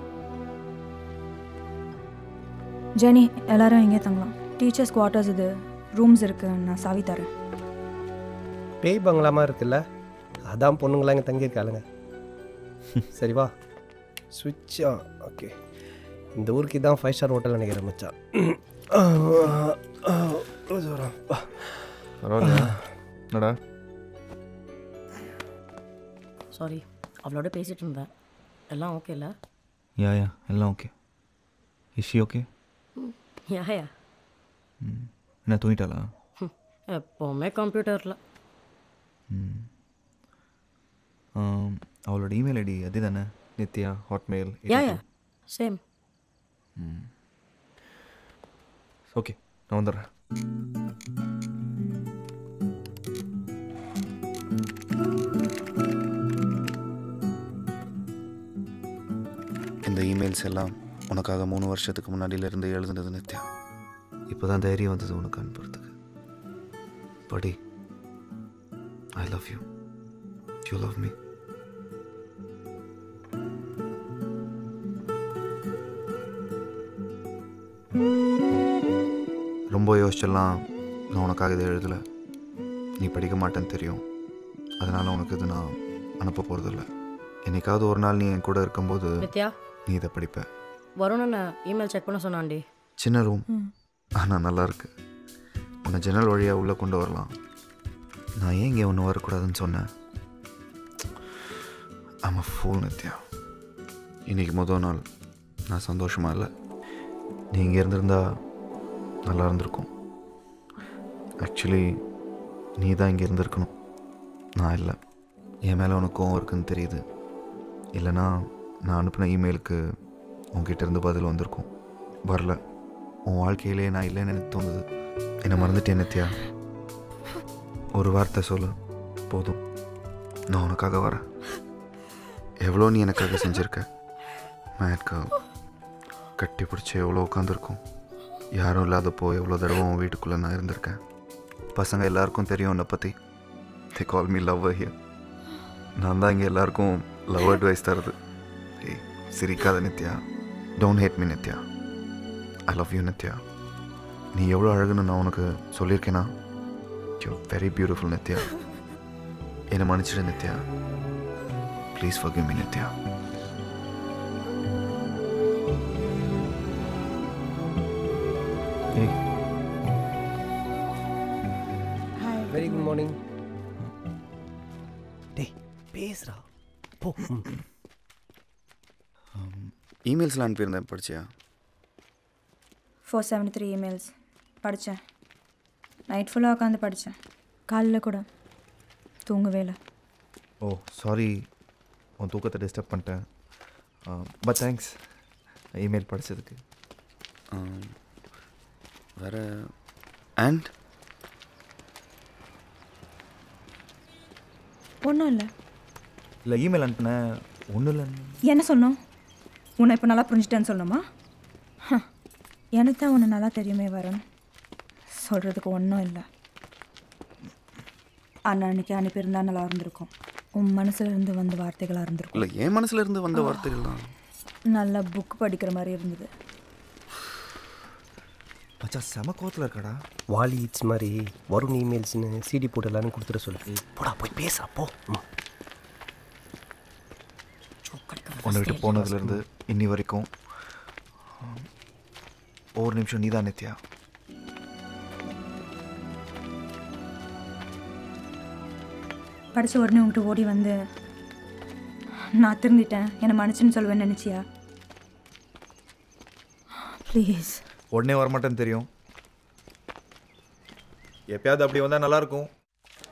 S14: ஜெனி எல்லாரும் இங்கே தங்கலாம் டீச்சர்ஸ் குவார்ட்டர்ஸ் இது ரூம்ஸ் இருக்கு நான் சாவி தரேன்
S8: பேய் பங்களாமா இருக்குல்ல அதான் பொண்ணுங்களாம் இங்கே தங்கியிருக்காளுங்க சரி வா சுவிட்ச் ஓகே இந்த ஊருக்கு இதான் ஃபைவ் ஸ்டார் ஹோட்டல் நினைக்கிறேன் மச்சான் தூரம். வா.
S5: பரவாயில்லையா என்னடா
S12: சாரி அவளோட பேசிட்டு இருந்தேன் எல்லாம் ஓகே இல்லை
S9: யா யா எல்லாம் ஓகே இஷி ஓகே
S12: யா யா
S9: என்ன தூங்கிட்டாளா
S12: எப்போவுமே கம்ப்யூட்டரில்
S9: ஆம், அவளோட இமெயில் ஐடி அது தானே Nithya Hotmail
S12: yeah yeah same
S9: okay நான் வந்துடுறேன்
S21: இந்த இமெயில்ஸ் எல்லாம் உனக்காக மூணு வருஷத்துக்கு முன்னாடியிலிருந்து எழுதுனது நித்யா
S9: இப்போ தான் தைரியம் வந்தது உனக்கு அனுப்புறதுக்கு படி I love you you love me ரொம்ப யோசிச்செல்லாம் நான் உனக்காக இதை எழுதலை நீ படிக்க மாட்டேன்னு தெரியும் அதனால் உனக்கு இது நான் அனுப்ப போகிறதில்ல என்னைக்காவது ஒரு நாள் நீ என் கூட இருக்கும்போது
S12: நித்யா
S9: நீ இதை படிப்ப
S12: வருணனை இமெயில் செக் பண்ண சொன்னான்டி
S9: சின்ன ரூம்
S12: ம்.
S9: ஆனால் நல்லா இருக்கு உன்னை ஜன்னல் வழியாக உள்ளே கொண்டு வரலாம் நான் ஏன் இங்கே ஒன்று வரக்கூடாதுன்னு சொன்னேன் ஆமாம் ஃபுல் நித்யா இன்னைக்கு முதல் நாள் நான் சந்தோஷமாக இல்லை நீ இங்கே இருந்திருந்தா நல்லா இருந்திருக்கும் ஆக்சுவலி நீ தான் இங்கே இருந்திருக்கணும் நான் இல்லை என் மேலே உனக்கு கோவம் இருக்குன்னு தெரியுது இல்லைனா நான் அனுப்பின இமெயிலுக்கு உன்கிட்ட இருந்து பதில் வந்திருக்கும் வரல உன் வாழ்க்கையிலே நான் இல்லைன்னு எனக்கு தோணுது என்னை மறந்துட்டேன் நித்யா ஒரு வார்த்தை சொல்லு போதும் நான் உனக்காக வரேன் எவ்வளோ நீ எனக்காக செஞ்சுருக்க மேட்கா கட்டி பிடிச்சி எவ்வளோ உட்காந்துருக்கும் யாரும் இல்லாதப்போ எவ்வளோ தடவை உன் வீட்டுக்குள்ளே நான் இருந்திருக்கேன் பசங்க எல்லாருக்கும் தெரியும் உன்னை பற்றி they call me love here நான் தான் இங்கே எல்லாருக்கும் லவ் அட்வைஸ் தருது ஏய் சிரிக்காத Nithya don't hate me Nithya I love you Nithya நீ எவ்வளோ அழகுன்னு நான் உனக்கு சொல்லியிருக்கேனா யூ வெரி பியூட்டிஃபுல் நித்யா என்னை மன்னிச்சிடு Nithya please forgive me Nithya ஏய்
S8: வெரி குட் மார்னிங் டேய் பேசுறா போ
S21: இமெயில்ஸ்லாம் அனுப்பியிருந்தேன் படிச்சியா
S14: ஃபோர் செவன்டி த்ரீ இமெயில்ஸ் படித்தேன் நைட் ஃபுல்லாக உட்காந்து படித்தேன் காலைல கூட தூங்கவே இல்லை
S9: ஓ சாரி உன் தூக்கத்தை டிஸ்டர்ப் பண்ணிட்டேன் பட் தேங்க்ஸ் இமெயில் படித்ததுக்கு
S21: வேற அண்ட்
S14: ஒன்றும் இல்லை
S9: இல்லை இமெயில் அனுப்பினேன் ஒன்றும் இல்லை
S14: என்ன சொன்னோம் உன்னை இப்போ நல்லா புரிஞ்சுட்டேன்னு சொல்லணுமா ஹ, எனக்கு தான் உன்னை நல்லா தெரியுமே வரேன் சொல்கிறதுக்கு ஒன்றும் இல்லை அண்ணா அன்னைக்கு அனுப்பியிருந்தா நல்லா இருந்திருக்கும் உன் மனசுல இருந்து வந்த வார்த்தைகளாக இருந்திருக்கும்
S21: இல்லை என் மனசுல இருந்து வந்த வார்த்தைகள் தான்
S14: நல்லா புக் படிக்கிற மாதிரி இருந்தது
S5: மச்சான் செம கோவத்தில் இருக்காடா
S8: வாலி இட்ஸ் மாதிரி வரும் இமெயில்ஸ்னு சிடி போடலான்னு கொடுத்துட சொல்லு போடா போய் பேசா போ ம்.
S9: உன்னை விட்டு போனதுலேருந்து இன்னி வரைக்கும் ஒவ்வொரு நிமிஷம் நீ தான் நித்யா
S14: படித்த உடனே உங்கள்கிட்ட ஓடி வந்து நான் திருந்திட்டேன் என்னை மன்னிச்சுன்னு சொல்லுவேன்னு நினச்சியா ப்ளீஸ்
S5: உடனே வரமாட்டேன்னு தெரியும் எப்பயாவது அப்படி வந்தால் நல்லாயிருக்கும்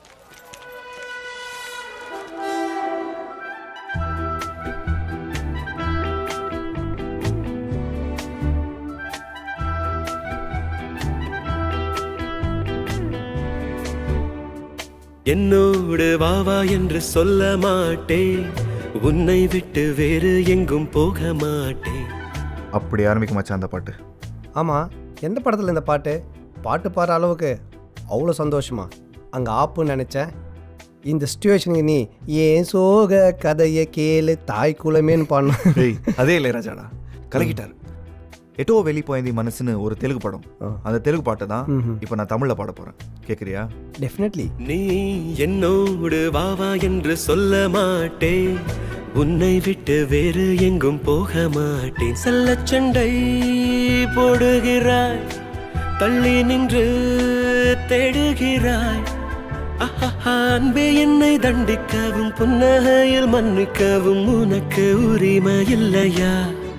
S15: என்னோடு வா வா என்று சொல்ல மாட்டேன் உன்னை விட்டு வேறு எங்கும் போக மாட்டேன்
S9: அப்படி ஆரம்பிக்க மச்சான் அந்த பாட்டு
S8: ஆமாம் எந்த படத்தில் இந்த பாட்டு பாட்டு பாடுற அளவுக்கு அவ்வளோ சந்தோஷமா அங்கே ஆப்புன்னு நினச்சேன் இந்த சுச்சுவேஷனுக்கு நீ ஏன் சோக கதையை கேளு தாய் குலமேன்னு பாடணும்
S9: டேய் அதே இளையராஜாடா கலக்கிட்டாரு எட்டோ வெளி போயந்தி மனசுன்னு ஒரு தெலுங்கு படம் அந்த தெலுங்கு பாட்டை தான் இப்போ நான் தமிழில் பாட போகிறேன் கேட்குறியா
S8: டெஃபினெட்லி
S15: நீ என்னோடு வா வா என்று சொல்ல மாட்டேன் உன்னை விட்டு வேறு எங்கும் போக மாட்டேன் செல்ல சண்டை போடுகிறாய் தள்ளி நின்று தேடுகிறாய் அஹஹா, அன்பே என்னை தண்டிக்கவும் புன்னகையில் மன்னிக்கவும் உனக்கு உரிமை இல்லையா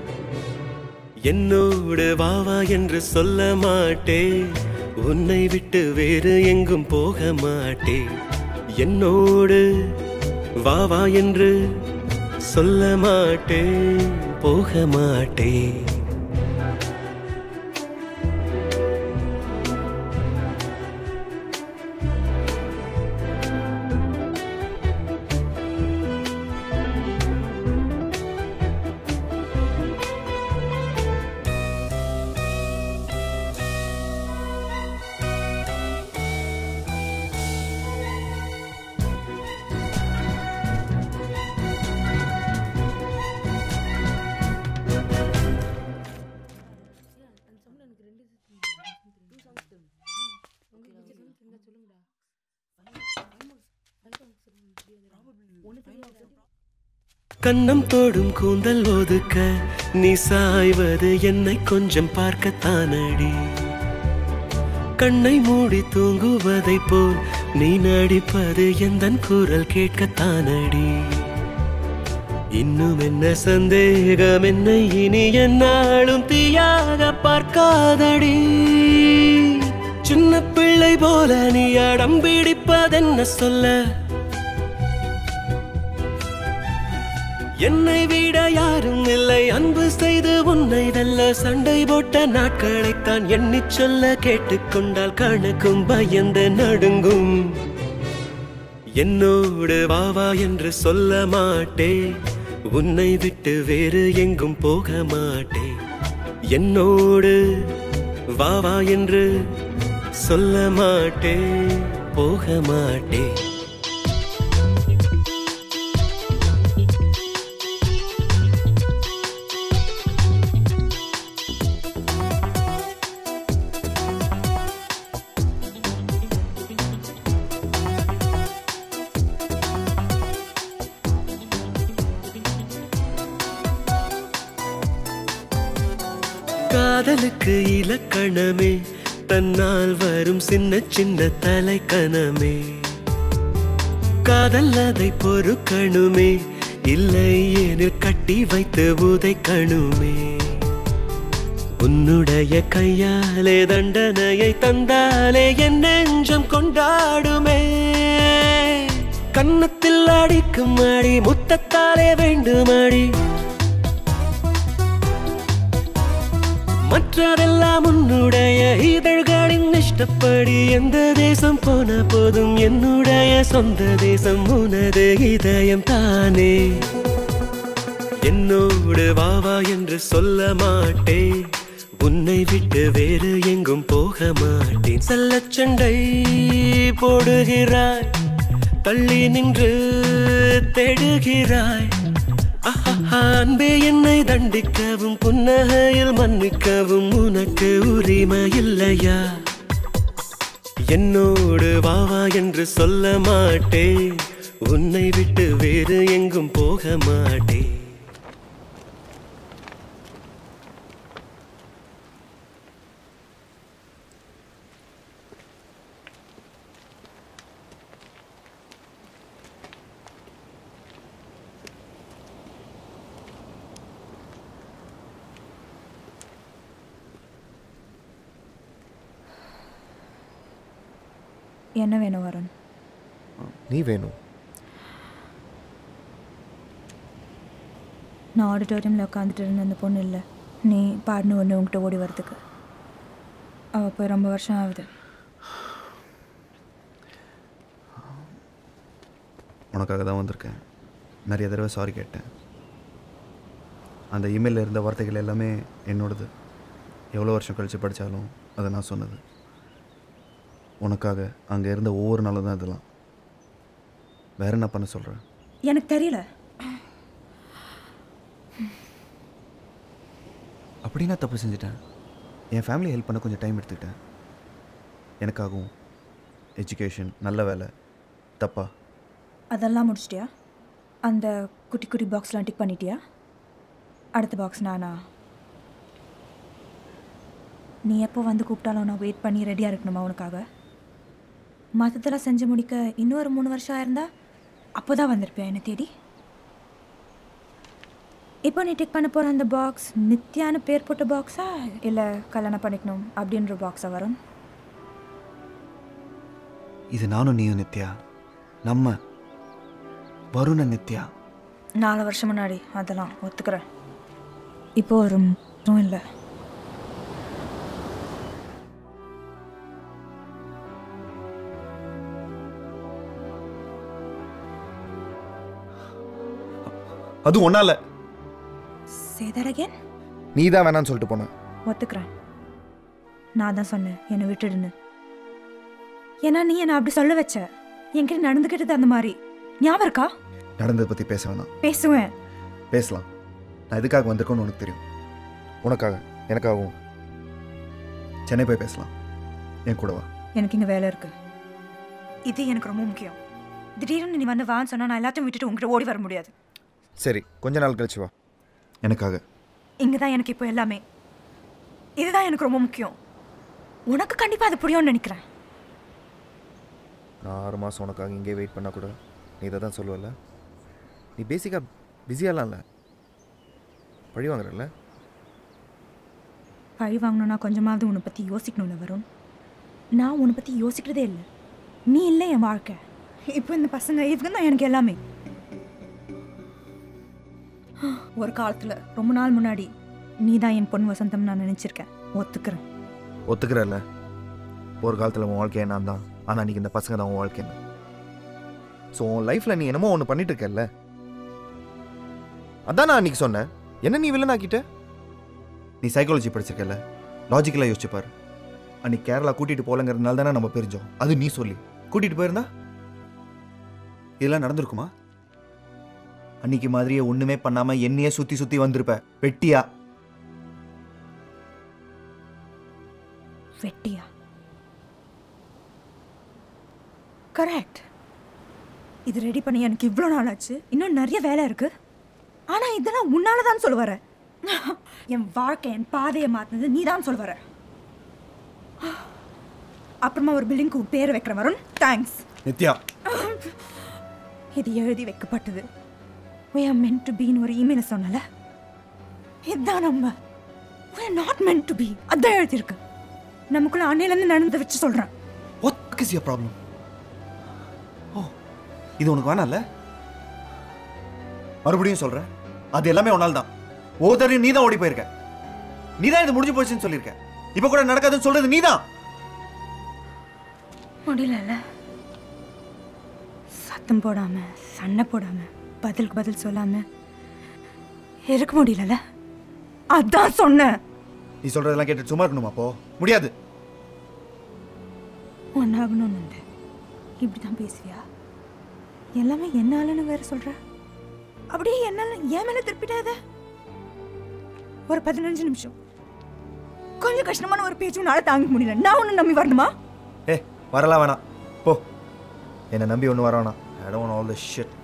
S15: என்னோடு வா வா என்று சொல்ல மாட்டேன் உன்னை விட்டு வேறு எங்கும் போக மாட்டேன் என்னோடு வா வா என்று சொல்ல மாட்டேன் போக மாட்டேன் கண்ணம் தோடும் கூந்தல் ஒதுக்க நீ சாய்வது என்னை கொஞ்சம் பார்க்கத்தானடி கண்ணை மூடி தூங்குவதை போல் நீ நடிப்பது எந்தன் குரல் கேட்கத்தானடி இன்னும் என்ன சந்தேகம் என்னை இனி என்னாலும் தீயாக பார்க்காதடி சின்ன பிள்ளை போல நீ அடம் பிடிப்பதென்ன சொல்ல என்னை விட யாரும் இல்லை அன்பு செய்து உன்னை வெல்ல சண்டை போட்ட நாட்களைத்தான் எண்ணிச் சொல்ல கேட்டுக்கொண்டால் கணக்கும் பயந்து நடுங்கும் என்னோடு வா வா என்று சொல்ல மாட்டேன் உன்னை விட்டு வேறு எங்கும் போக மாட்டேன் என்னோடு வா வா என்று சொல்ல மாட்டேன் போக மாட்டேன் காதலுக்கு இலக்கணமே தன்னால் வரும் சின்ன சின்ன தலைக்கணமே காதல் அதை பொறுக்கணுமே இல்லை எனில் கட்டி வைத்து உதைக்கணுமே உன்னுடைய கையாலே தண்டனையை தந்தாலே என் நெஞ்சம் கொண்டாடுமே கன்னத்தில் அடிக்கும் அடி முத்தத்தாலே வேண்டுமடி மற்றதெல்லாம் உன்னுடைய இதழ்களின் இஷ்டப்படி எந்த தேசம் போன போதும் என்னுடைய சொந்த தேசம் உனது இதயம் தானே என்னோடு வா வா என்று சொல்ல மாட்டேன் உன்னை விட்டு வேறு எங்கும் போக மாட்டேன் செல்லச் சண்டை போடுகிறாய் தள்ளி நின்று தேடுகிறாய் ஆஹா, அன்பே என்னை தண்டிக்கவும் புன்னகையில் மன்னிக்கவும் உனக்கு உரிமை இல்லையா என்னோடு வா வா என்று சொல்ல மாட்டேன் உன்னை விட்டு வேறு எங்கும் போக மாட்டேன்
S14: என்ன வேணும் வருண்
S21: நீ வேணும்
S14: நான் ஆடிட்டோரியமில் உட்காந்துட்டு இருந்த அந்த பொண்ணு இல்லை நீ பாடின ஒன்று உங்ககிட்ட ஓடி வரதுக்கு அவள் போய் ரொம்ப வருஷம் ஆகுது
S9: உனக்காக தான் வந்திருக்கேன் நிறைய தடவை சாரி கேட்டேன் அந்த இமெயிலில் இருந்த வார்த்தைகள் எல்லாமே என்னோடது எவ்வளோ வருஷம் கழித்து படித்தாலும் அதை நான் சொன்னது உனக்காக அங்கே இருந்த ஒவ்வொரு நாளும் தான் இதெல்லாம் வேற என்ன பண்ண சொல்கிறேன்
S14: எனக்கு தெரியல
S9: அப்படின்னா தப்பு செஞ்சுட்டேன் என் ஃபேமிலி ஹெல்ப் பண்ண கொஞ்சம் டைம் எடுத்துக்கிட்டேன் எனக்காகவும் எஜுகேஷன் நல்ல வேலை தப்பா
S14: அதெல்லாம் முடிச்சிட்டியா அந்த குட்டி குட்டி பாக்ஸ்லாம் டிக் பண்ணிட்டியா அடுத்த பாக்ஸ் நானா நீ எப்போ வந்து கூப்பிட்டாலும் நான் வெயிட் பண்ணி ரெடியாக இருக்கணுமா உனக்காக மற்றதெல்லாம் செஞ்சு முடிக்க இன்னொரு மூணு வருஷம் ஆயிருந்தா அப்போ தான் வந்திருப்பேன் என்னை தேடி இப்போ நீ டிக் பண்ண போகிற அந்த பாக்ஸ் நித்யான்னு பேர் போட்ட பாக்ஸா இல்லை கல்யாணம் பண்ணிக்கணும் அப்படின்ற பாக்ஸா வரும்
S9: இது நானும் நீயும் நித்யா நம்ம வருண நித்யா
S14: நாலு வருஷம் முன்னாடி அதெல்லாம் ஒத்துக்கிறேன் இப்போ ஒரு மட்டும் இல்லை
S9: அது ஒன்னால
S14: Say that again
S9: நீ தான் வேணான்னு சொல்லிட்டு போன
S14: ஒத்துக்கிறேன் நான் தான் சொன்னேன் என்னை விட்டுடுன்னு ஏன்னா நீ என்னை அப்படி சொல்ல வச்ச என்கிட்ட நடந்துக்கிட்டது அந்த மாதிரி ஞாபகம் இருக்கா
S9: நடந்ததை பற்றி பேச வேணாம்
S14: பேசுவேன்
S9: பேசலாம் நான் எதுக்காக வந்திருக்கோன்னு உனக்கு தெரியும் உனக்காக எனக்காகவும் சென்னை போய் பேசலாம் என் கூட வா
S14: எனக்கு இங்கே வேலை இருக்கு இது எனக்கு ரொம்ப முக்கியம் திடீர்னு நீ வந்து வான்னு சொன்னா நான் எல்லாத்தையும் விட்டுட்டு உங்ககிட்ட ஓடி வர முடியாது
S21: சரி கொஞ்ச நாள் கழிச்சு வா
S9: எனக்காக
S14: இங்கே தான் எனக்கு இப்போ எல்லாமே இதுதான் எனக்கு ரொம்ப முக்கியம் உனக்கு கண்டிப்பாக அது புரியும்னு நினைக்கிறேன்
S21: நான் ஆறு மாதம் உனக்காக இங்கே வெயிட் பண்ணால் கூட நீ இதை தான் சொல்லுவல்ல நீ பேசிக்காக பிஸியாலாம் இல்லை பழி வாங்குறல்ல
S14: பழி வாங்கணும்னா கொஞ்சமாவது உன்னை பற்றி யோசிக்கணும்ல வரும் நான் உன்னை பற்றி யோசிக்கிறதே இல்லை நீ இல்லை என் வாழ்க்கை இப்போ இந்த பசங்க இவங்க தான் எனக்கு எல்லாமே ஒரு காலத்தில் ரொம்ப நாள் முன்னாடி நீ தான் என் பொன் வசந்தம் நான் நினச்சிருக்கேன் ஒத்துக்கிறேன்
S21: ஒத்துக்கிறல்ல ஒரு காலத்தில் உன் வாழ்க்கை நான் தான் ஆனால் அன்றைக்கி இந்த பசங்க தான் உன் வாழ்க்கை ஸோ உன் லைஃப்பில் நீ என்னமோ ஒன்று பண்ணிட்டு இருக்கல்ல அதான் நான் அன்றைக்கி சொன்னேன் என்ன நீ வில்லன் ஆக்கிட்ட
S9: நீ சைக்காலஜி படிச்சிருக்கல லாஜிக்கலாக யோசிச்சு பாரு அன்னைக்கு கேரளா கூட்டிகிட்டு போகலங்கிறதுனால தானே நம்ம பிரிஞ்சோம் அது நீ சொல்லி கூட்டிகிட்டு போயிருந்தா இதெல்லாம் நடந்திருக்குமா அன்னைக்கு மாதிரியே ஒன்றுமே பண்ணாமல் என்னையே சுற்றி சுற்றி வந்திருப்ப வெட்டியா
S14: வெட்டியா கரெக்ட் இது ரெடி பண்ணி எனக்கு இவ்வளோ நாள் ஆச்சு இன்னும் நிறைய வேலை இருக்கு ஆனால் இதெல்லாம் உன்னால தான் சொல்ல வர என் வாழ்க்கை என் பாதையை மாற்றினது நீ தான் சொல்ல வர அப்புறமா ஒரு பில்டிங்க்கு உன் பேர் வைக்கிற வரும் தேங்க்ஸ்
S9: நித்யா
S14: இது எழுதி வைக்கப்பட்டது we are meant to be ன்னு ஒரு இமெயில் சொன்னல இதுதான் நம்ம we are not meant to be அதான் எழுதியிருக்கு நமக்குள்ள அன்னையிலேருந்து நடந்ததை வச்சு சொல்கிறேன்
S9: what is your problem oh இது உனக்கு வேணாம்ல மறுபடியும் சொல்கிறேன் அது எல்லாமே உன்னால் தான் ஒவ்வொருத்தரையும் நீ தான் ஓடி போயிருக்க நீ தான் இது முடிஞ்சு போச்சுன்னு சொல்லியிருக்க இப்போ கூட நடக்காதுன்னு சொல்றது நீ தான்
S14: முடியலல்ல சத்தம் போடாம சண்டை போடாம பதிலுக்கு பதில் சொல்லாம இருக்க முடியலல்ல அதான் சொன்னேன்
S9: நீ சொல்றதெல்லாம் கேட்டு சும்மா இருக்கணுமா அப்போ முடியாது
S14: ஒன்னாகணும்னு இல்லை இப்படி தான் பேசுவியா எல்லாமே என்னாலன்னு வேற சொல்ற அப்படியே என்னால என் மேல திருப்பிட்டாத ஒரு பதினஞ்சு நிமிஷம் கொஞ்சம் கஷ்டமான ஒரு பேச்சு உன்னால தாங்க முடியல நான் ஒன்று நம்பி வரணுமா
S9: ஏ வரலாம் வேணாம் போ என்னை நம்பி ஒன்று வர வேணாம் I don't all the shit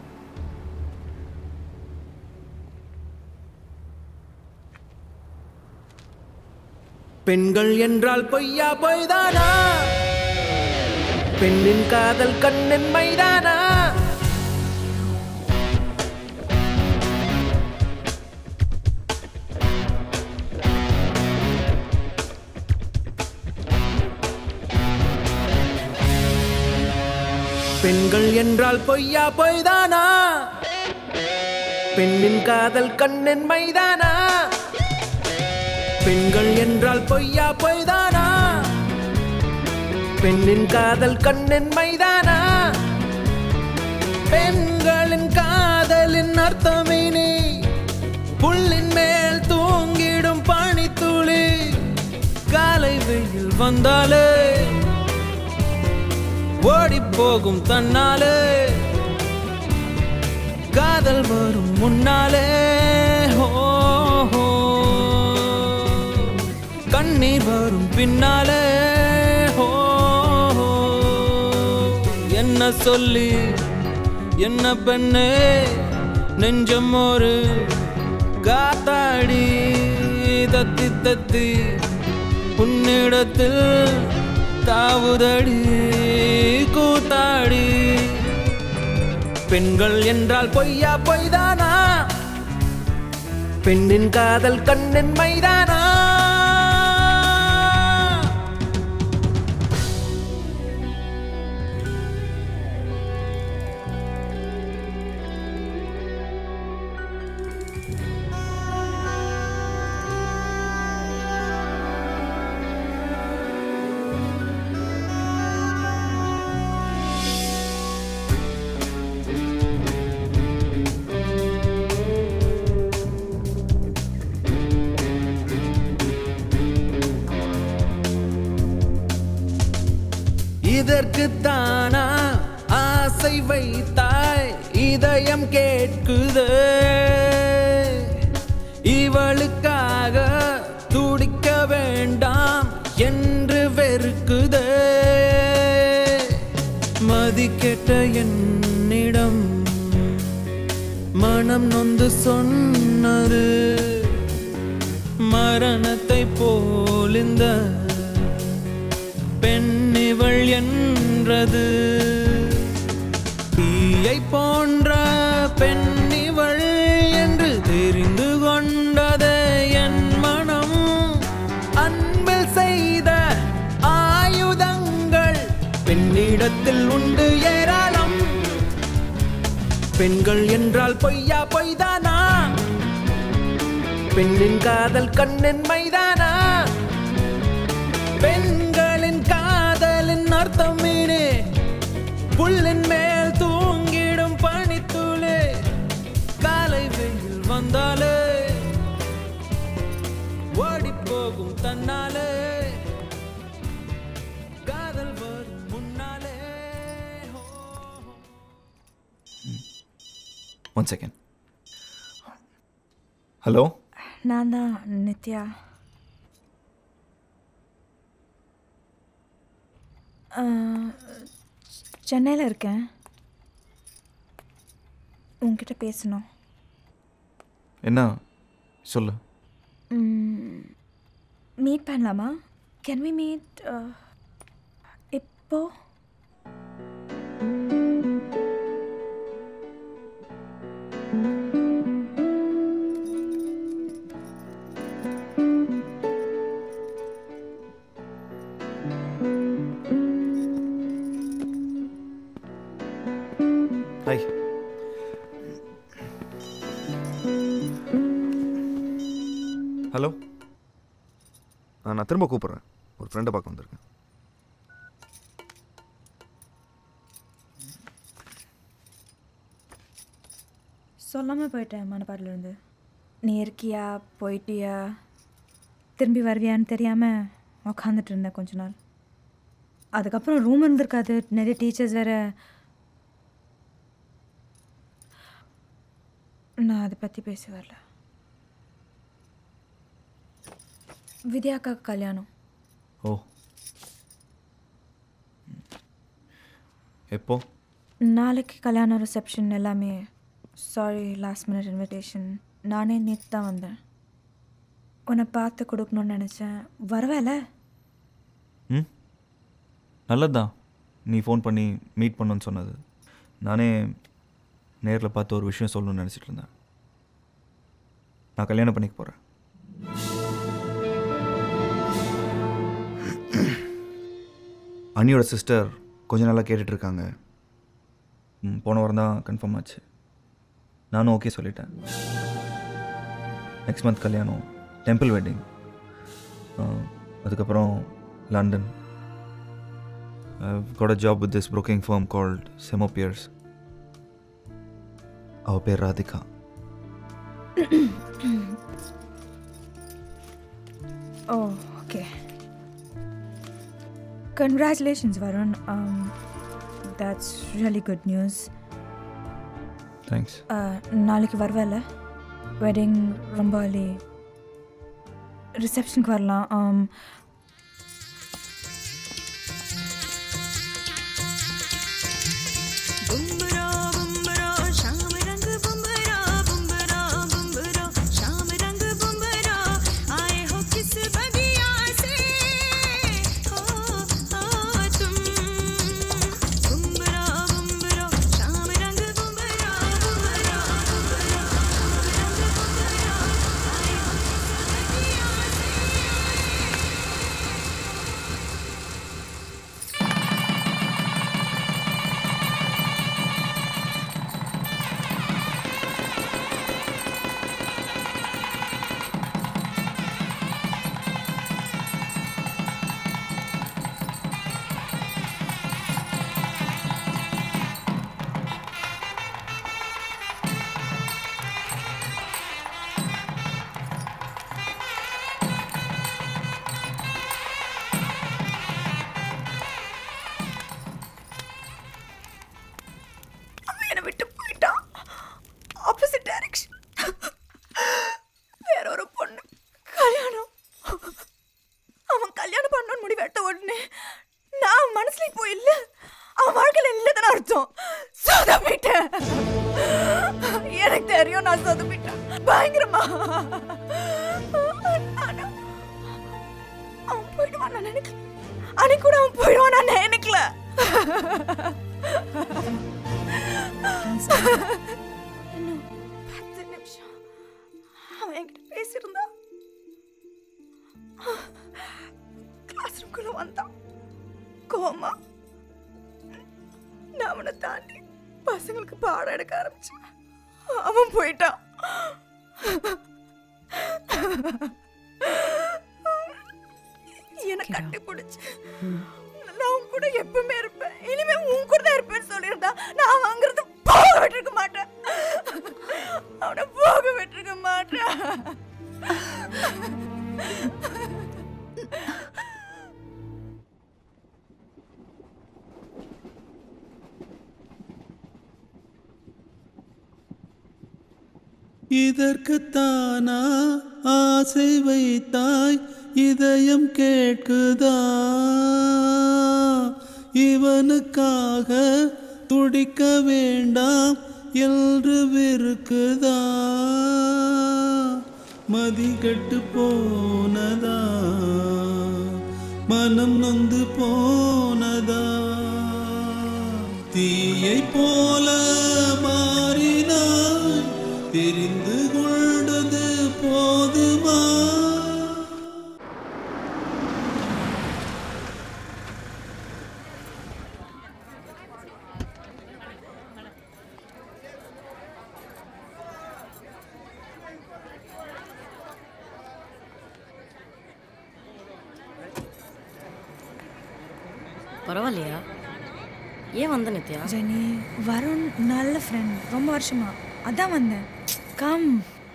S15: பெண்கள் என்றால் பொய்யா பொய்தானா பெண்ணின் காதல் கண்ணின் மைதானா பெண்கள் என்றால் பொய்யா பொய்தானா பெண்ணின் காதல் கண்ணின் மைதானா பெண்கள் என்றால் பொய்யா பொய்தானா பெண்ணின் காதல் கண்ணின் மைதானா
S11: பெண்களின் காதலின் அர்த்தமினி புல்லின் மேல் தூங்கிடும் பனித்துளி காலை வெயில் வந்தாலே ஓடி போகும் தன்னாலே காதல் வரும் முன்னாலே ஹோ ஹோ. கண்ணீர் வரும் பின்னாலே ஹோ ஹோ. என்ன சொல்லி என்ன பெண்ணே நெஞ்சம் ஒரு காத்தாடி தத்தி தத்தி உன்னிடத்தில் தாவுதடி கூத்தாடி பெண்கள் என்றால் பொய்யா பொய்தானா பெண்ணின் காதல் கண்ணின் மைதானா இதற்கு தானா ஆசை வைத்தாய் இதயம் கேட்குது இவளுக்காக துடிக்க வேண்டாம் என்று வெறுக்குது மதிக்கெட்ட என்னிடம் மனம் நொந்து சொன்னது மரணத்தை போல் இந்த பெண் இவள் என்றது தீயை போன்ற பெண் இவள் என்று தெரிந்து கொண்டது என் மனம் அன்பில் செய்த ஆயுதங்கள் பெண்ணிடத்தில் உண்டு ஏராளம் பெண்கள் என்றால் பொய்யா பொய்தானா பெண்ணின் காதல் கண்ணின் மைதானா பெண்களின் காதலின் அர்த்தம் மீனே புல்லின் மேல் தூங்கிடும் பனித்துளே காலை வெயில் வந்தாலே ஓடி போகும் தன்னாலே காதல் வரும் முன்னாலே
S9: ஒன் செகண்ட் ஹலோ
S14: நான் தான் நித்யா சென்னையில் இருக்கேன் உங்ககிட்ட பேசணும்
S9: என்ன சொல்லு
S14: மீட் பண்ணலாமா கேன் வி மீட் இப்போ
S21: ஹாய் ஹலோ நான் திரும்ப கூப்பிட்றேன் ஒரு ஃப்ரெண்டை பார்க்க வந்திருக்கேன்
S14: சொல்லாமல் போயிட்டேன் மனப்பாட்டிலேருந்து நீ இருக்கியா போயிட்டியா திரும்பி வருவியான்னு தெரியாமல் உக்காந்துட்டு இருந்தேன் கொஞ்ச நாள் அதுக்கப்புறம் ரூம் இருந்திருக்காது நிறைய டீச்சர்ஸ் வேறு நான் அதை பற்றி பேச வரல வித்யாக்கா கல்யாணம்
S9: ஓ எப்போ
S14: நாளைக்கு கல்யாணம் ரிசப்ஷன் எல்லாமே சாரி லாஸ்ட் மினிட் இன்விடேஷன் நானே நேற்று தான் வந்தேன் உன்னை பார்த்து கொடுக்கணும்னு நினச்சேன் வரவேல
S9: ம் நல்லதுதான் நீ ஃபோன் பண்ணி மீட் பண்ணுன்னு சொன்னது நானே நேரில் பார்த்து ஒரு விஷயம் சொல்லணும்னு நினச்சிட்டு இருந்தேன் நான் கல்யாணம் பண்ணிக்க போகிறேன் அண்ணியோட சிஸ்டர் கொஞ்ச நாளாக கேட்டுட்ருக்காங்க போன வாரம் தான் கன்ஃபார்ம் ஆச்சு நானும் ஓகே சொல்லிட்டேன் நெக்ஸ்ட் மந்த் கல்யாணம் டெம்பிள் வெட்டிங் அதுக்கப்புறம் London I've got a job with this broking firm called Semo Pierce. அவள் பேர் Radhika
S14: Oh, okay. Congratulations, Varun. Um, that's really good news.
S9: Thanks
S14: Uh, நாளைக்கு வருவேல வெட்டிங் ரொம்ப early ரிசப்ஷனுக்கு வரலாம் um,
S16: बुम्बरा बुम्बरा शाम रंग बुम्बरा बुम्बरा बुम्बरा शाम रंग बुम्बरा आए हो किस बगिया से हो हो तुम बुम्बरा बुम्बरा शाम रंग बुम्बरा बुम्बरा बुम्बरा रंग बुम्बरा आए हो किस बगिया
S14: அவன் என்னை விட்டு போயிட்டான் ஆப்போசிட் டைரக்ஷன் வேற ஒரு பொண்ணு கல்யாணம் அவன் கல்யாணம் பண்ணணும்னு முடிவு எடுத்த உடனே நான் மனசுல இப்போ இல்ல அவன் வாழ்க்கையில இல்லதான அர்த்தம் சொதப்பிட்டேன் எனக்கு தெரியும் நான் சொதப்பிட்டேன் பயங்கரமா ஆனா, அவன் போயிடுவான் நான் நினைக்கல அன்னைக்கு கூட அவன் போயிடுவான் நான் நினைக்கல இன்னும் பத்து நிமிஷம் அவன் என்கிட்ட பேசியிருந்தா கிளாஸ் ரூம்குள்ள வந்தான் கோமா நான் அவனை தாண்டி பசங்களுக்கு பாடம் எடுக்க ஆரம்பிச்சேன் அவன் போயிட்டான் என்னை கட்டி பிடிச்சு நான் உன் கூட எப்பவுமே இருப்பேன் இனிமே உன் கூட தான் இருப்பேன்னு சொல்லியிருந்தா நான் அவன் அங்கிருந்து போக விட்டுருக்க மாட்டேன் அவனை போக விட்டுருக்க மாட்டேன்
S11: இதற்குத்தானா ஆசை வைத்தாய் இதயம் கேட்குதா இவனுக்காக துடிக்க வேண்டாம் என்று விருக்குதா மதிகட்டு போனதா மனம் நொந்து போனதா தீயை போல மாறினாய் தெரிந்து கொண்டது போதுமா
S12: பரவாயில்லையா ஏன் வந்த நித்யா
S14: ஜெனி வருண் நல்ல ஃப்ரெண்ட் ரொம்ப வருஷமா அதான் வந்தேன் கம்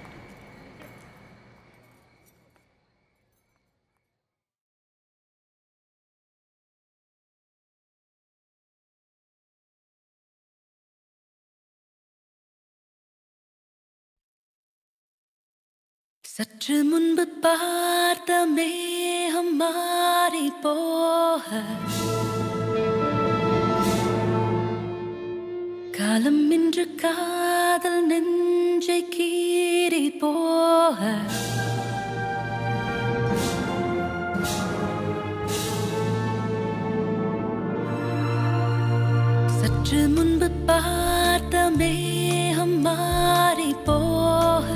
S16: சற்று முன்பு பார்த்த மேகம் மாறி போக காலம் இன்று காதல் நெஞ்சை கீறி போக சற்று முன்பு பார்த்த மேகம் மாறி போக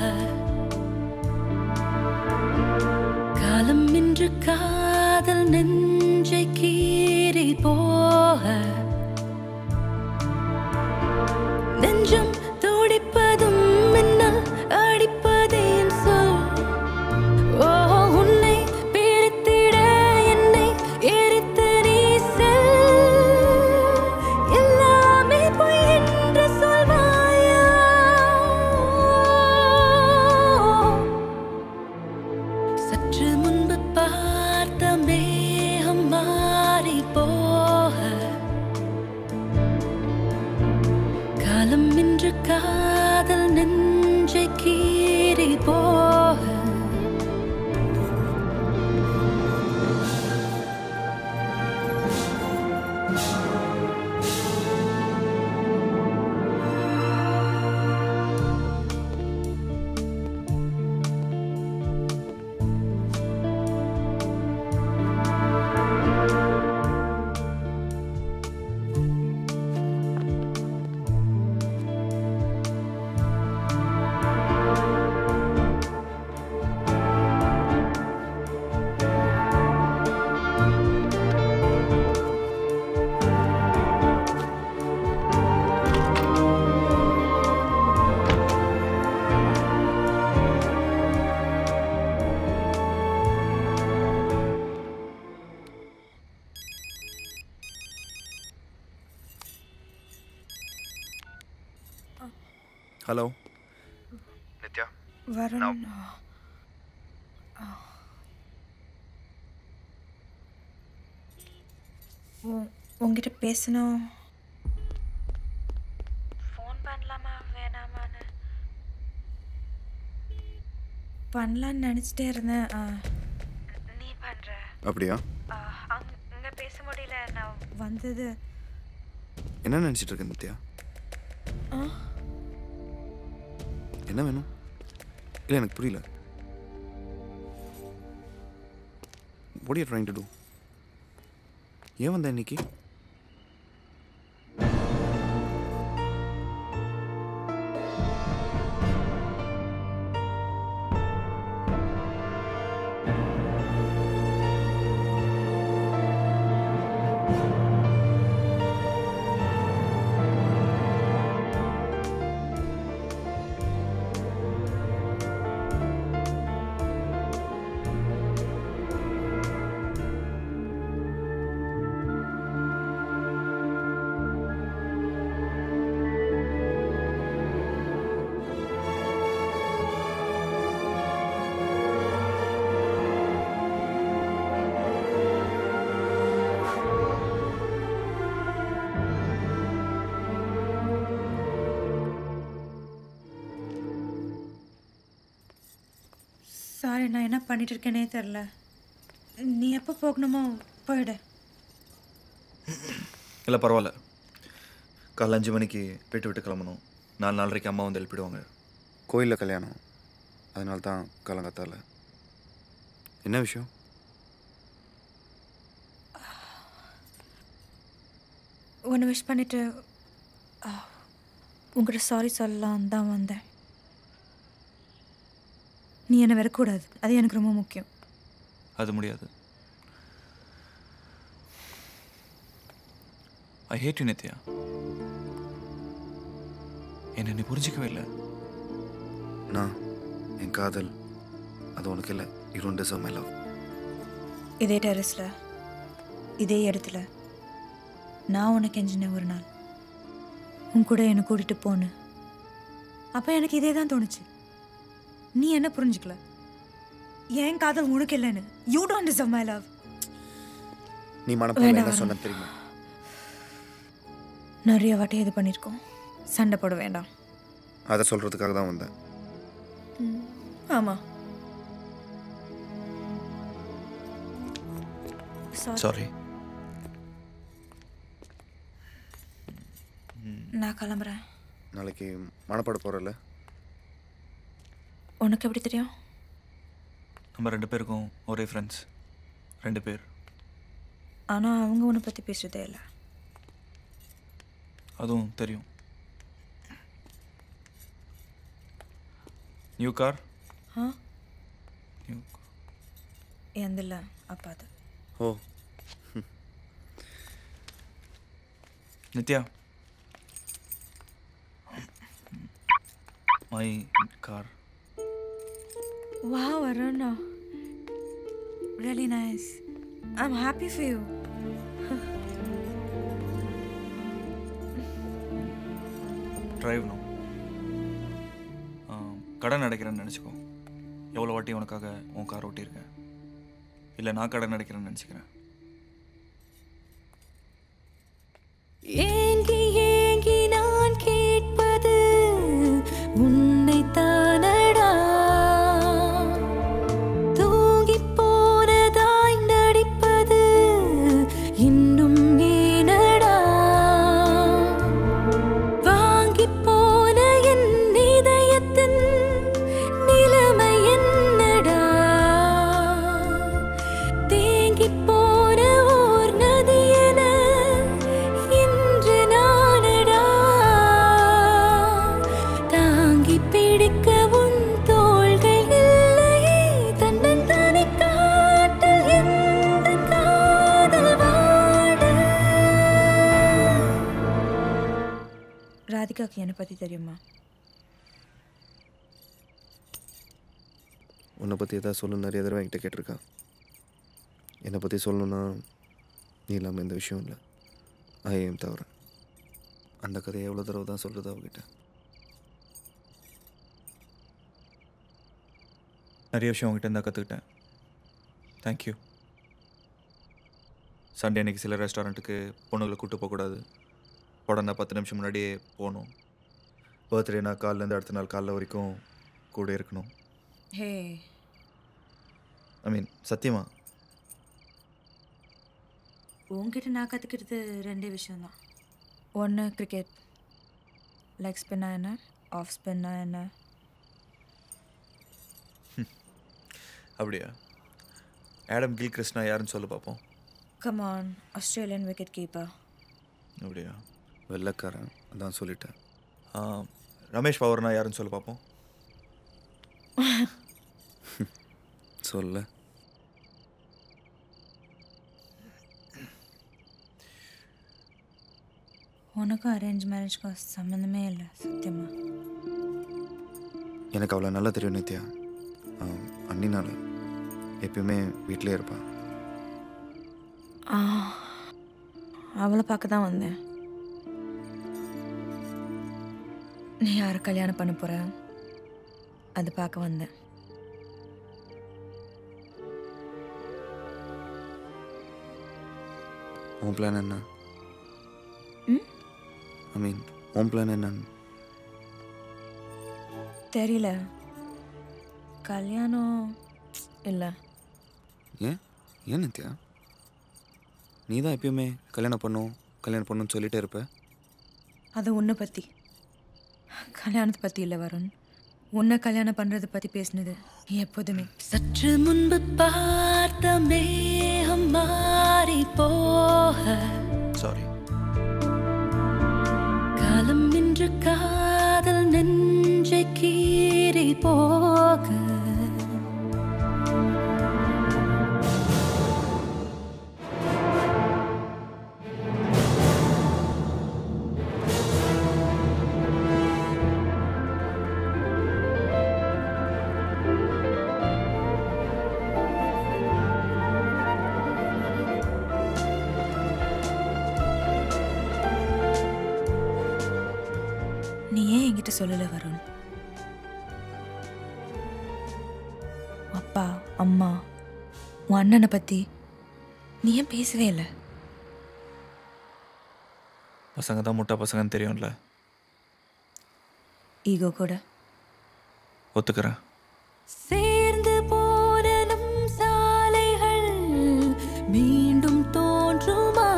S16: காலம் இன்று காதல் நெஞ்சை கீறி போக நெஞ்சம் துடிப்பதும் மின்னல் அடிப்பதேன் சொல் காதல் நெஞ்சை கீறி போக
S21: ஹலோ நித்யா
S14: வருண் உ- உன்கிட்ட பேசணும் ஃபோன் பண்ணலாமா வேணாமான்னு பண்ணலான்னு நினச்சிட்டே இருந்தேன் ஆ. நீ பண்ணுற
S21: அப்படியா
S14: அங்கே பேச முடியல நான் வந்தது
S21: என்ன நினச்சிட்டு இருக்க நித்யா
S14: ஆ
S21: என்ன வேணும் இல்லை எனக்கு புரியல what are you trying to do ஏன் வந்த இன்னைக்கு
S14: சாரி நான் என்ன பண்ணிட்டு இருக்கேனே தெரில நீ எப்போ போகணுமோ போயிடு
S9: இல்லை பரவாயில்ல காலைல அஞ்சு மணிக்கு வீட்டு விட்டு கிளம்பணும் நாலு நாலரைக்கு அம்மா வந்து எழுப்பிடுவாங்க
S21: கோயிலில் கல்யாணம் அதனால தான் காலங்கத்தால என்ன விஷயம்
S14: ஒன்று விஷ் பண்ணிட்டு ஆ, உங்கள்கிட்ட சாரி சொல்லலாம் தான் வந்தேன் நீ என்னை வெறக்கூடாது அது எனக்கு ரொம்ப முக்கியம்
S9: அது முடியாது ஐ ஹேட் யூ நித்யா என்ன நீ புரிஞ்சிக்கவே இல்லை
S21: நான் என் காதல் அது உனக்கு இல்லை you don't deserve my love
S14: இதே டெரஸில் இதே இடத்துல நான் உனக்கு எஞ்சினேன் ஒரு நாள் உன் கூட என்னை கூட்டிகிட்டு போன்னு அப்போ எனக்கு இதே தான் தோணுச்சு நீ என்ன புரிஞ்சுக்கல என் காதல் உனக்கு இல்லைன்னு you don't deserve my love
S21: நீ மனப்பூர்வம்
S14: வேண்டாம்,
S21: என்ன
S14: வேண்டாம்.
S21: சொன்ன தெரியுமா
S14: நிறைய வாட்டி இது பண்ணியிருக்கோம் சண்டை போட வேண்டாம்
S21: அதை சொல்கிறதுக்காக தான் வந்தேன்
S14: ஆமாம்
S9: சாரி
S14: நான் கிளம்புறேன்
S21: நாளைக்கு மனப்பட போகிறல
S14: உனக்கு எப்படி தெரியும்
S9: நம்ம ரெண்டு பேருக்கும் ஒரே ஃப்ரெண்ட்ஸ் ரெண்டு பேர்
S14: ஆனால் அவங்க உன்னை பற்றி பேசுறதே இல்லை
S9: அதுவும் தெரியும் நியூ கார்
S14: ஆ
S9: நியூ
S14: எந்தில்ல அப்பாது
S21: oh
S9: Nithya my car
S14: Wow, Aruna. Really nice. I'm happy for you.
S9: Drive no கடன் அடைக்கிறேன்னு நினச்சிக்கோ எவ்வளோ வாட்டி உனக்காக உன் கார் ஓட்டியிருக்கேன் இல்லை நான் கடன் அடைக்கிறேன்னு நினச்சிக்கிறேன்
S16: ஏங்கி ஏங்கி நான் கேட்பது உன்னை தானடா தூங்கிப் போனதாய் நடிப்பது இன்னும் ஏனடா வாங்கிப் போன என் இதயத்தின் நிலைமை என்னடா தேங்கிப் போன ஓர் நதி என இன்று நானடா தாங்கி பிடிக்க உன் தோள்கள் இல்லையே தன்னந்தனி காட்டில் எந்த காதல் வாட
S14: ராதிகாக்கு என்னை பற்றி தெரியுமா
S21: உன்னை பற்றி எதாவது சொல்லணும் நிறைய தடவை என்கிட்ட கேட்டிருக்கா என்னை பற்றி சொல்லணும்னா நீ இல்லாமல் எந்த விஷயம் இல்லை ஐயம் தவிர அந்த கதையை எவ்வளோ தடவை தான் சொல்கிறது அவகிட்ட
S9: நிறைய விஷயம் உங்ககிட்ட இருந்தால் கற்றுக்கிட்டேன் தேங்க்யூ சண்டே அன்னைக்கு சில ரெஸ்டாரண்ட்டுக்கு பொண்ணுங்களை கூப்பிட்டு போகக்கூடாது உடனே பத்து நிமிஷம் முன்னாடியே போகணும் பர்த்டேனா காலிலேருந்து அடுத்த நாள் காலைல வரைக்கும் கூட இருக்கணும்
S14: ஹே
S9: ஐ மீன் சத்தியமா
S14: உன்கிட்ட நான் கற்றுக்கிறது ரெண்டே விஷயம்தான் ஒன்று கிரிக்கெட் லெக் ஸ்பின்னா என்ன ஆஃப் ஸ்பின்னா என்ன
S9: அப்படியா ஆடம் கில் கிருஷ்ணா யாருன்னு சொல்லு பார்ப்போம்
S14: come on Australian wicket keeper
S9: அப்படியா
S21: வெள்ளக்காரன் அதான் சொல்லிட்டேன்
S9: ஆ, ரமேஷ் பவர்னா யாருன்னு சொல்லு பார்ப்போம்
S21: சொல்ல
S14: உனக்கும் அரேஞ்ச் மேரேஜ்க்கும் சம்மந்தமே இல்லை சத்தியமா
S21: எனக்கு அவ்வளோ நல்லா தெரியும் நித்யா ஆ, அண்ணினால எப்பயுமே வீட்டிலே இருப்பாள்
S14: ஆ அவளை பார்க்க தான் வந்தேன் நீ யாரை கல்யாணம் பண்ண போற அது பார்க்க வந்தேன்
S21: உன் பிளான் என்ன ஐ மீன் உன் பிளான் என்னன்னு
S14: தெரியல கல்யாணம் இல்லை
S21: ஏன் ஏன் நித்யா நீ தான் எப்பயுமே கல்யாணம் பண்ணும் கல்யாணம் பண்ணுன்னு சொல்லிட்டே இருப்ப
S14: அது உன்னை பற்றி கல்யாணத்தை பற்றி இல்லை வருண் உன்னை கல்யாணம் பண்ணுறதை பற்றி பேசினது எப்போதுமே
S16: சற்று முன்பு பார்த்த மேகம் மாறி போக
S9: சாரி
S16: காலம் இன்று காதல் நெஞ்சை கீறி போக
S14: நீ ஏன் என்கிட்ட சொல்லலை வருண் அப்பா அம்மா உன் அண்ணனை பற்றி நீ ஏன் பேசவே இல்லை
S9: பசங்க தான் முட்டா பசங்கன்னு தெரியும்ல
S14: ஈகோ கூட
S9: ஒத்துக்கிறேன்
S16: சேர்ந்து போன நம் சாலைகள் மீண்டும் தோன்றுமா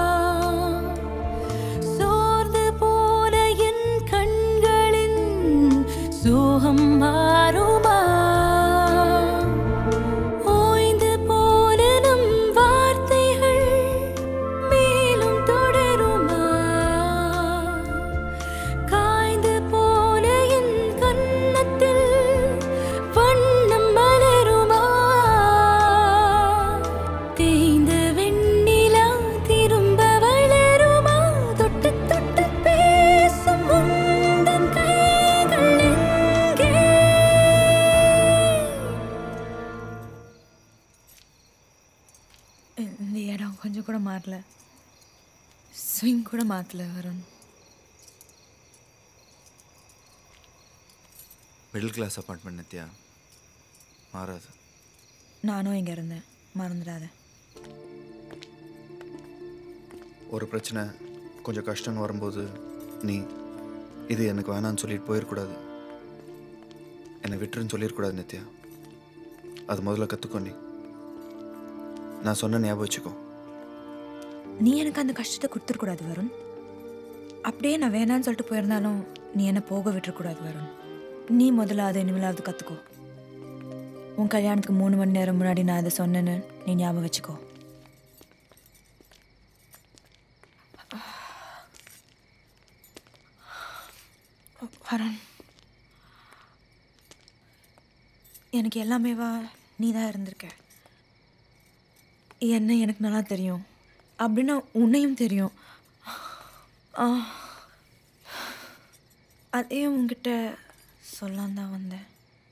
S16: சோர்ந்து போன என் கண்களின் சோகம் மாறுமா ஓய்ந்து போன நம் வார்த்தைகள் மேலும் தொடருமா காய்ந்து போன என் கன்னத்தில் வண்ணம் மலருமா தேய்ந்த வெண்ணிலா திரும்ப வளருமா தொட்டு தொட்டு பேசும் உந்தன் கைகள் எங்கே
S14: இந்த இடம் கொஞ்சம் கூட மாறல ஸ்விங் கூட மாற்றல Varun
S9: middle class apartment Nithya மாறாது
S14: நானும் இங்கே இருந்தேன் மறந்துடாத
S9: ஒரு பிரச்சனை கொஞ்சம் கஷ்டம்னு வரும்போது நீ இது எனக்கு வேணான்னு சொல்லிட்டு போயிடக்கூடாது என்னை விட்டுருன்னு சொல்லிடக்கூடாது நித்யா அது முதல்ல கற்றுக்கோ நீ நான் சொன்ன ஞாபகம் வச்சுக்கோ
S14: நீ எனக்கு அந்த கஷ்டத்தை கொடுத்துடக்கூடாது வருண் அப்படியே நான் வேணான்னு சொல்லிட்டு போயிருந்தாலும் நீ என்ன போக விட்டுறக்கூடாது வருண் நீ முதல்ல அதை இனிமேலாவது கற்றுக்கோ உன் கல்யாணத்துக்கு மூணு மணி நேரம் முன்னாடி நான் அதை சொன்னேன்னு நீ ஞாபகம் வச்சுக்கோ வருண் எனக்கு எல்லாமேவா நீ தான் இருந்திருக்க என்ன எனக்கு நல்லா தெரியும் அப்படின்னா உன்னையும் தெரியும் ஆ, அதையும் உங்ககிட்ட சொல்லான் தான் வந்தேன்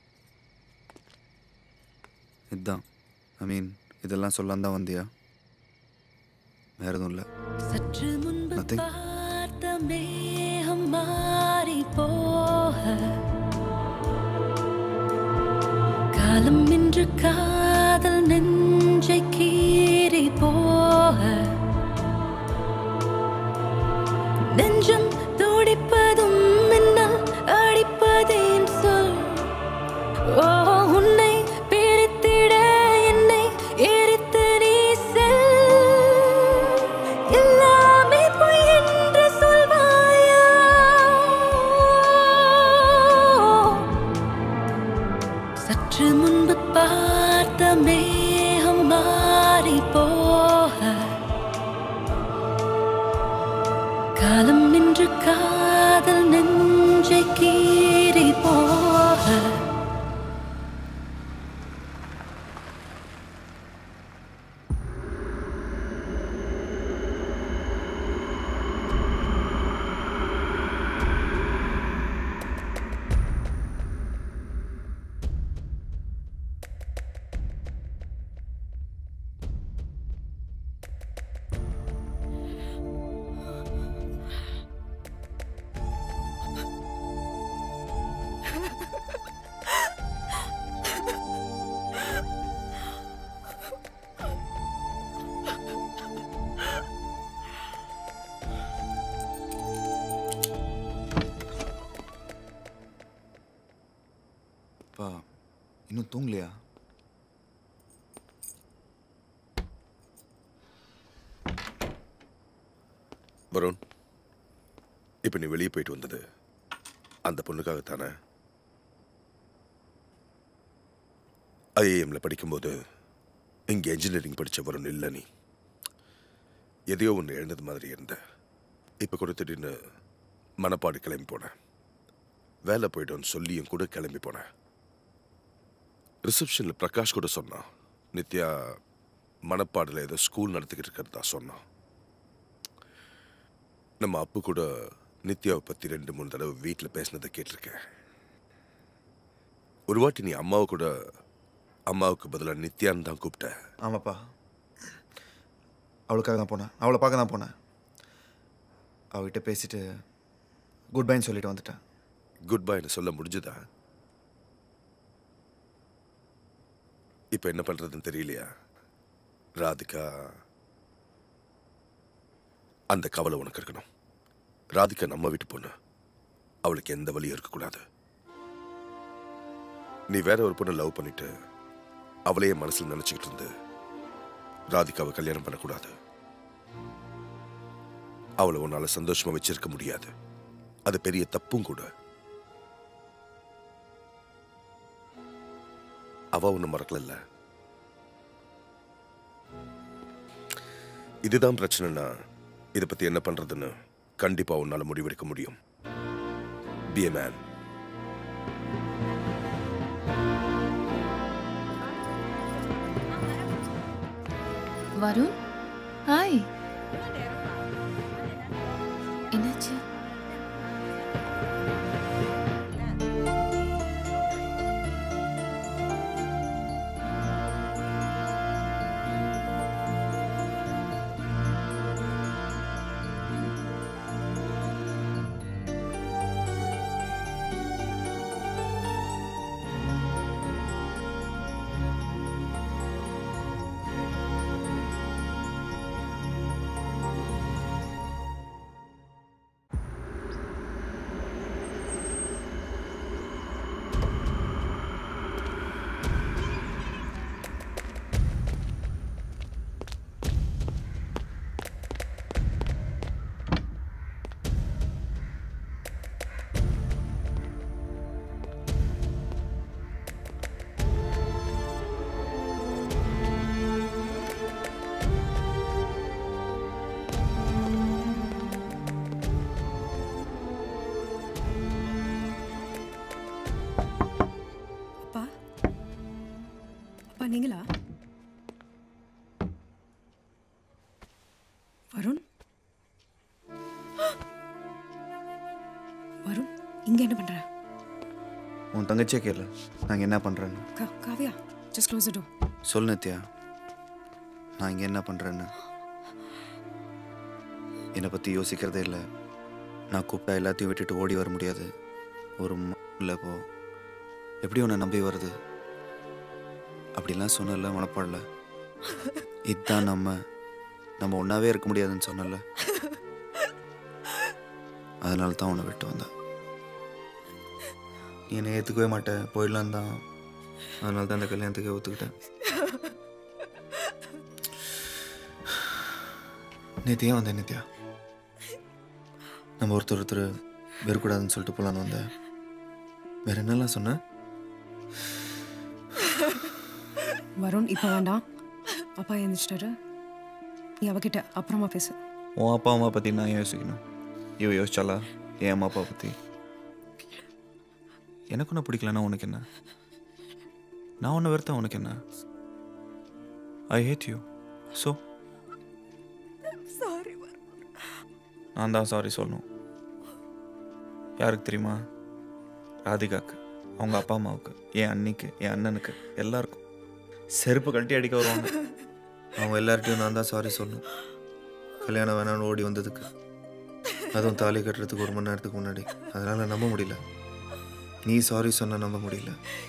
S9: இதுதான் ஐ மீன் இதெல்லாம் சொல்லாம தான் வந்தியா வேற எதுவும் இல்லை
S16: சற்று முன்பு
S9: நத்திங்
S16: பார்த்த மேகம் மாறி போக காலம் இன்று காதல் நெஞ்சை கீறி போக நெஞ்சம் துடிப்பதும் மின்னல் அடிப்பதேன் சொல் ஓ உன்னை பிரித்திட என்னை எரித்து நீ செல் எல்லாமே பொய் என்று சொல்வாயா சற்று முன்பு பார்த்த மேகம் மாறி போக காலம் இன்று காதல் நெஞ்சை கீறி போக
S9: அப்பா இன்னும் தூங்கலையா
S3: வருண் இப்போ நீ வெளியே போயிட்டு வந்தது அந்த பொண்ணுக்காகத்தானே ஐஏஎம்ல படிக்கும்போது இங்கே என்ஜினியரிங் படித்த வருண் இல்லை நீ எதையோ ஒன்று எழுந்தது மாதிரி இருந்த இப்போ கூட திடீர்னு மணப்பாடு கிளம்பி போனேன் வேலை போய்ட்டோன்னு சொல்லியும் கூட கிளம்பி போனேன் ரிசப்ஷனில் பிரகாஷ் கூட சொன்னான் நித்யா மணப்பாடில் ஏதோ ஸ்கூல் நடத்திக்கிட்டு இருக்கிறதா சொன்னான் நம்ம அப்பு கூட நித்யாவை பற்றி ரெண்டு மூணு தடவை வீட்டில் பேசினதை கேட்டிருக்கேன் ஒரு வாட்டி நீ அம்மாவை கூட அம்மாவுக்கு பதிலாக நித்யான்னு தான் கூப்பிட்ட
S9: ஆமாப்பா அவளுக்காக தான் போனேன் அவளை பார்க்க தான் போனேன் அவகிட்ட பேசிட்டு குட் பைன்னு சொல்லிட்டு வந்துட்டேன்
S3: குட் பைன்னு சொல்ல முடிஞ்சுதா இப்போ என்ன பண்ணுறதுன்னு தெரியலையா ராதிகா அந்த கவலை உனக்கு இருக்கணும் ராதிகா நம்ம வீட்டு பொண்ணு அவளுக்கு எந்த வழியும் இருக்கக்கூடாது நீ வேற ஒரு பொண்ணை லவ் பண்ணிட்டு அவளையே மனசில் நினைச்சுக்கிட்டு இருந்து ராதிகாவை கல்யாணம் பண்ணக்கூடாது அவளை உன்னால சந்தோஷமா வச்சிருக்க முடியாது அது பெரிய தப்பும் கூட அவ ஒண்ணு மறக்கல இதுதான் பிரச்சனைனா இதை பத்தி என்ன பண்றதுன்னு கண்டிப்பா உன்னால முடிவெடுக்க முடியும் பி மேன்
S13: வருண் ஹாய் என்னாச்சு
S4: நீங்களா வருண் வருண் இங்க என்ன பண்ற
S9: உன் தங்கச்சியே கேளு நாங்கள் என்ன பண்ணுறேன்னு
S4: கா- காவ்யா ஜஸ்ட் க்ளோஸ் டோ
S9: சொல் நித்யா நான் இங்கே என்ன பண்ணுறேன்னு என்னை பற்றி யோசிக்கிறதே இல்லை நான் கூப்பிட்டா எல்லாத்தையும் விட்டுட்டு ஓடி வர முடியாது ஒரு இல்லை இப்போ எப்படி உன்னை நம்பி வருது அப்படிலாம் சொன்னல மனப்பாடல இதுதான் நம்ம நம்ம ஒன்றாவே இருக்க முடியாதுன்னு சொன்னல அதனால தான் உன்னை விட்டு வந்தேன் நீ என்னை ஏற்றுக்கவே மாட்டேன் போயிடலாம் தான் அதனால தான் அந்த கல்யாணத்துக்கு ஒத்துக்கிட்டேன் நேற்று ஏன் வந்தேன் நித்யா நம்ம ஒருத்தர் ஒருத்தர் வெறுக்கூடாதுன்னு சொல்லிட்டு போகலான்னு வந்தேன் வேற என்னெல்லாம் சொன்னேன்
S4: வருண் இப்போ வேண்டாம் அப்பா எழுந்திரிச்சிட்டாரு நீ அவகிட்ட அப்புறமா பேசு
S9: உன் அப்பா அம்மா பற்றி நான் ஏன் யோசிக்கணும் இவ யோசிச்சாலா என் அம்மா அப்பா பற்றி எனக்கு ஒன்று பிடிக்கலன்னா உனக்கு என்ன நான் ஒன்று வெறுத்தேன் உனக்கு என்ன I hate you so
S16: sorry
S9: நான் தான் சாரி சொல்லணும் யாருக்கு தெரியுமா ராதிகாக்கு அவங்க அப்பா அம்மாவுக்கு என் அண்ணிக்கு என் அண்ணனுக்கு எல்லாருக்கும் செருப்பு கழட்டி அடிக்க வருவாங்க அவங்க எல்லார்ட்டையும் நான் தான் சாரி சொல்லணும் கல்யாணம் வேணாம்னு ஓடி வந்ததுக்கு அதுவும் தாலி கட்டுறதுக்கு ஒரு மணி நேரத்துக்கு முன்னாடி அதனால் நம்ப முடியல நீ சாரி சொன்ன நம்ப முடியல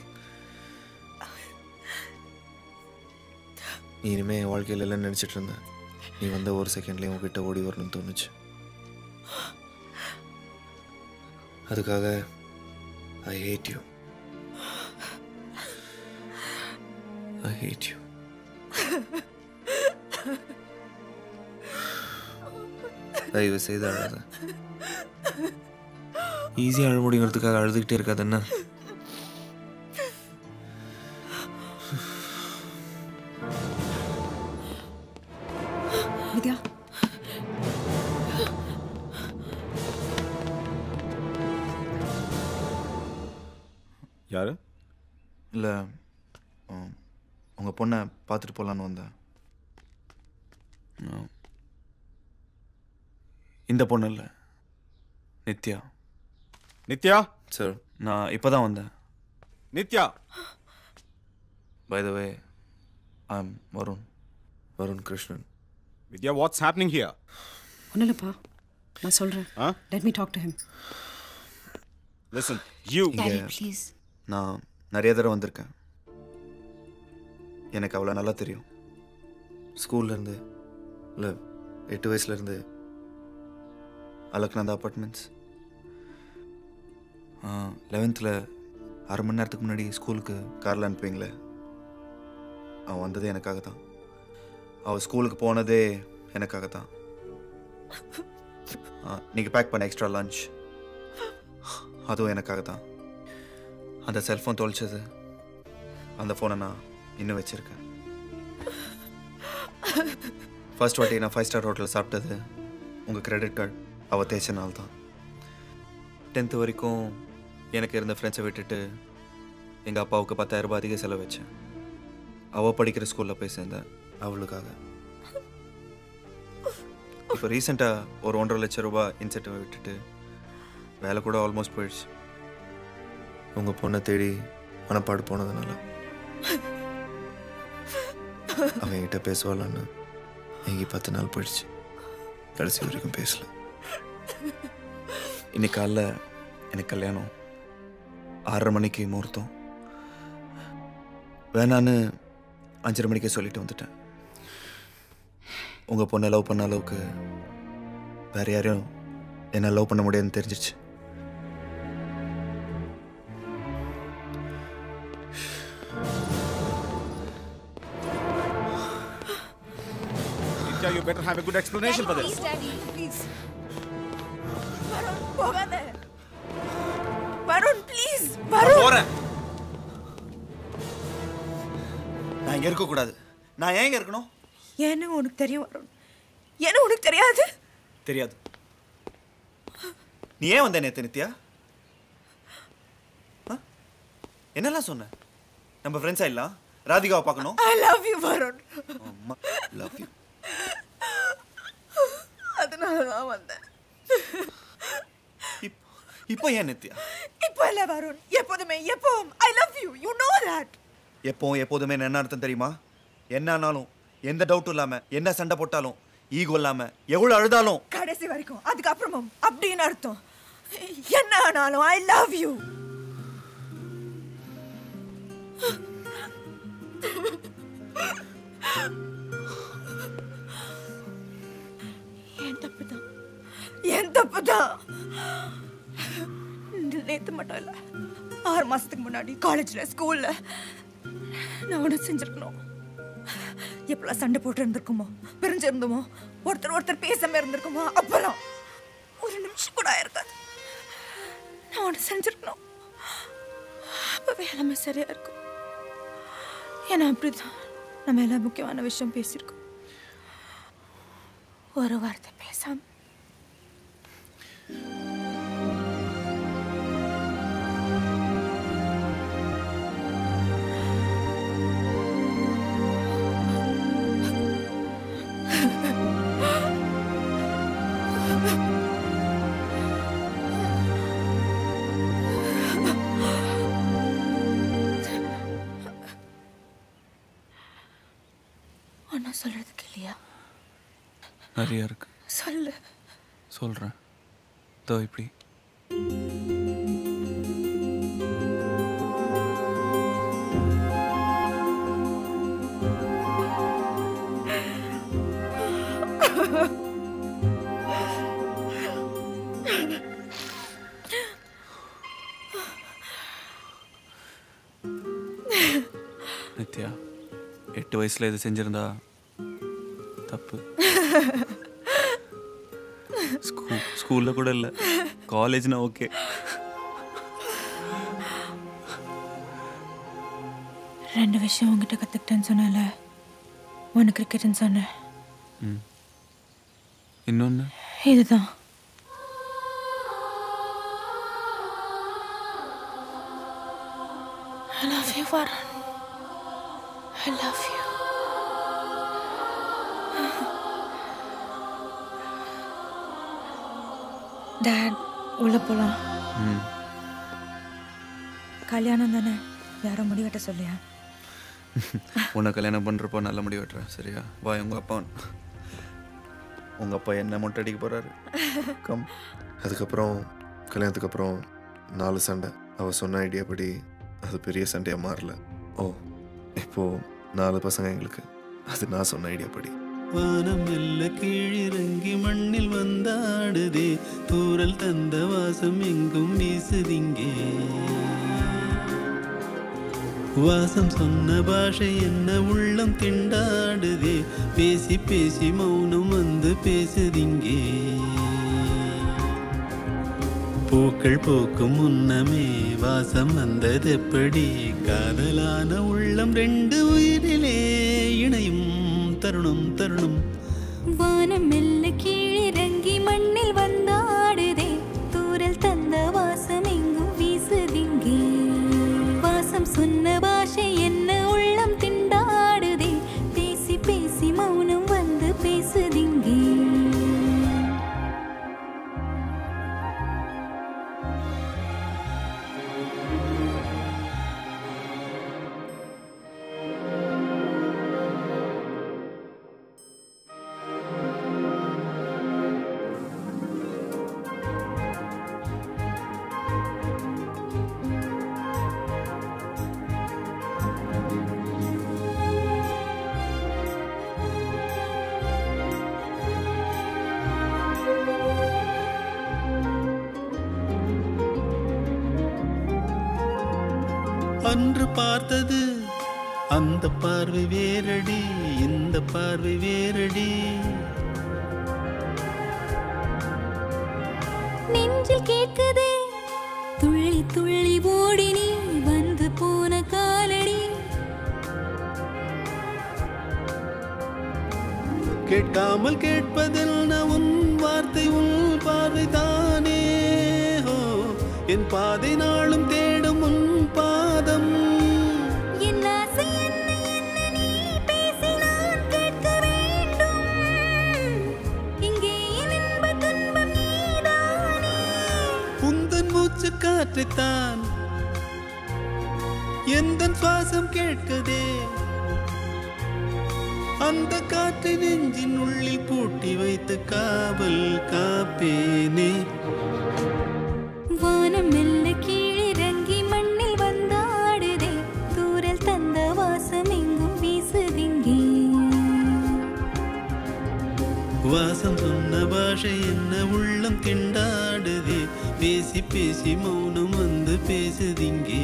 S9: நீ இனிமே என் வாழ்க்கையில் எல்லாம் நினச்சிட்டு இருந்தேன் நீ வந்த ஒரு செகண்ட்லேயும் உங்ககிட்ட ஓடி வரணும்னு தோணுச்சு அதுக்காக I hate you I hate you தயவு செய்து அழாத ஈஸியாக அழ முடிங்கிறதுக்காக அழுதுகிட்டே இருக்காது என்ன
S4: வித்யா
S21: யாரு
S9: இல்லை உங்கள் பொண்ணை பார்த்துட்டு போகலான்னு வந்தேன் ஆ. இந்த பொண்ணு இல்லை நித்யா
S21: நித்யா
S9: சார் நான் இப்போ தான் வந்தேன்
S21: Nithya
S9: by the way I'm Varun Varun Krishnan
S21: Vidya what's happening here
S4: ஒன்றும் இல்லைப்பா நான் சொல்கிறேன்
S21: ah
S4: let me talk to him
S21: listen you
S9: இங்கே நான் நிறைய தடவை வந்திருக்கேன் எனக்கு அவ்வளோ நல்லா தெரியும் ஸ்கூல்லேருந்து இல்லை எட்டு வயசுலேருந்து அலக்னந்தா அப்பார்ட்மெண்ட்ஸ் லெவன்த்தில் அரை மணி நேரத்துக்கு முன்னாடி ஸ்கூலுக்கு காரில் அனுப்புவீங்களே அவன் வந்ததே எனக்காக தான் அவள் ஸ்கூலுக்கு போனதே எனக்காக தான் நீங்கள் பேக் பண்ண எக்ஸ்ட்ரா லஞ்ச் அதுவும் எனக்காக தான் அந்த செல்ஃபோன் தொலைச்சது அந்த ஃபோனை நான் இன்னும் வச்சுருக்கேன் ஃபர்ஸ்ட் வாட்டி நான் ஃபைவ் ஸ்டார் ஹோட்டலில் சாப்பிட்டது உங்கள் கிரெடிட் கார்டு அவள் தேய்ச்ச நாள் தான் டென்த்து வரைக்கும் எனக்கு இருந்த ஃப்ரெண்ட்ஸை விட்டுட்டு எங்கள் அப்பாவுக்கு பத்தாயிரம் ரூபாய் அதிக செலவு வச்சேன் அவள் படிக்கிற ஸ்கூலில் போய் சேர்ந்தேன் அவளுக்காக இப்போ ரீசெண்டாக ஒரு ஒன்றரை லட்சம் ரூபாய் இன்சென்டிவ் விட்டுட்டு வேலை கூட ஆல்மோஸ்ட் போயிடுச்சு உங்கள் பொண்ணை தேடி மனப்பாடு போனதுனால அவன் என்கிட்ட பேசுவாளான்னு எங்கி பத்து நாள் போயிடுச்சு கடைசி வரைக்கும் பேசல இன்னைக்கு காலைல எனக்கு கல்யாணம் ஆறரை மணிக்கு முகூர்த்தம் வேணான்னு அஞ்சரை மணிக்கே சொல்லிட்டு வந்துட்டேன் உங்கள் பொண்ணை லவ் பண்ண அளவுக்கு வேற யாரையும் என்ன லவ் பண்ண முடியாதுன்னு தெரிஞ்சிருச்சு
S21: Nithya you better have a good explanation for this
S16: please Varun போகாத வருண் ப்ளீஸ் வருண்
S9: போறேன் நான் இங்க இருக்க கூடாது நான் ஏன் இங்க இருக்கணும்
S16: ஏன்னு உனக்கு தெரியும் வருண் ஏன்னு உனக்கு தெரியாது
S9: தெரியாது நீ ஏன் வந்த நேத்து நித்யா ஆ? என்னெல்லாம் சொன்ன நம்ம ஃப்ரெண்ட்ஸா இல்ல
S5: ராதிகாவை பார்க்கணும்
S14: I love you Varun
S5: love you
S14: அதனால தான் வந்தேன்
S5: இப்போ ஏன் நித்யா
S14: இப்போ இல்ல வருண் எப்போதுமே எப்பவும் I love you you know that
S5: எப்பவும் எப்போதுமே என்ன அர்த்தம் தெரியுமா என்ன ஆனாலும் எந்த டவுட்டும் இல்லாம என்ன சண்டை போட்டாலும் ஈகோ இல்லாம எவ்வளவு அழுதாலும்
S14: கடைசி வரைக்கும் அதுக்கப்புறமும் அப்படின்னு அர்த்தம் என்ன ஆனாலும் ஐ லவ் யூ என் தப்பு தான் என் தப்பு தான் நேத்து மட்டும் இல்ல ஆறு மாசத்துக்கு முன்னாடி காலேஜ்ல ஸ்கூல்ல நான் ஒன்று செஞ்சிருக்கணும் எப்பெல்லாம் சண்டை போட்டு இருந்திருக்குமோ பிரிஞ்சிருந்தோமோ ஒருத்தர் ஒருத்தர் பேசாம இருந்திருக்குமோ அப்பெல்லாம் ஒரு நிமிஷம் கூட ஆயிருக்காது நான் ஒன்று செஞ்சிருக்கணும் அப்பவே எல்லாமே சரியா இருக்கும் ஏன்னா அப்படிதான் நம்ம எல்லாம் முக்கியமான விஷயம் பேசியிருக்கோம் ஒரு வார்த்தை பேசாம ஒன்றும் சொல்றதுக்கு இல்லையா
S9: நிறைய இருக்கு
S14: சொல்லு
S9: சொல்கிறேன் தோ இப்படி நித்யா எட்டு வயசில் இது செஞ்சிருந்தா தப்பு ஸ்கூ ஸ்கூலில் கூட இல்லை காலேஜ்னா ஓகே
S14: ரெண்டு விஷயம் உங்ககிட்ட கற்றுக்கிட்டேன்னு சொன்னல ஒன்று கிரிக்கெட்னு சொன்னேன்
S9: ம் இன்னொன்று
S14: இதுதான் I love you, Varun. I love you. Date உள்ள போலாம்
S9: ம்
S14: கல்யாணம் தானே யாரும் முடிவெட்ட சொல்லியா
S9: உன்னை கல்யாணம் பண்ணுறப்போ நல்ல முடி வெட்டுறேன் சரியா வா உங்கள் அப்பா
S21: உங்கள் அப்பா என்ன மொட்டை அடிக்க போகிறாரு கம் அதுக்கப்புறம் கல்யாணத்துக்கு அப்புறம் நாலு சண்டை அவள் சொன்ன ஐடியா படி அது பெரிய சண்டையாக மாறல ஓ இப்போ நாலு பசங்க எங்களுக்கு அது நான் சொன்ன ஐடியா படி
S11: வானம் மெல்ல கீழிறங்கி மண்ணில் வந்தாடுதே தூரல் தந்த வாசம் எங்கும் வீசுதிங்கே வாசம் சொன்ன பாஷை என்ன உள்ளம் திண்டாடுதே பேசி பேசி மௌனம் வந்து பேசுதிங்கே பூக்கள் பூக்கும் முன்னமே வாசம் வந்தது எப்படி காதலான உள்ளம் ரெண்டு உயிரிலே இணையும் தருணம் தருணம்
S16: வானம் மெல்ல கீழிறங்கி மண்ணில் வந்தாடுதே தூரல் தந்த வாசம் எங்கும் வீசுதிங்கே வாசம் சொன்ன பாஷை என்ன உள்ளம் திண்டாடுதே பேசி பேசி மௌனம் வந்து பேசுதிங்கே
S11: அன்று பார்த்தது அந்த பார்வை வேறடி இந்த பார்வை வேறடி
S16: நெஞ்சில் கேட்குதே துள்ளி துள்ளி ஓடி நீ வந்து போன காலடி
S11: கேட்காமல் கேட்பதில் நான் உன் வார்த்தை உன் பார்வை தானே ஹோ என் பாதை நாளும் தேடும் உன் பாதம்
S16: என் ஆசை என்னை
S11: எந்த சுவாசம் கேட்கதே அந்த காற்றை நெஞ்சின் உள்ளில் பூட்டி வைத்த காவல் காப்பேனே
S16: வானம் மெல்ல கீழிறங்கி மண்ணில் வந்தாடுதே தூரல் தந்த வாசம் எங்கும் வீசுதிங்கே
S11: வாசம் சொன்ன பாஷை என்ன உள்ளம் திண்டாடுதே பேசி பேசி மௌனம் வந்து பேசுதிங்கே